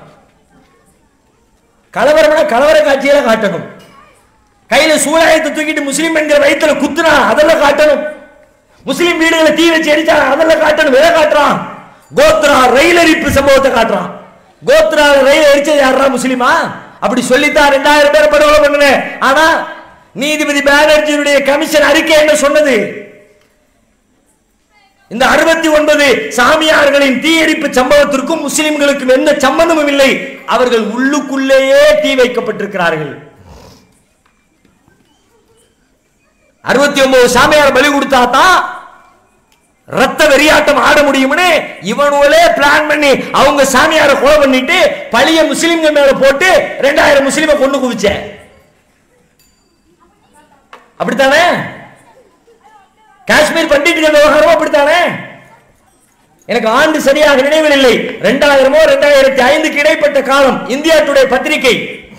கலவரம்னா கலவர காட்சியில காட்டணும் கையில சூழாயத்தை தூக்கிட்டு முஸ்லிம் என்கிற வயித்துல குத்துனா அதெல்லாம் காட்டணும் முஸ்லிம் வீடுகளை தீ வச்சு எரிச்சா அதெல்லாம் காட்டணும் எதை காட்டுறான் கோத்ரா ரயில் எரிப்பு சம்பவத்தை காட்டுறான் கோத்ரா ரயில் எரிச்சது யாரா முஸ்லிமா அப்படி சொல்லித்தான் ரெண்டாயிரம் பேரை படுகொலை பண்ணுனேன் ஆனா நீதிபதி பானர்ஜியுடைய கமிஷன் அறிக்கை என்ன சொன்னது இந்த அறுபத்தி ஒன்பது சாமியார்களின் தீயடிப்பு சம்பவத்திற்கும் முஸ்லிம்களுக்கும் எந்த சம்பந்தமும் இல்லை அவர்கள் உள்ளுக்குள்ளேயே தீ வைக்கப்பட்டிருக்கிறார்கள் அறுபத்தி ஒன்பது சாமியார் பலி கொடுத்தா தான் ரத்த வெறியாட்டம் ஆட முடியும்னு இவனுங்களே பிளான் பண்ணி அவங்க சாமியாரை கொலை பண்ணிட்டு பழிய முஸ்லிம்கள் மேல போட்டு ரெண்டாயிரம் முஸ்லிமை கொண்டு குவிச்ச அப்படித்தானே காஷ்மீர் பண்டிட்டுகள் விவகாரம் அப்படித்தானே எனக்கு ஆண்டு சரியாக நினைவில் இல்லை ரெண்டாயிரமோ ரெண்டாயிரத்தி ஐந்துக்கு இடைப்பட்ட காலம் இந்தியா டுடே பத்திரிகை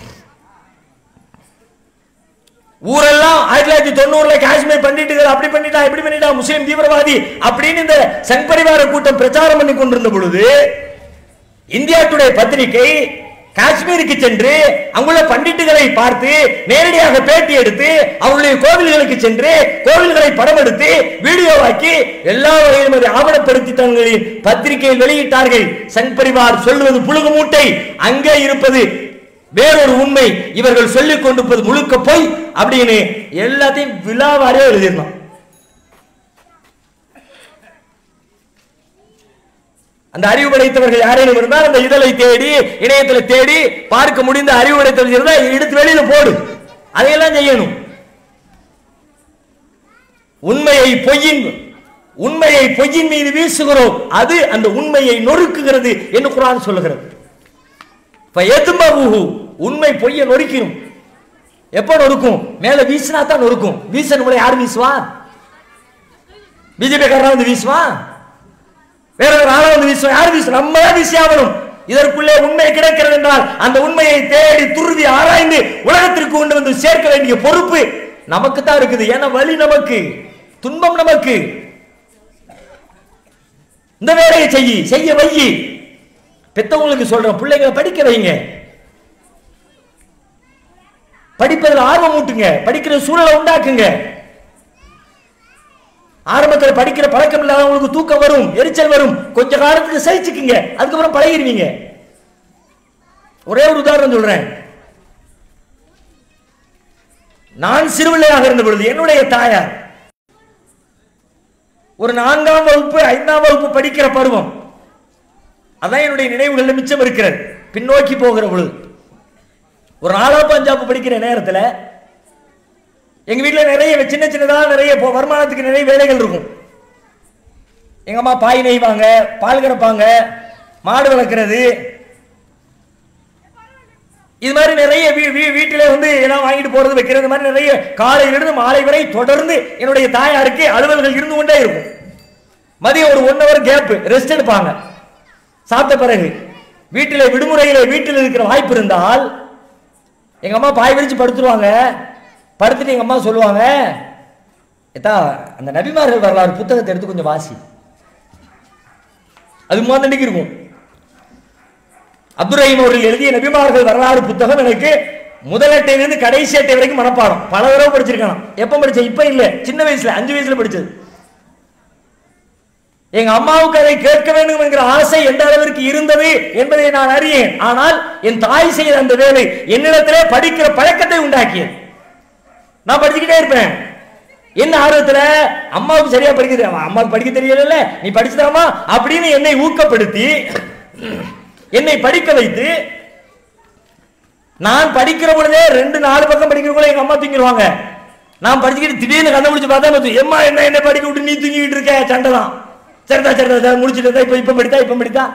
ஊரெல்லாம் ஆயிரத்தி தொள்ளாயிரத்தி தொண்ணூறுல காஷ்மீர் பண்டிட்டுகள் அப்படி பண்ணிட்டா இப்படி பண்ணிட்டா முஸ்லிம் தீவிரவாதி அப்படின்னு இந்த சங் பரிவார கூட்டம் பிரச்சாரம் பண்ணி கொண்டிருந்த பொழுது இந்தியா டுடே பத்திரிகை காஷ்மீருக்கு சென்று அங்குள்ள பண்டிட்டுகளை பார்த்து நேரடியாக பேட்டி எடுத்து அவருடைய கோவில்களுக்கு சென்று கோவில்களை படம் எடுத்து வீடியோவாக்கி எல்லா வகையிலும் அதை ஆவணப்படுத்தி தங்களின் பத்திரிகையில் வெளியிட்டார்கள் சங் பரிவார் சொல்லுவது புழுகு மூட்டை அங்கே இருப்பது வேறொரு உண்மை இவர்கள் சொல்லிக் கொண்டிருப்பது முழுக்க போய் அப்படின்னு எல்லாத்தையும் விழாவாரியா எழுதிடணும் அந்த அறிவு படைத்தவர்கள் யாரேனும் இருந்தால் அந்த இதழை தேடி இணையத்துல தேடி பார்க்க முடிந்த அறிவு படைத்தவர்கள் இருந்தால் எடுத்து வெளியில போடு அதையெல்லாம் செய்யணும் உண்மையை பொய்யின் உண்மையை பொய்யின் மீது வீசுகிறோம் அது அந்த உண்மையை நொறுக்குகிறது என்று குரான் சொல்லுகிறது ஃபயத்மஹு, உண்மை பொய்யை நொறுக்கிடும் எப்ப நொறுக்கும் மேல வீசினா தான் நொறுக்கும் வீசணும் யார் வீசுவா பிஜேபி காரன் வந்து வீசுவா வேற ஒரு ஆளா வந்து வீசுவா யார் வீசும் நம்ம தான் வீசி ஆகணும் இதற்குள்ளே உண்மை கிடைக்கிறது என்றால் அந்த உண்மையை தேடி துருவி ஆராய்ந்து உலகத்திற்கு கொண்டு வந்து சேர்க்க வேண்டிய பொறுப்பு நமக்கு தான் இருக்குது ஏன்னா வழி நமக்கு துன்பம் நமக்கு இந்த வேலையை செய்யி செய்ய வையி பெத்தவங்களுக்கு சொல்றேன் பிள்ளைங்களை படிக்க வைங்க படிப்பதில் ஆர்வம் ஊட்டுங்க படிக்கிற சூழலை உண்டாக்குங்க ஆரம்பத்தில் படிக்கிற பழக்கம் இல்லாதவங்களுக்கு தூக்கம் வரும் எரிச்சல் வரும் கொஞ்ச காலத்துக்கு சகிச்சுக்குங்க அதுக்கப்புறம் பழகிடுவீங்க ஒரே ஒரு உதாரணம் சொல்றேன் நான் சிறுபிள்ளையாக இருந்த பொழுது என்னுடைய தாயார் ஒரு நான்காம் வகுப்பு ஐந்தாம் வகுப்பு படிக்கிற பருவம் அதான் என்னுடைய நினைவுகளில் மிச்சம் இருக்கிறது பின்னோக்கி போகிற பொழுது ஒரு நாலாப்பு அஞ்சாப்பு படிக்கிற நேரத்தில் எங்க வீட்டில் நிறைய சின்ன சின்னதாக நிறைய இப்போ வருமானத்துக்கு நிறைய வேலைகள் இருக்கும் எங்க அம்மா பாய் நெய்வாங்க பால் கறப்பாங்க மாடு வளர்க்குறது இது மாதிரி நிறைய வீ வீ வீட்டிலே வந்து எல்லாம் வாங்கிட்டு போறது வைக்கிறது இந்த மாதிரி நிறைய காலையிலிருந்து மாலை வரை தொடர்ந்து என்னுடைய தாயாருக்கு அலுவல்கள் இருந்து கொண்டே இருக்கும் மதியம் ஒரு ஒன் ஹவர் கேப் ரெஸ்ட் எடுப்பாங்க சாப்பிட்ட பிறகு வீட்டில் விடுமுறையில வீட்டில் இருக்கிற வாய்ப்பு இருந்தால் எங்க அம்மா பாய் விரிச்சு படுத்துருவாங்க படுத்துட்டு எங்க அம்மா சொல்லுவாங்க ஏத்தா அந்த நபிமார்கள் வரலாறு புத்தகத்தை எடுத்து கொஞ்சம் வாசி அது மாதிரிக்கு இருக்கும் அப்துல் ரஹீம் அவர்கள் எழுதிய நபிமார்கள் வரலாறு புத்தகம் எனக்கு முதல் அட்டையிலிருந்து கடைசி அட்டை வரைக்கும் மனப்பாடம் பல தடவை படிச்சிருக்கலாம் எப்ப படிச்சேன் இப்ப இல்ல சின்ன வயசுல அஞ்சு வயசுல படிச்சது எங்க அம்மாவுக்கு அதை கேட்க வேண்டும் என்கிற ஆசை எந்த அளவிற்கு இருந்தது என்பதை நான் அறியேன் ஆனால் என் தாய் செய்த அந்த வேலை என்னிடத்திலே படிக்கிற பழக்கத்தை உண்டாக்கியது நான் படிச்சுக்கிட்டே இருப்பேன் என்ன ஆர்வத்துல அம்மாவுக்கு சரியா படிக்க தெரியாம அம்மாவுக்கு படிக்க தெரியல நீ படிச்சுதாமா அப்படின்னு என்னை ஊக்கப்படுத்தி என்னை படிக்க வைத்து நான் படிக்கிற பொழுதே ரெண்டு நாலு பக்கம் படிக்கிறக்குள்ள எங்க அம்மா தூங்கிடுவாங்க நான் படிச்சுக்கிட்டு திடீர்னு கண்டுபிடிச்சு பார்த்தா எம்மா என்ன என்ன படிக்க விட்டு நீ தூங்கிட்டு இருக்க சண்டை தான் சரிதா சரிதா சரிதா முடிச்சுட்டு இப்ப இப்ப படித்தா இப்ப படித்தா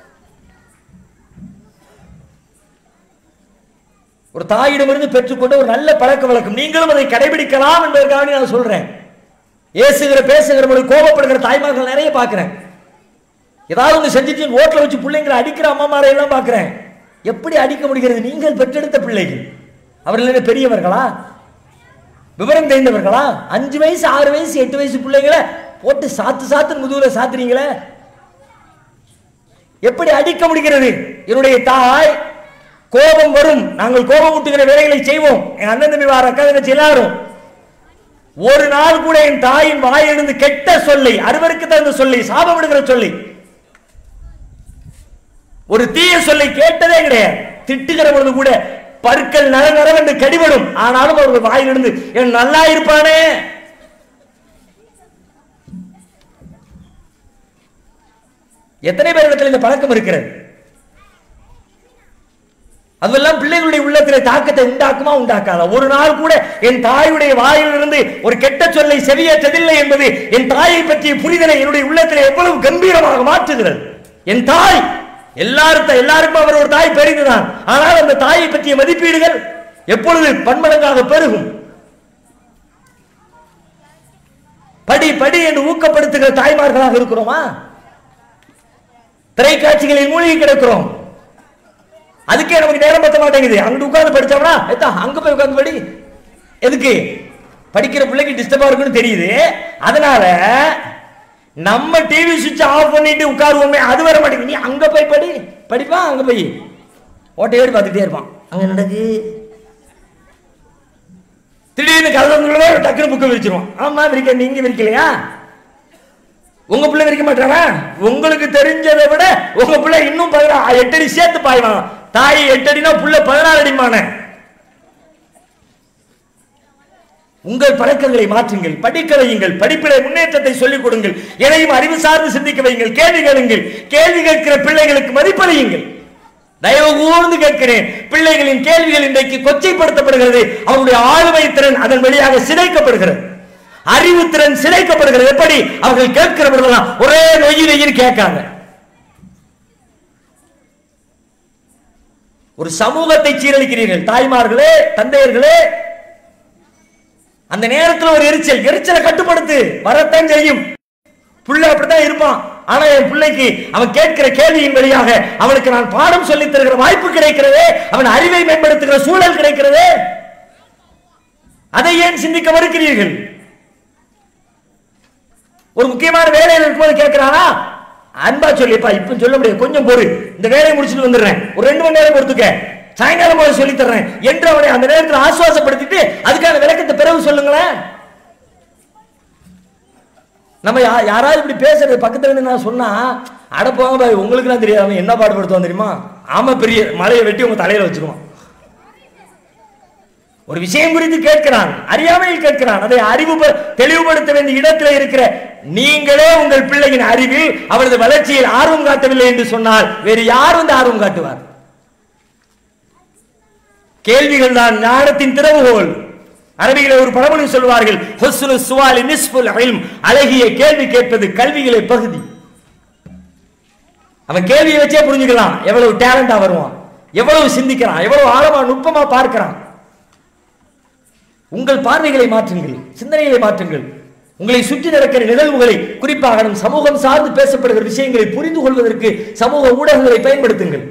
ஒரு தாயிடமிருந்து பெற்றுக்கொண்ட ஒரு நல்ல பழக்க வழக்கம் நீங்களும் அதை கடைபிடிக்கலாம் என்பதற்காக நான் சொல்றேன் ஏசுகிற பேசுகிற பொழுது கோபப்படுகிற தாய்மார்கள் நிறைய பார்க்கிறேன் ஏதாவது ஒன்று செஞ்சுட்டு ரோட்ல வச்சு பிள்ளைங்களை அடிக்கிற அம்மாமாரை எல்லாம் பார்க்கிறேன் எப்படி அடிக்க முடிகிறது நீங்கள் பெற்றெடுத்த பிள்ளைகள் அவர்கள் என்ன பெரியவர்களா விவரம் தெரிந்தவர்களா அஞ்சு வயசு ஆறு வயசு எட்டு வயசு பிள்ளைங்களை போட்டு சாத்து சாத்து முதுகுல சாத்துறீங்களே எப்படி அடிக்க முடிகிறது என்னுடைய தாய் கோபம் வரும் நாங்கள் கோபம் ஊட்டுகிற வேலைகளை செய்வோம் என் அண்ணன் தம்பி வார அக்கா தங்கச்சி எல்லாரும் ஒரு நாள் கூட என் தாயின் வாயிலிருந்து கெட்ட சொல்லி அறுவருக்கு தகுந்த சொல்லி சாபம் விடுகிற சொல்லி ஒரு தீய சொல்லை கேட்டதே கிடையாது திட்டுகிற பொழுது கூட பற்கள் நர நரவென்று கடிபடும் ஆனாலும் அவர்கள் வாயிலிருந்து என் நல்லா இருப்பானே எத்தனை பேரிடத்தில் இந்த பழக்கம் இருக்கிறது அதெல்லாம் பிள்ளைகளுடைய உள்ளத்தில் தாக்கத்தை உண்டாக்குமா உண்டாக்காதா ஒரு நாள் கூட என் தாயுடைய வாயிலிருந்து ஒரு கெட்ட சொல்லை செவியேற்றதில்லை என்பது என் தாயை பற்றிய புரிதலை என்னுடைய உள்ளத்தில் எவ்வளவு கம்பீரமாக மாற்றுகிறது என் தாய் எல்லாரும் எல்லாருக்கும் அவர் ஒரு தாய் பெரிதுதான் ஆனால் அந்த தாயை பற்றிய மதிப்பீடுகள் எப்பொழுது பன்மடங்காக பெருகும் படி படி என்று ஊக்கப்படுத்துகிற தாய்மார்களாக இருக்கிறோமா திரைக்காட்சிகளில் மூழ்கி கிடக்கிறோம் அதுக்கே நமக்கு நேரம் பத்த மாட்டேங்குது அங்க உட்கார்ந்து படிச்சோம்னா எத்தா அங்க போய் உட்கார்ந்து படி எதுக்கு படிக்கிற பிள்ளைக்கு டிஸ்டர்பா இருக்குன்னு தெரியுது அதனால நம்ம டிவி சுவிட்ச் ஆஃப் பண்ணிட்டு உட்காருவோமே அது வர மாட்டேங்குது நீ அங்க போய் படி படிப்பா அங்க போய் ஓட்டையோடு பார்த்துட்டே இருப்பான் அங்க நடக்கு திடீர்னு கலந்துள்ளவே டக்குனு புக்கை விரிச்சிருவான் ஆமா விரிக்க நீங்க விரிக்கலையா உங்க பிள்ளை விரிக்க மாட்டானா உங்களுக்கு தெரிஞ்சதை விட உங்க பிள்ளை இன்னும் பதினா எட்டு அடி சேர்த்து பாய்வான் தாய் எட்டு அடினா புள்ள பதினாறு அடிமான உங்கள் பழக்கங்களை மாற்றுங்கள் படிக்க வையுங்கள் படிப்பில முன்னேற்றத்தை சொல்லிக் கொடுங்கள் எதையும் அறிவு சார்ந்து சிந்திக்க வையுங்கள் கேள்வி கேளுங்கள் கேள்வி கேட்கிற பிள்ளைகளுக்கு மதிப்பளியுங்கள் தயவு கூர்ந்து கேட்கிறேன் பிள்ளைகளின் கேள்விகள் இன்றைக்கு கொச்சைப்படுத்தப்படுகிறது அவருடைய ஆளுமை திறன் அதன் வழியாக சிதைக்கப்படுகிறது அறிவு திறன் சிதைக்கப்படுகிறது எப்படி அவர்கள் கேட்கிறவர்களெல்லாம் ஒரே நொய்யி நொய்யின்னு கேட்காங்க ஒரு சமூகத்தை சீரழிக்கிறீர்கள் தாய்மார்களே தந்தையர்களே அந்த நேரத்தில் ஒரு எரிச்சல் எரிச்சலை கட்டுப்படுத்து வரத்தான் செய்யும் புள்ள அப்படித்தான் இருப்பான் ஆனா என் பிள்ளைக்கு அவன் கேட்கிற கேள்வியின் வழியாக அவனுக்கு நான் பாடம் சொல்லித் தருகிற வாய்ப்பு கிடைக்கிறதே அவன் அறிவை மேம்படுத்துகிற சூழல் கிடைக்கிறதே அதை ஏன் சிந்திக்க மறுக்கிறீர்கள் ஒரு முக்கியமான வேலையில் இருக்கும்போது கேட்கிறானா அன்பா சொல்லிப்பா இப்ப சொல்ல முடியாது கொஞ்சம் பொறு இந்த வேலையை முடிச்சுட்டு வந்துடுறேன் ஒரு ரெண்டு மணி நேரம் பொறுத்துக்க சாயங்காலம் போல சொல்லி தர்றேன் என்று அவனை அந்த நேரத்தில் ஆசுவாசப்படுத்திட்டு அதுக்கான விளக்கத்தை பிறகு சொல்லுங்களேன் நம்ம யா- யாராவது இப்படி பேசுறது பக்கத்துல இருந்து நான் சொன்னா அட போங்க பாய் உங்களுக்கு தான் தெரியாது அவன் என்ன பாடுபடுத்துவான் தெரியுமா ஆமா பெரிய மலையை வெட்டி உங்க தலையில வச்சுக்குவான் ஒரு விஷயம் குறித்து கேட்கிறான் அறியாமையில் கேட்கிறான் அதை அறிவு தெளிவுபடுத்த வேண்டிய இடத்தில் இருக்கிற நீங்களே உங்கள் பிள்ளையின் அறிவில் அவரது வளர்ச்சியில் ஆர்வம் காட்டவில்லை என்று சொன்னால் வேறு யார் வந்து ஆர்வம் காட்டுவார் கேள்விகள் தான் ஞானத்தின் திறவுகோல் அரபிகளை ஒரு பழமொழி சொல்வார்கள் ஹுஸ்னு சுவாலி நிஸ்புல் இல்ம் அழகிய கேள்வி கேட்பது கல்விகளை பகுதி அவன் கேள்வியை வச்சே புரிஞ்சுக்கலாம் எவ்வளவு டேலண்டா வருவான் எவ்வளவு சிந்திக்கிறான் எவ்வளவு ஆழமா நுட்பமா பார்க்கிறான் உங்கள் பார்வைகளை மாற்றுங்கள் சிந்தனைகளை மாற்றுங்கள் உங்களை சுற்றி நடக்கிற நிகழ்வுகளை குறிப்பாக நம் சமூகம் சார்ந்து பேசப்படுகிற விஷயங்களை புரிந்து கொள்வதற்கு சமூக ஊடகங்களை பயன்படுத்துங்கள்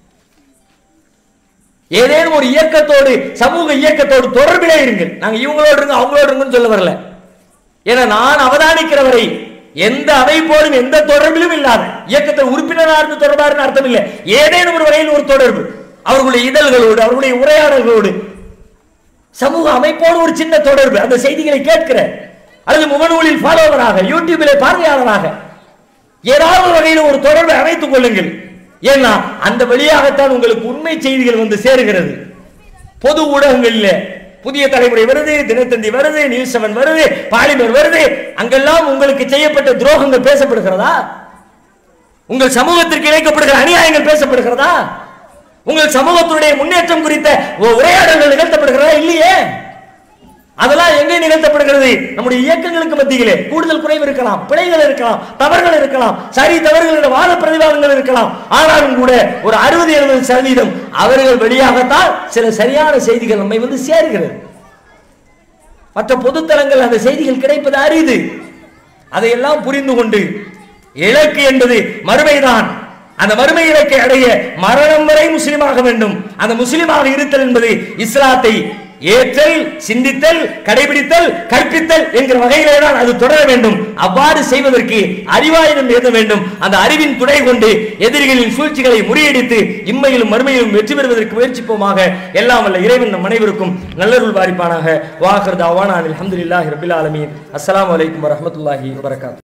ஏதேனும் ஒரு இயக்கத்தோடு சமூக இயக்கத்தோடு தொடர்பிலே இருங்கள் நாங்க இவங்களோடு இருங்க அவங்களோடு இருங்கன்னு சொல்ல வரல ஏன்னா நான் அவதானிக்கிறவரை எந்த அமைப்போடும் எந்த தொடர்பிலும் இல்லாத இயக்கத்தில் உறுப்பினராக இருந்து தொடர்பாருன்னு அர்த்தம் இல்லை ஏதேனும் ஒரு வகையில் ஒரு தொடர்பு அவர்களுடைய இதழ்களோடு அவர்களுடைய உரையாடல்களோடு சமூக அமைப்போடு ஒரு சின்ன தொடர்பு அந்த செய்திகளை கேட்கிற அல்லது முகநூலில் ஃபாலோவராக யூடியூபில் பார்வையாளராக ஏதாவது ஒரு வகையில் ஒரு தொடர்பை அமைத்துக் கொள்ளுங்கள் ஏன்னா அந்த வழியாகத்தான் உங்களுக்கு உண்மை செய்திகள் வந்து சேருகிறது பொது ஊடகங்களில் புதிய தலைமுறை வருது தினத்தந்தி வருது நியூஸ் செவன் வருது பாலிமர் வருது அங்கெல்லாம் உங்களுக்கு செய்யப்பட்ட துரோகங்கள் பேசப்படுகிறதா உங்கள் சமூகத்திற்கு இணைக்கப்படுகிற அநியாயங்கள் பேசப்படுகிறதா உங்கள் சமூகத்தினுடைய முன்னேற்றம் குறித்த உ- உரையாடல்கள் நிகழ்த்தப்படுகிறதா இல்லையே அதெல்லாம் எங்கே நிகழ்த்தப்படுகிறது நம்முடைய இயக்கங்களுக்கு மத்தியிலே கூடுதல் குறைவு இருக்கலாம் பிழைகள் இருக்கலாம் தவறுகள் இருக்கலாம் சரி தவறுகளோட வாத பிரதிவாதங்கள் இருக்கலாம் ஆனாலும் கூட ஒரு அறுபது எழுபது சதவீதம் அவர்கள் வழியாகத்தான் சில சரியான செய்திகள் நம்மை வந்து சேருகிறது மற்ற பொதுத்தலங்கள் அந்த செய்திகள் கிடைப்பது அரிது அதையெல்லாம் புரிந்து கொண்டு இலக்கு என்பது மறுமைதான் அந்த மறுமை இலக்கை அடைய மரணம் வரை முஸ்லிமாக வேண்டும் அந்த முஸ்லிமாக இருத்தல் என்பது இஸ்லாத்தை ஏற்றல் சிந்தித்தல் கடைபிடித்தல் கற்பித்தல் என்கிற வகையிலே தான் அது தொடர வேண்டும் அவ்வாறு செய்வதற்கு அறிவாயுதம் எழுத வேண்டும் அந்த அறிவின் துணை கொண்டு எதிரிகளின் சூழ்ச்சிகளை முறியடித்து இம்மையிலும் மறுமையிலும் வெற்றி பெறுவதற்கு முயற்சிப்போமாக எல்லாம் வல்ல இறைவன் நம் அனைவருக்கும் நல்லருள் வாரிப்பானாக வாஹர் தாவானா அல்ஹம்துலில்லாஹி ரபில் ஆலமீன் அஸ்ஸலாமு அலைக்கும் வரஹ்மத்துல்லாஹி வபரகாத்துஹு